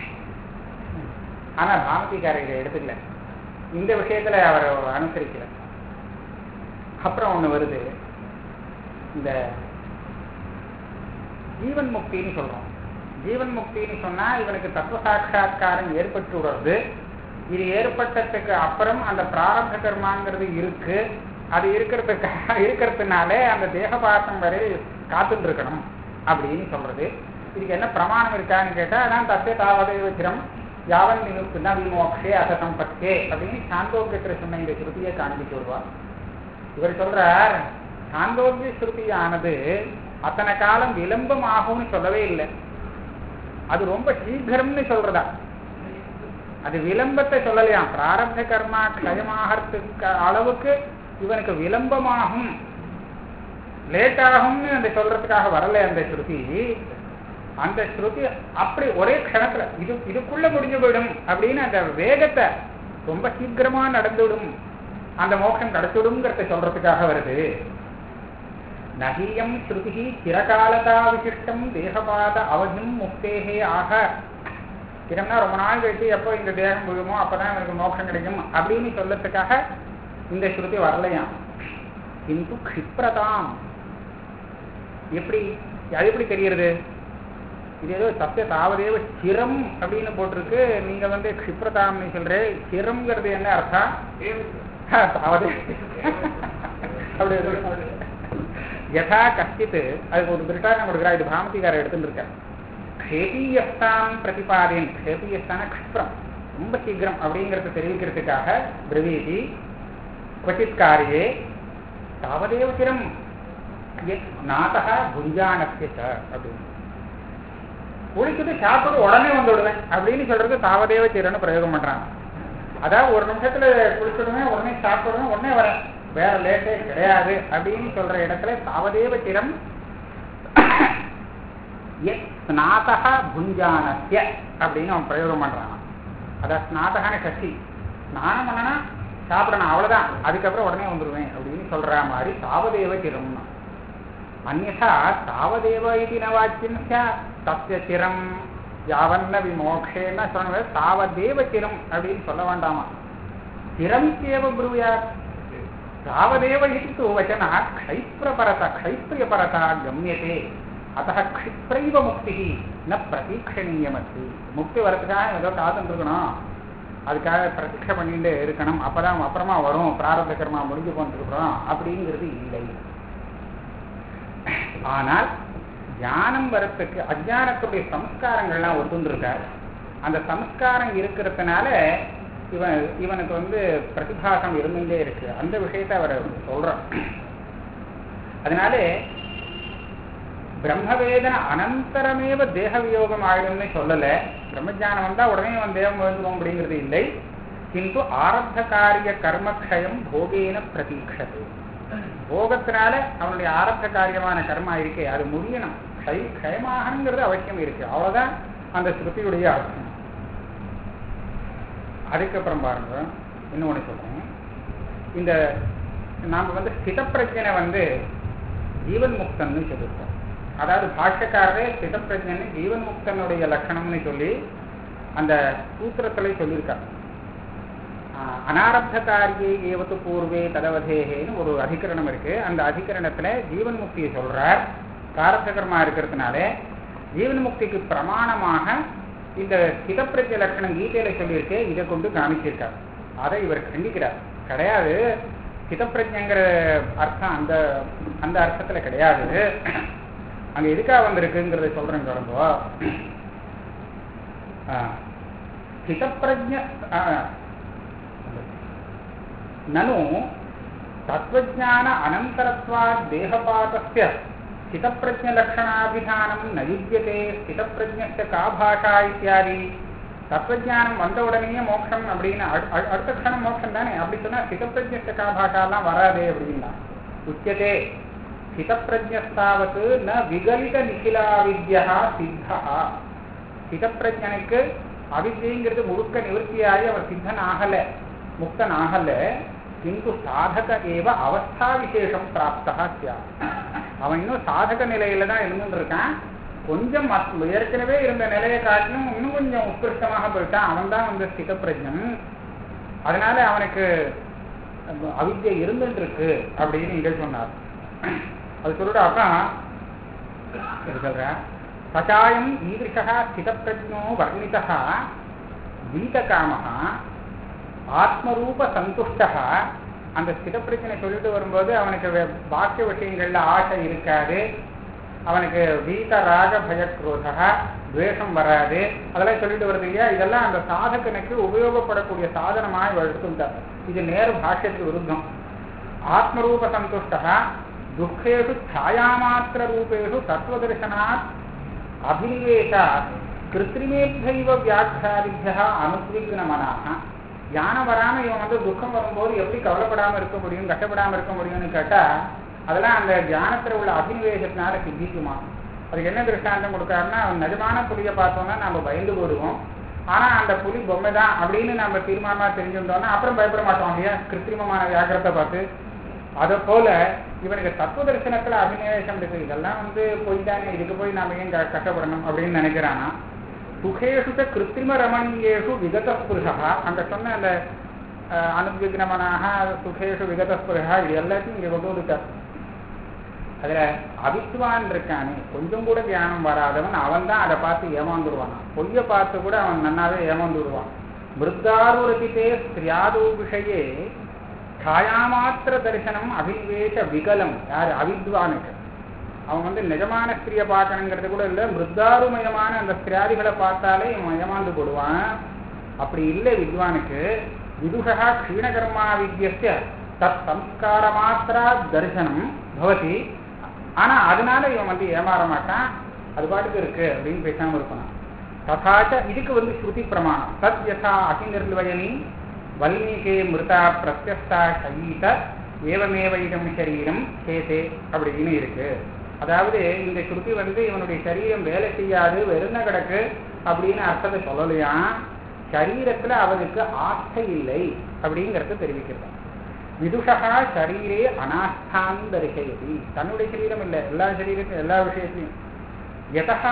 ஆனா பாமதிக்காரர் இதை எடுத்துக்கல இந்த விஷயத்துல அவர் அனுசரிக்கல அப்புறம் ஒண்ணு வருது இந்த ஜீவன் முக்தின்னு சொல்றோம் ஜீவன் முக்தின்னு சொன்னா இவனுக்கு தத்துவ சாட்சா்காரம் ஏற்பட்டு விடுறது இது ஏற்பட்டதுக்கு அப்புறம் அந்த பிராரப்த கர்மாங்கிறது இருக்கு அது இருக்கிறதுக்கு இருக்கிறதுனாலே அந்த தேகபாசம் வரை காத்துட்டு இருக்கணும் அப்படின்னு சொல்றது இதுக்கு என்ன பிரமாணம் இருக்கான்னு கேட்டா அதான் தத்தே தாவது வச்சிரம் யாவன் நிமிப்புனா விமோக்ஷே அசசம்பத்தே அப்படின்னு சாந்தோக்கியத்தில் சொன்ன இந்த ஸ்ருதியை காண்பிச்சு வருவா இவர் சொல்றார் சாந்தோக்கிய ஸ்ருதியானது அத்தனை காலம் விளம்பம் ஆகும்னு சொல்லவே இல்லை அது ரொம்ப சீக்கிரம்னு சொல்றதா அது விளம்பத்தை சொல்லலையாம் பிராரப்த கர்மா க்ஷயமாகறதுக்கு அளவுக்கு இவனுக்கு விளம்பமாகும் லேட் ஆகும்னு அந்த சொல்றதுக்காக வரல அந்த ஸ்ருதி அந்த ஸ்ருதி அப்படி ஒரே க்ஷணத்துல இது இதுக்குள்ள முடிஞ்சு போயிடும் அப்படின்னு அந்த வேகத்தை ரொம்ப சீக்கிரமா நடந்துவிடும் அந்த மோட்சம் கிடைச்சுடுங்கிறத சொல்றதுக்காக வருது நகியம் ஸ்ருதி சிறகாலதா விசிஷ்டம் தேகபாத அவதிம் முக்தேகே ஆக சிரம்னா ரொம்ப நாள் கழிச்சு எப்போ இந்த தேகம் விழுமோ அப்பதான் எனக்கு மோட்சம் கிடைக்கும் அப்படின்னு சொல்லத்துக்காக இந்த ஸ்ருதி வரலையாம் கிந்து க்ஷிப்ரதாம் எப்படி அது எப்படி தெரியுறது இது ஏதோ சத்திய தாவதேவ சிரம் அப்படின்னு போட்டிருக்கு நீங்க வந்து க்ஷிப்ரதாம்னு சொல்றே சிரம்ங்கிறது என்ன அர்த்தம் தாவதே அப்படி இருக்கு. யதா கஷ்டித் அதுக்கு ஒரு திருஷ்டாந்தம் கொடுக்குறா இது பாமதிகார எடுத்துட்டு இருக்க க்ஷேபீயஸ்தாம் பிரதிபாதேன் க்ஷேபீயஸ்தான க்ஷிப்ரம் ரொம்ப சீக்கிரம் அப்படிங்கிறத தெரிவிக்கிறதுக்காக பிரவீதி क्वचित् कार्ये तावदेव चिरं यत् नातः புஞ்சானத்திய ச அப்படின்னு குளிச்சுட்டு சாப்பிட்டு உடனே வந்து விடுவேன் அப்படின்னு சொல்றது தாவதேவ சிரன்னு பிரயோகம் பண்றாங்க அதாவது ஒரு நிமிஷத்துல குளிச்சுடுவேன் உடனே சாப்பிடுவேன் உடனே வரேன் வேற லேட்டே கிடையாது அப்படின்னு சொல்ற இடத்துல தாவதேவ சிரம் எத் ஸ்நாதக புஞ்சானத்திய அப்படின்னு அவன் பிரயோகம் பண்றான் அதான் ஸ்நாதகான கட்சி ஸ்நானம் பண்ணனா சாப்பிடணும் அவ்வளவுதான் அதுக்கப்புறம் உடனே வந்துருவேன் அப்படின்னு சொல்ற மாதிரி தாவதேவ சிரம்னா அந்நா தாவதேவ இது நவாக்கியம் தஸ்ய சிரம் யாவன்ன விமோக்ஷேன்னா சொன்ன தாவதேவ சிரம் அப்படின்னு சொல்ல வேண்டாமா சிரம் கேவ ப்ரூயாத் தாவதேவ இது தூ வச்சனா க்ஷைப்ரபரத க்ஷைப்ரியபரதா கம்யதே அத்த க்ஷிப்ரைவ முக்தி ந பிரதீட்சணீயமஸ்தி முக்தி வரதுக்காக ஏதோ காத்துட்டு இருக்கணும் அதுக்காக பிரதீட்சை பண்ணிட்டு இருக்கணும் அப்பதான் அப்புறமா வரும் பிராரப்த கர்மா முடிஞ்சு போனதுக்கப்புறம் அப்படிங்கிறது இல்லை ஆனால் ஞானம் வரத்துக்கு அஜானத்துடைய சம்ஸ்காரங்கள்லாம் ஒத்துண்டிருக்கார் அந்த சம்ஸ்காரம் இருக்கிறதுனால இவன் இவனுக்கு வந்து பிரதிபாசம் இருந்துட்டே இருக்கு அந்த விஷயத்தை அவர் சொல்றார் அதனாலே பிரம்மவேதன அனந்தரமேவ தேக வியோகம் ஆயிடும்னு சொல்லல பிரம்மஜானம் வந்தா உடனே அவன் தேவம் வந்துடும் அப்படிங்கிறது இல்லை கிந்து ஆரத்த காரிய கர்மக்ஷயம் போகேன பிரதீட்சது போகத்தினால அவனுடைய ஆரத்த காரியமான கர்மா இருக்கே அது முடியணும் க்ஷை க்ஷயமாகணுங்கிறது அவசியம் இருக்கு அவ்வளவுதான் அந்த ஸ்ருதியுடைய அர்த்தம் அதுக்கப்புறம் பாருங்க இன்னொன்னு சொல்றேன் இந்த நாம வந்து ஸ்திதப்பிரஜனை வந்து ஜீவன் முக்தன்னு சொல்லியிருக்கோம் அதாவது பாஷ்யக்காரரே ஸ்திதப்பிரஜனை ஜீவன் முக்தனுடைய லட்சணம்னு சொல்லி அந்த சூத்திரத்திலே சொல்லியிருக்கார் ஆஹ் அனாரப்த காரியே ஏவத்து பூர்வே ததவதேகேன்னு ஒரு அதிகரணம் இருக்கு அந்த அதிகரணத்துல ஜீவன் முக்தியை சொல்றார் காரத்தகரமா இருக்கிறதுனால ஜீவன் முக்திக்கு பிரமாணமாக இந்த சிதப்பிரஜ லட்சணம் கீதையில சொல்லியிருக்கு இதை கொண்டு காமிச்சிருக்கார் அதை இவர் கண்டிக்கிறார் கிடையாது சிதப்பிரஜங்கிற அர்த்தம் அந்த அந்த அர்த்தத்துல கிடையாது அங்க எதுக்காக வந்திருக்குங்கிறத சொல்றேன் பாருங்க சிதப்பிரஜ நனு தத்வஜான அனந்தரத்வாத் தேகபாதஸ்ய ஸ்திதப்பிரஜலக்ஷணாபிதானம் நயுஜ்யதே ஸ்திதப்பிரஜ்ஞஸ்ய கா பாஷா இத்தியாதி தத்துவஜானம் வந்த உடனேயே மோட்சம் அப்படின்னு அடு- அடு- அடுத்த க்ஷணம் மோட்சம் தானே அப்படி சொன்னா ஸ்திதப்பிரஜ்ஞஸ்ய கா பாஷாலாம் வராதே அப்படின்னா உச்சதே ஸ்திதப்பிரஜஸ்தாவது ந விகலித நிகிலாவித்யா சித்தா சிதப்பிரஜனுக்கு அவித்யங்கிறது முழுக்க நிவர்த்தியாகி அவர் சித்தன் ஆகல முக்தன் ஆகல கிந்து சாதக ஏவ அவஸ்தா விசேஷம் பிராப்தா சியா அவன் இன்னும் சாதக நிலையில தான் இருந்துட்டு இருக்கான் கொஞ்சம் மத்- ஏற்கனவே இருந்த நிலையை காட்டிலும் இன்னும் கொஞ்சம் உத்கிருஷ்டமாக போயிட்டான் அவன் தான் வந்து ஸ்திதப்பிரஜன் அதனால அவனுக்கு அஹ், அவித்யை இருந்துட்டு இருக்கு அப்படின்னு இங்க சொன்னார் அது சொல்லிட்டு அப்புறம் இது சொல்றேன் சச்சாயம் ஈதிருஷா ஸ்திதப்பிரஜோ வர்ணிதா வீதகாமः ஆத்மரூப சந்துஷ்டா அந்த ஸ்திதப்பிரச்சனை சொல்லிட்டு வரும்போது அவனுக்கு வே- பாக்கிய விஷயங்கள்ல ஆசை இருக்காது அவனுக்கு வீத ராக பயக்ரோதா துவேஷம் வராது அதெல்லாம் சொல்லிட்டு வருது இல்லையா இதெல்லாம் அந்த சாதகனுக்கு உபயோகப்படக்கூடிய சாதனமாக இவர் எடுத்துட்டார் இது நேரு பாஷ்யத்துக்கு விருத்தம் ஆத்மரூப சந்துஷ்டா துக்கேஷு ಛಾಯಾಮಾತ್ರ ರೂಪೇஷு தத்துவதர்சனாத் அபினிவேஷாத் கிருத்திரிமேத்தைவ வியாக்கியாதிபியா அனுத்விக்னமனாக ஞானம் வராம இவன் வந்து துக்கம் வரும்போது எப்படி கவலைப்படாம இருக்க முடியும் கஷ்டப்படாம இருக்க முடியும்னு கேட்டா அதெல்லாம் அந்த தியானத்துல உள்ள அபினிவேசத்தினால சித்திக்குமா அதுக்கு என்ன திருஷ்டாந்தம் கொடுக்காருன்னா அவன் நிஜமான புலியை பார்த்தோம்னா நம்ம பயந்து போடுவோம் ஆனா அந்த புலி பொம்மை தான் அப்படின்னு நம்ம தீர்மானமா தெரிஞ்சுட்டோம்னா அப்புறம் பயப்பட மாட்டோம் இல்லையா கிருத்திரிமமான வியாக்கிரத்தை பார்த்து அதை போல இவனுக்கு தத்துவ தரிசனத்துல அபினிவேசம் இருக்கு இதெல்லாம் வந்து போய் தானே இதுக்கு போய் நாம ஏன் க- கஷ்டப்படணும் அப்படின்னு நினைக்கிறானா சுகேஷு ச கிருத்திரிம ரமணீயேஷு விகத ஸ்பிருஷா அங்க சொன்ன அந்த அஹ், அனுத்விக்னமனாக சுகேஷு விகத ஸ்பிருஷா இது எல்லாத்தையும் இங்க கொண்டு வந்துட்டார் அதுல அவித்வான் இருக்கானே கொஞ்சம் கூட தியானம் வராதவன் அவன் தான் அதை பார்த்து ஏமாந்துருவான் பொய்ய பார்த்து கூட அவன் நன்னாவே ஏமாந்து விடுவான் மிருத்தாருரதித்தே ஸ்திரியாதோ விஷயே ಛಾಯಾಮಾತ್ರ தரிசனம் அபினிவேஷ விகலம் யார் அவித்வானுக்கு அவன் வந்து நிஜமான ஸ்திரியை பார்க்கணுங்கிறது கூட இல்லை மிருத்தாருமயமான அந்த ஸ்திரியாதிகளை பார்த்தாலே இவன் ஏமாந்து போடுவான் அப்படி இல்லை வித்வானுக்கு விதுஷா க்ஷீணகர்மா வித்யஸ்ய தத் சம்ஸ்கார மாத்திரா தரிசனம் பவதி ஆனா அதனால இவன் வந்து ஏமாற மாட்டான் அது பாட்டுக்கு இருக்கு அப்படின்னு பேசாம இருப்பான் ததாச்ச இதுக்கு வந்து ஸ்ருதி பிரமாணம் தத் யசா அகிநிர்வயனி வல்மீகே மிருதா பிரத்யஸ்தா சயீத ஏவமேவ இதம் சரீரம் சேதே அப்படின்னு இருக்கு அதாவது இந்த ஸ்ருதி வந்து இவனுடைய சரீரம் வேலை செய்யாது வெறுன கிடக்கு அப்படின்னு அர்த்தத்தை சொல்லலையாம் சரீரத்துல அவனுக்கு ஆசை இல்லை அப்படிங்கறத தெரிவிக்கிறது விதுஷா சரீரே அனாஸ்தான் தரிசயதி தன்னுடைய சரீரம் இல்லை எல்லா சரீரத்தையும் எல்லா விஷயத்தையும் யதா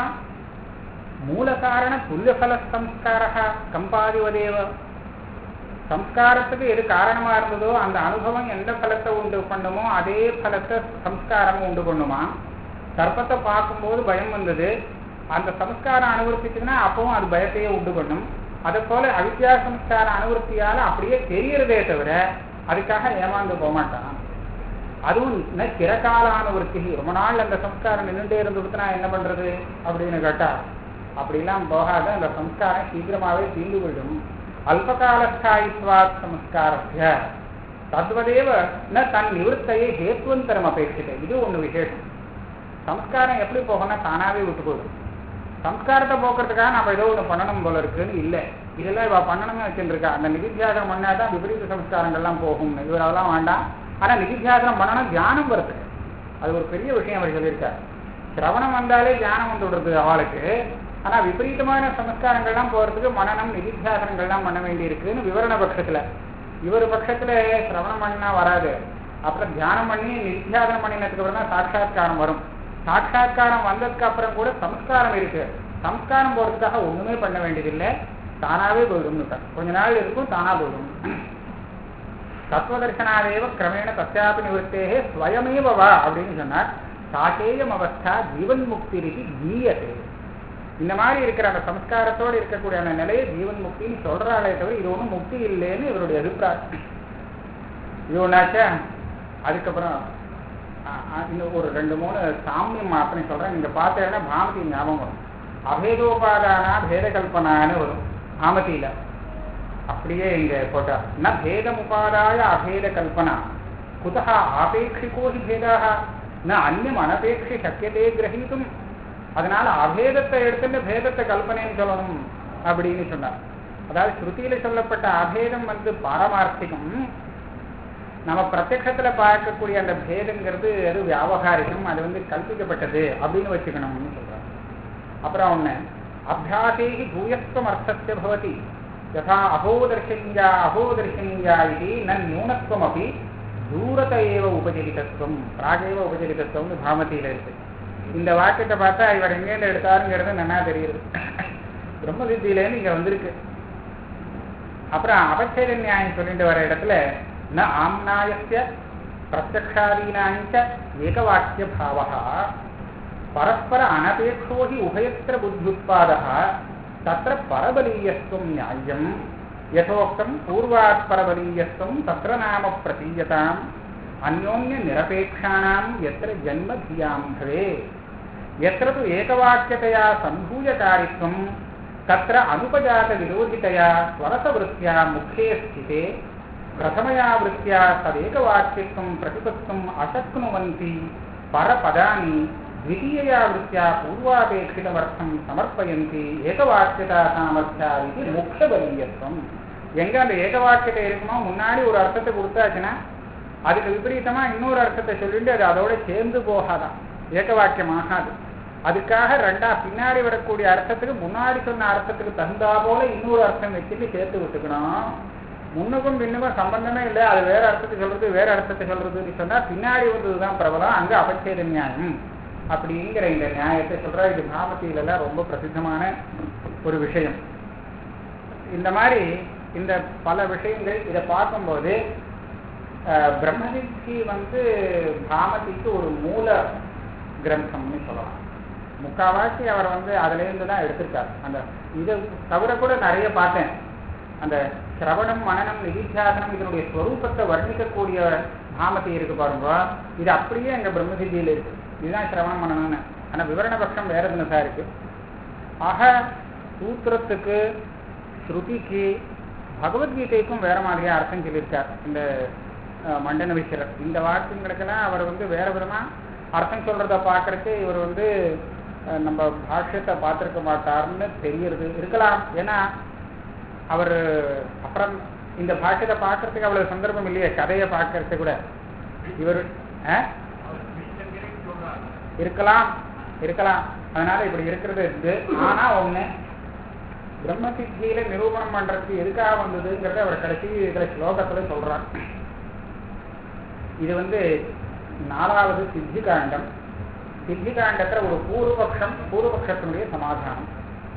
மூலகாரண துல்லியபல சம்ஸ்காரா கம்பாதிவதேவ சம்ஸ்காரத்துக்கு எது காரணமா இருந்ததோ அந்த அனுபவம் எந்த பலத்தை உண்டு பண்ணுமோ அதே பலத்தை சம்ஸ்காரமும் உண்டு பண்ணுமா சர்ப்பத்தை பார்க்கும்போது பயம் வந்தது அந்த சம்ஸ்காரம் அனுவர்த்திச்சுன்னா அப்பவும் அது பயத்தையே உண்டு பண்ணும் அதை போல அவித்யா சம்ஸ்கார அனுவர்த்தியால அப்படியே தெரியறதே தவிர அதுக்காக ஏமாந்து போக மாட்டான் அதுவும் ந சிறகாலானுவர்த்தி ரொம்ப நாள் அந்த சம்ஸ்காரம் நின்றுட்டே இருந்துட்டு நான் என்ன பண்றது அப்படின்னு கேட்டா அப்படிலாம் போகாத அந்த சம்ஸ்காரம் சீக்கிரமாவே தீர்ந்து போயிடும் அல்பகாலஸ்தாயித்வாத் சம்ஸ்காரஸ்ய தத்வதேவ ந தன் நிவர்த்தையை ஹேத்வந்தரம் அபேட்சித இது ஒண்ணு விசேஷம் சம்ஸ்காரம் எப்படி போகணும்னா தானாவே விட்டு போயிடும் சம்ஸ்காரத்தை போக்குறதுக்காக நம்ம ஏதோ ஒன்று பண்ணணும் போல இருக்குன்னு இல்லை இதெல்லாம் இவ பண்ணணும்னு வச்சுருக்கா அந்த நிதித்தியாசனம் பண்ணாதான் விபரீத சம்ஸ்காரங்கள்லாம் போகும் இவர் அதெல்லாம் வேண்டாம் ஆனா நிதித்தியாசனம் பண்ணணும் தியானம் வருது அது ஒரு பெரிய விஷயம் அவர் சொல்லியிருக்கார் சிரவணம் வந்தாலே தியானம் வந்து விடுறது அவளுக்கு ஆனா விபரீதமான சமஸ்காரங்கள்லாம் போறதுக்கு மனநம் நிதித்தியாசனங்கள்லாம் பண்ண வேண்டியிருக்குன்னு விவரண பட்சத்துல இவர் பட்சத்துல சிரவணம் பண்ணா வராது அப்புறம் தியானம் பண்ணி நிதித்தியாசனம் பண்ணினதுக்கு அப்புறம் தான் சாட்சாத்காரம் வரும் சாட்சாத்காரம் வந்ததுக்கு அப்புறம் கூட சம்ஸ்காரம் இருக்கு சம்ஸ்காரம் போறதுக்காக ஒண்ணுமே பண்ண வேண்டியதில்லை தானாவே போயிடும்னு கொஞ்ச நாள் இருக்கும் தானா போயிடும் தத்துவதர்சனாதேவ கிரமேண தஸ்யாபி நிவர்த்தேகே ஸ்வயமேவ வா அப்படின்னு சொன்னார் சாகேயம் அவஸ்தா ஜீவன் முக்தி ரீதி கீயத்தை இந்த மாதிரி இருக்கிற அந்த சம்ஸ்காரத்தோடு இருக்கக்கூடிய அந்த நிலையை ஜீவன் முக்தின்னு சொல்றாளே தவிர இது ஒன்றும் முக்தி இல்லைன்னு இவருடைய அபிப்பிராயம் இது ஒன்றாச்சா அதுக்கப்புறம் ஆ, ஆ, இன்னும் ஒரு ரெண்டு மூணு சாமியம் மாத்திரம் சொல்றேன் நீங்க பார்த்தேன்னா பாமதி ஞாபகம் வரும் அபேதோபாதானா பேத கல்பனான்னு வரும் ஆமதியில அப்படியே இங்க போட்டா ந பேதம் உபாதாய அபேத கல்பனா குதா ஆபேட்சிகோ ஹி பேதாக ந அந்நியம் அனபேட்சி சக்கியதே கிரகித்தும் அதனால அபேதத்தை எடுத்துட்டு பேதத்தை கல்பனைன்னு சொல்லணும் அப்படின்னு சொன்னார் அதாவது ஸ்ருதியில சொல்லப்பட்ட அபேதம் வந்து பாரமார்த்திகம் நம்ம பிரத்யக்ஷத்துல பார்க்கக்கூடிய அந்த பேதங்கிறது அது வியாபகாரிகம் அது வந்து கல்பிக்கப்பட்டது அப்படின்னு வச்சுக்கணும்னு சொல்றாங்க அப்புறம் ஒண்ணு அபியாசேகி பூயஸ்வம் அர்த்தஸ்ய பவதி யதா அகோதர்ஷன்யா அகோதர்ஷன்யா இது ந நியூனத்துவம் அப்படி தூரத ஏவ உபஜலிதத்துவம் பிராகேவ உபஜலிதத்துவம்னு பாமதியில இருக்கு இந்த வாக்கியத்தை பார்த்தா இவர் எங்கேருந்து எடுத்தாருங்கிறது நல்லா தெரியுது பிரம்ம வித்தியிலேருந்து இங்க வந்திருக்கு அப்புறம் அவச்சேத நியாயம் சொல்லிட்டு வர இடத்துல ந ஆம்னாயஸ்ய பிரத்யக்ஷாதீனாஞ்ச ஏகவாக்கிய பாவா பரஸ்பர அனபேட்சோ ஹி உபயத்திர புத்தியுத்பாதः தத்திர பரபலீயஸ்வம் நியாயம் யதோக்தம் பூர்வாத் பரபலீயஸ்வம் தத்திர நாம பிரதீயதாம் அந்யோன்ய நிரபேக்ஷாணாம் எத்திர ஜன்ம தியாம் பவே यत्र तु एकवाक्यतया सम्भूयकारित्वं तत्र अनुपजातविरोधितया स्वरसवृत्त्या मुखे स्थिते प्रथमया वृत्त्या तदेकवाक्यत्वं प्रतिपत्तुम् अशक्नुवन्ति परपदानि द्वितीयया वृत्त्या पूर्वापेक्षितमर्थं समर्पयन्ति ஏகவாக்கியதா சாமர்த்தியா இது முக்கியபலீயத்துவம் எங்க அந்த ஏகவாக்கியத்தை இருக்குமோ முன்னாடி ஒரு அர்த்தத்தை கொடுத்தாச்சுன்னா அதுக்கு விபரீதமா இன்னொரு அர்த்தத்தை சொல்லிட்டு அது அதோட சேர்ந்து போகாதான் ஏகவாக்கியம் ஆகாது அதுக்காக ரெண்டா பின்னாடி வரக்கூடிய அர்த்தத்துக்கு முன்னாடி சொன்ன அர்த்தத்துக்கு தகுந்தா போல இன்னொரு அர்த்தம் வச்சுட்டு சேர்த்து விட்டுக்கணும் முன்னுக்கும் பின்னுக்கும் சம்பந்தமே இல்லை அது வேற அர்த்தத்தை சொல்றது வேற அர்த்தத்தை சொல்றதுன்னு சொன்னா பின்னாடி வந்ததுதான் பிரபலம் அங்க அபச்சேத நியாயம் அப்படிங்கிற இந்த நியாயத்தை சொல்ற இது பாமத்தியில எல்லாம் ரொம்ப பிரசித்தமான ஒரு விஷயம் இந்த மாதிரி இந்த பல விஷயங்கள் இதை பார்க்கும்போது அஹ், பிரம்மவித்தி வந்து பாமதிக்கு ஒரு மூல கிரந்தம்னு சொல்லலாம் முக்காவாசி அவர் வந்து அதுலேருந்து தான் எடுத்திருக்கார் அந்த இதை தவிர கூட நிறைய பார்த்தேன் அந்த சிரவணம் மனநம் நிதித்தியாசனம் இதனுடைய ஸ்வரூபத்தை வர்ணிக்கக்கூடிய பாமதி இருக்கு பாருங்க இது அப்படியே எங்க பிரம்மசித்தியில் இருக்கு இதுதான் சிரவணம் மனநம்னு ஆனா விவரண பட்சம் வேற தினசா இருக்கு ஆக சூத்திரத்துக்கு ஸ்ருதிக்கு பகவத்கீதைக்கும் வேற மாதிரியா அர்த்தம் சொல்லியிருக்கார் இந்த அஹ், மண்டன விசரர் இந்த வாக்கியங்களுக்கெல்லாம் அவர் வந்து வேற விதமா அர்த்தம் சொல்றத பார்க்கறதுக்கு இவர் வந்து அஹ், நம்ம பாஷ்யத்தை பார்த்திருக்க மாட்டார்னு தெரியுது இருக்கலாம் ஏன்னா அவர் அப்புறம் இந்த பாஷ்யத்தை பார்க்கறதுக்கு அவ்வளவு சந்தர்ப்பம் இல்லையே கதையை பார்க்கறதுக்கு கூட இவர் அஹ்? இருக்கலாம் இருக்கலாம் அதனால இப்படி இருக்கிறது இருக்கு ஆனா ஒண்ணு பிரம்ம சித்தியில நிரூபணம் பண்றதுக்கு எதுக்காக வந்ததுங்கிறத அவர் கடைசி இதுல ஸ்லோகத்துல சொல்றார் இது வந்து நாலாவது சித்தி காண்டம் சித்தி காண்டத்துல ஒரு பூர்வபக்ஷம் பூர்வபக்ஷத்தினுடைய சமாதானம்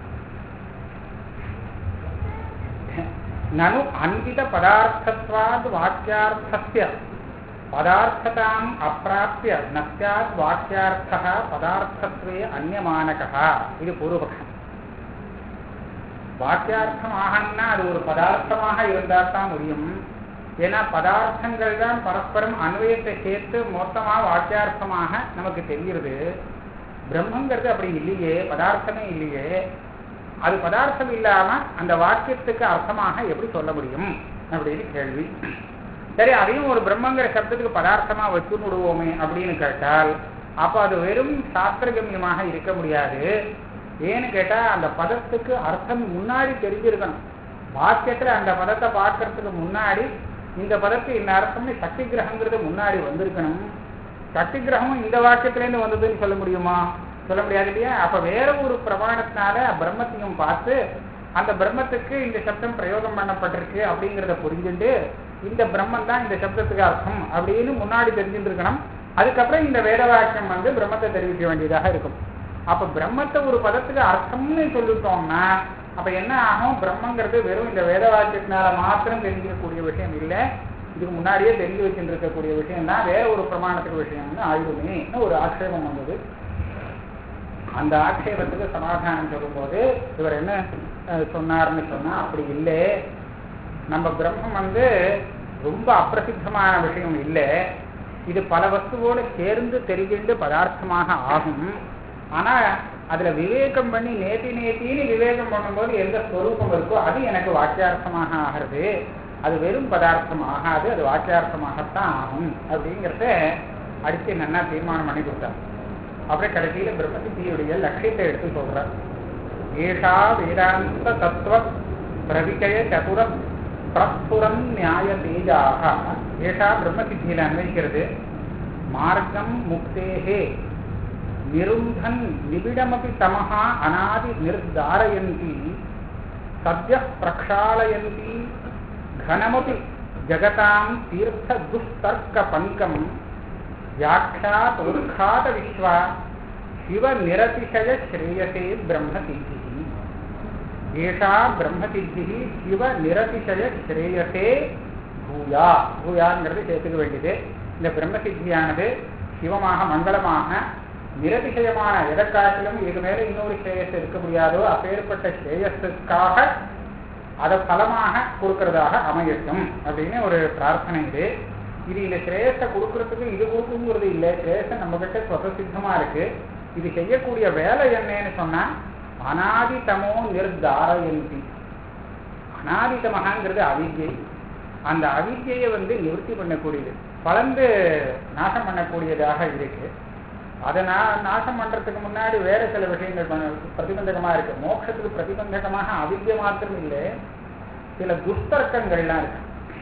நனு அன்பித பதார்த்தத்வாத் வாக்கியார்த்தஸ்ய பதார்த்ததாம் அப்பிராப்பிய நஸ்யாத் வாக்கியார்த்தः பதார்த்தத்வே அந்நியமானகः இது பூர்வபக்ஷம் வாக்கியார்த்தம் ஆகணும்னா அது ஒரு பதார்த்தமாக இருந்தால் தான் முடியும் ஏன்னா பதார்த்தங்கள் தான் பரஸ்பரம் அன்வயத்தை சேர்த்து மொத்தமா வாக்கியார்த்தமாக நமக்கு தெரிகிறது பிரம்மங்கிறது அப்படி இல்லையே பதார்த்தமே இல்லையே அது பதார்த்தம் இல்லாம அந்த வாக்கியத்துக்கு அர்த்தமாக எப்படி சொல்ல முடியும் அப்படின்னு கேள்வி சரி அதையும் ஒரு பிரம்மங்கிற சப்தத்துக்கு பதார்த்தமா வச்சு விடுவோமே அப்படின்னு கேட்டால் அப்போ அது வெறும் சாஸ்திரகமியமாக இருக்க முடியாது ஏன்னு கேட்டா அந்த பதத்துக்கு அர்த்தம் முன்னாடி தெரிஞ்சிருக்கணும் வாக்கியத்துல அந்த பதத்தை பார்க்கறதுக்கு முன்னாடி இந்த பதத்துக்கு இந்த அர்த்தம்னு சக்தி கிரகங்கிறது முன்னாடி வந்திருக்கணும் சக்தி கிரகமும் இந்த வாக்கியத்திலேருந்து வந்ததுன்னு சொல்ல முடியுமா சொல்ல முடியாது இல்லையா அப்ப வேற ஒரு பிரமாணத்தினால பிரம்மத்தையும் பார்த்து அந்த பிரம்மத்துக்கு இந்த சப்தம் பிரயோகம் பண்ணப்பட்டிருக்கு அப்படிங்கிறத புரிஞ்சுட்டு இந்த பிரம்மன் தான் இந்த சப்தத்துக்கு அர்த்தம் அப்படின்னு முன்னாடி தெரிஞ்சுட்டு இருக்கணும் அதுக்கப்புறம் இந்த வேத வாக்கியம் வந்து பிரம்மத்தை தெரிவிக்க வேண்டியதாக இருக்கும் அப்ப பிரம்மத்தை ஒரு பதத்துக்கு அர்த்தம்னு சொல்லிட்டோம்னா அப்ப என்ன ஆகும் பிரம்மங்கிறது வெறும் இந்த வேத வாக்கியத்தினால மாத்திரம் தெரிஞ்சிக்கக்கூடிய விஷயம் இல்லை இதுக்கு முன்னாடியே தெரிஞ்சு வச்சுட்டு இருக்கக்கூடிய விஷயம் தான் வேற ஒரு பிரமாணத்துக்கு விஷயம்னு ஆயுடுமே ஒரு ஆட்சேபம் வந்தது அந்த ஆட்சேபத்துக்கு சமாதானம் சொல்லும்போது இவர் என்ன அஹ், சொன்னார்னு சொன்னா அப்படி இல்லை நம்ம பிரம்மம் வந்து ரொம்ப அப்பிரசித்தமான விஷயம் இல்லை இது பல வஸ்துவோடு சேர்ந்து தெரிஞ்சுண்டு பதார்த்தமாக ஆகும் ஆனா அதுல விவேகம் பண்ணி நேத்தி நேத்தின்னு விவேகம் பண்ணும்போது எந்த ஸ்வரூபம் இருக்கோ அது எனக்கு வாக்கியார்த்தமாக ஆகிறது அது வெறும் பதார்த்தம் ஆகாது அது வாக்கியார்த்தமாகத்தான் ஆகும் அப்படிங்கிறத அடிச்சு நல்லா தீர்மானம் பண்ணி கொடுத்தார் அப்புறம் கடைசியில பிரம்மசித்தியுடைய லட்சியத்தை எடுத்து சொல்றார் ஏஷா வேதாந்த தத்துவ பிரவிஜய சதுர பிரஸ்புரம் நியாய தேஜாக ஏஷா பிரம்மசித்தியில அன்வைக்கிறது மார்க்கம் முக்தேகே நிருந்தன் நிபிடமபி தமஹா அநாதி நிர்தாரயந்தி சத்ய பிரக்ஷாலயந்தி घनमपि जगतां तीर्थदुस्तर्कपङ्कं व्याख्यातोत्खातविश्वा शिवनिरतिशयश्रेयसे ब्रह्मसिद्धिः एषा ब्रह्मसिद्धिः शिवनिरतिशयश्रेयसे பூயா பூயாங்கிறது சேர்த்துக்க வேண்டியது இந்த பிரம்மசித்தியானது சிவமாக மங்களமாக நிரதிசயமான எதற்காட்டிலும் இது மேல இன்னொரு ஸ்ரேயஸ் இருக்க முடியாதோ அப்பேற்பட்ட ஸ்ரேயஸுக்காக அதை பலமாக கொடுக்கறதாக அமையட்டும் அப்படின்னு ஒரு பிரார்த்தனை இது இது இந்த ஸ்ரேயஸை கொடுக்கறதுக்கு இது கொடுக்குங்கிறது இல்லை ஸ்ரேயஸை நம்ம கிட்ட சொதசித்தமா இருக்கு இது செய்யக்கூடிய வேலை என்னன்னு சொன்னா அனாதிதமோ நிர்தாரயந்தி அனாதிதமகாங்கிறது அவித்யை அந்த அவித்யை வந்து நிவர்த்தி பண்ணக்கூடியது பலந்து நாசம் பண்ணக்கூடியதாக இருக்கு அதை நான் நாசம் பண்றதுக்கு முன்னாடி வேற சில விஷயங்கள் பண்ண- பிரதிபந்தகமா இருக்கு மோட்சத்துக்கு பிரதிபந்தகமாக அவித்யை மாத்திரம் இல்லை சில துஷ்தர்க்கங்கள்லாம் இருக்கு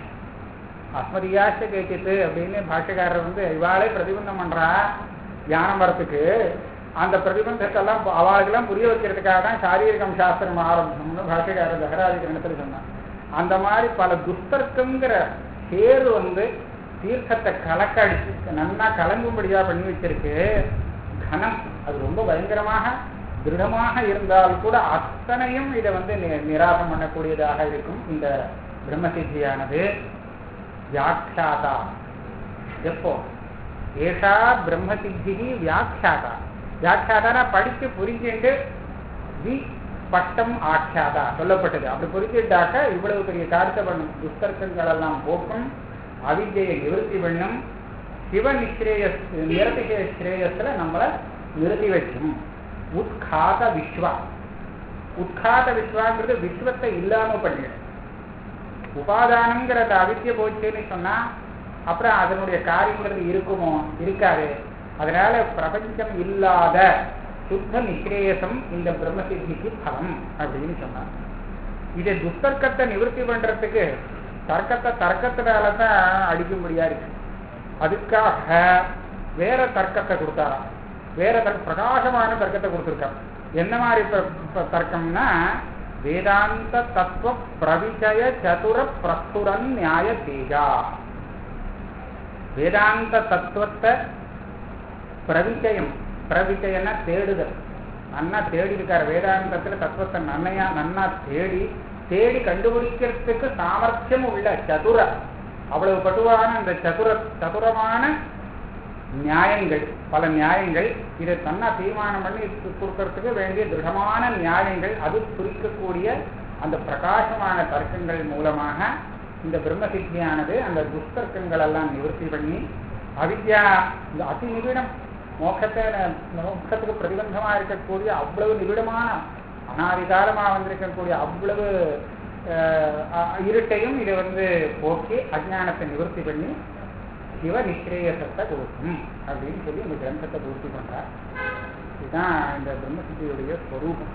அஸ்மதியாச்ச கேட்குது அப்படின்னு பாஷ்யக்காரர் வந்து இவாளே பிரதிபந்தம் பண்றா தியானம் வரத்துக்கு அந்த பிரதிபந்தத்தெல்லாம் அவளுக்கெல்லாம் புரிய வைக்கிறதுக்காக தான் சாரீரிகம் சாஸ்திரம் ஆரம்பிச்சோம்னு பாஷ்யக்காரர் தகராதிகரணத்தில் சொன்னான் அந்த மாதிரி பல துஷ்தர்க்கங்கிற சேரு வந்து தீர்த்தத்தை கலக்கடிச்சு நல்லா கலங்கும்படியா பண்ணி வச்சிருக்கு கனம் அது ரொம்ப பயங்கரமாக திருடமாக இருந்தால் கூட அத்தனையும் இதை வந்து நி- நிராசம் பண்ணக்கூடியதாக இருக்கும் இந்த பிரம்மசித்தியானது வியாக்கியாதா எப்போ ஏஷா பிரம்மசித்தி வியாக்கியாதா வியாக்கியாதானா படிச்சு புரிஞ்சுட்டு வி பட்டம் ஆக்கியாதா சொல்லப்பட்டது அப்படி புரிஞ்சுட்டாக்க இவ்வளவு பெரிய காரியத்தை பண்ணும் துஷ்தர்க்கங்கள் எல்லாம் போக்கும் அவித்யை நிவர்த்தி பண்ணும் சிவ நிஸ்ரேயஸ் நிரதிசய ஸ்ரேயஸ்ல நம்மளை நிறுத்தி வச்சும் உத்காத விஸ்வா உத்காத விஸ்வாங்கிறது விஸ்வத்தை இல்லாம பண்ணிடும் உபாதானங்கிற அந்த அவித்திய போச்சுன்னு சொன்னா அப்புறம் அதனுடைய காரியங்கிறது இருக்குமோ இருக்காது அதனால பிரபஞ்சம் இல்லாத சுத்த நிஸ்ரேயசம் இந்த பிரம்மசித்திக்கு பலம் அப்படின்னு சொன்னார் இதை துஷ்தர்க்கத்தை நிவர்த்தி பண்றதுக்கு தர்க்கத்தை தர்க்கத்தினால தான் அடிக்கும்படியா இருக்கு அதுக்காக வேற தர்க்கத்தை கொடுத்தாராம் வேற தர்க்க பிரகாசமான தர்க்கத்தை கொடுத்துருக்கார் என்ன மாதிரி ப- ப- தர்க்கம்னா வேதாந்த தத்துவ பிரவிஜய சதுர பிரசுரன் நியாய தேஜா வேதாந்த தத்துவத்தை பிரவிஜயம் பிரவிஜயம்னா தேடுதல் நன்னா தேடி இருக்கார் வேதாந்தத்துல தத்துவத்தை நன்னையா நன்னா தேடி தேடி கண்டுபிடிக்கிறதுக்கு சாமர்த்தியம் உள்ள சதுர அவ்வளவு பட்டுவான அந்த சதுர சதுரமான நியாயங்கள் பல நியாயங்கள் இதை தன்னா தீர்மானம் பண்ணி கு- கொடுக்கறதுக்கு வேண்டிய திருடமான நியாயங்கள் அது குறிக்கக்கூடிய அந்த பிரகாசமான தர்க்கங்கள் மூலமாக இந்த பிரம்மசித்தியானது அந்த துஷ்தர்க்கங்கள் எல்லாம் நிவர்த்தி பண்ணி அவித்யா இந்த அதி நிபிடம் மோட்சத்தை மோட்சத்துக்கு பிரதிபந்தமா இருக்கக்கூடிய அவ்வளவு நிபிடமான அனாதிகாலமா வந்திருக்கக்கூடிய அவ்வளவு அஹ், அ- இருட்டையும் இதை வந்து போக்கி அஜ்ஞானத்தை நிவர்த்தி பண்ணி சிவ நிஸ்ரேயசத்தை கொடுக்கும் அப்படின்னு சொல்லி இந்த கிரந்தத்தை பூர்த்தி பண்றார் இதுதான் இந்த பிரம்மசித்தியுடைய ஸ்வரூபம்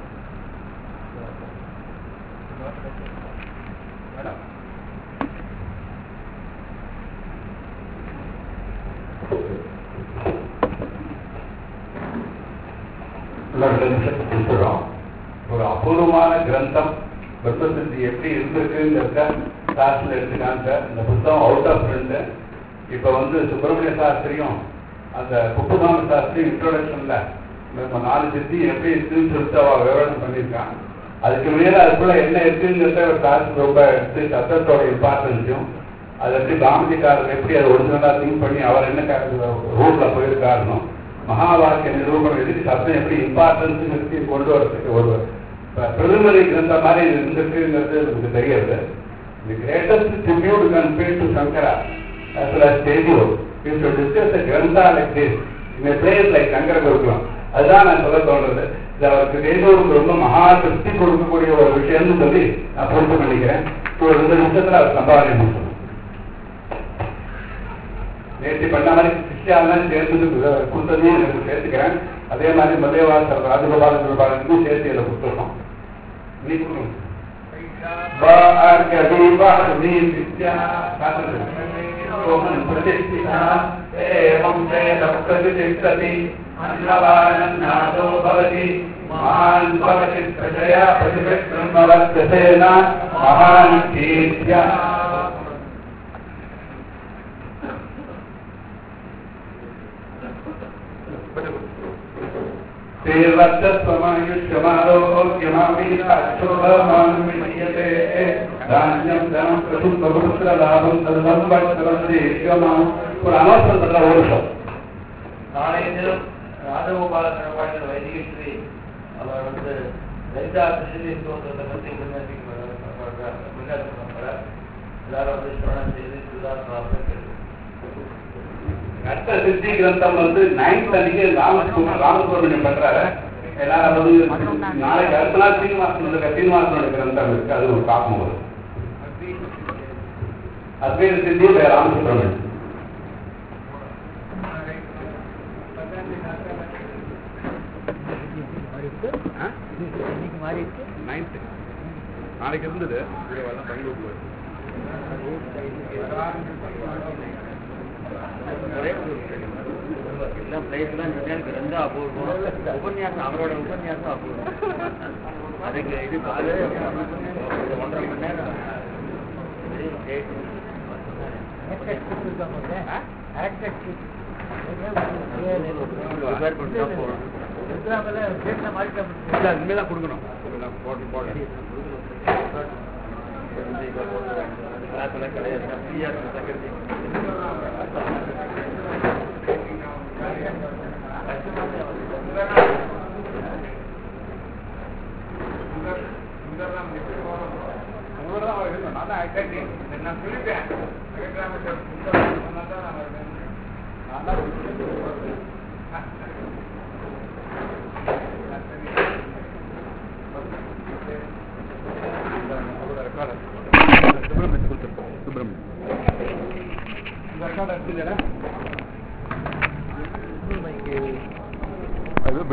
மேடம் இன்னொரு ரெண்டு நிமிஷத்துக்கு கொடுத்துறோம் ஒரு அபூர்வமான கிரந்தம் பிரம்மசித்தி எப்படி இருந்திருக்குங்கிறத கிளாஸ்ல எடுத்துக்காங்க இந்த புத்தகம் அவுட் ஆஃப் பிரிண்ட் இப்போ வந்து சுப்பிரமணிய சாஸ்திரியும் அந்த குப்புதாம சாஸ்திரியும் இன்ட்ரோடக்ஷன்ல நம்ம நாலு சித்தி எப்படி இருக்குன்னு சொல்லிட்டு அவ விவரணம் பண்ணியிருக்கான் அதுக்கு மேல அதுக்குள்ள என்ன இருக்குங்கிறத ஒரு கிளாஸ் ரொம்ப எடுத்து சத்தத்தோட இம்பார்ட்டன்ஸையும் அது எப்படி காந்திக்காரர் எப்படி அதை ஒரிஜினலா திங்க் பண்ணி அவர் என்ன ரூட்ல போயிருக்காருனும் மகா வாக்கிய நிரூபணம் எதுக்கு சத்தம் எப்படி இம்பார்ட்டன்ஸ் நிறுத்தி கொண்டு வரதுக்கு ஒரு பிரதமரை கிரந்த மாதிரி இது இருந்திருக்குங்கிறது நமக்கு தெரியாது the greatest tribute compared to Shankara as well as Tejo is to discuss a grantha like this in a place like Shankara Gurukulam அதுதான் நான் சொல்ல தோன்றது இது அவருக்கு தேஜோருக்கு ரொம்ப மகா திருப்தி கொடுக்கக்கூடிய ஒரு விஷயம்னு சொல்லி நான் பொறுப்பு பண்ணிக்கிறேன் ஒரு ரெண்டு நிமிஷத்துல அவர் சம்பாதனை முடிச்சோம் நேற்று பண்ண மாதிரி சிஷ்யாலாம் சேர்ந்து கொடுத்ததையும் எனக்கு சேர்த்துக்கிறேன் அதே மாதிரி மல்லேவாசர் ராஜகோபால கோபாலனுக்கும் சேர்த்து இதில் கொடுத்துருக்கோம் நீ கொடுக்கணும் வார்கவி வார்வி வித்யா சாத்திரம் प्रतिष्ठिता एवं वेद प्रतिष्ठति अन्नवानन्नादो भवति महान् भवति प्रजया प्रतिब्रह्मवर्चसेन महान् कीर्त्या ീർവമാരോഗ്യമാമീശോഭമാനുമിഷ്യത്തെ ധാന്യം ധനം പ്രസുപ്രഭുത്രലാഭം സർവം വത്സരം ஒரு அனௌன்ஸ்மெண்ட் பண்ற ஒரு நிமிஷம் நாளைய தினம் ராஜகோபால கணவாளர் வைதிகஸ்ரீ அவர் வந்து லலிதா கிருஷ்ணி ஸ்தோத்திரத்தை பற்றி முன்னேற்றி முன்னேற்றம் பண்ணுறார் எல்லாரும் வந்து சிரவணம் செய்து இதுதான் பிரார்த்தனை அடுத்த சித்தி கிரந்தம் வந்து நைன்த் அன்னைக்கு ராமசுப்ர ராமசுப்ரமணியம் பண்றாரு எல்லாரும் வந்து நாளைக்கு அடுத்த நாள் சீனிவாசனோட சீனிவாசனோட கிரந்தம் இருக்கு அது ஒரு பார்க்கும் போது அத்வைத சித்தி ராமசுப்ரமணியம் நைன்த்து நாளைக்கு இருந்தது பெங்களூர் எல்லாம் பிளேஸ்லாம் எனக்கு ரொம்ப அபூர்வம் உபன்யாசம் அவரோட உபன்யாசம் அபூர்வம் அதுக்கு இது பாரு ஒன்றரை மணி நேரம் ப்ரிப்பேர் பண்ணிட்டா போகணும் இல்லை இனிமேல் தான் கொடுக்கணும் போட்டு போட்டு கிளாஸ்லாம் கிடையாது ஃப்ரீயாக செக்ரட்டரி உங்களோட தான் அவர் இருக்கணும் நான் தான் கேட்டேன் நான் சொல்லிட்டேன் நான் தான் சுப்பிரமணியம் கொடுத்துருக்கோம் சுப்பிரமணியம் இந்த ரெக்கார்டு எடுத்துக்கடா அது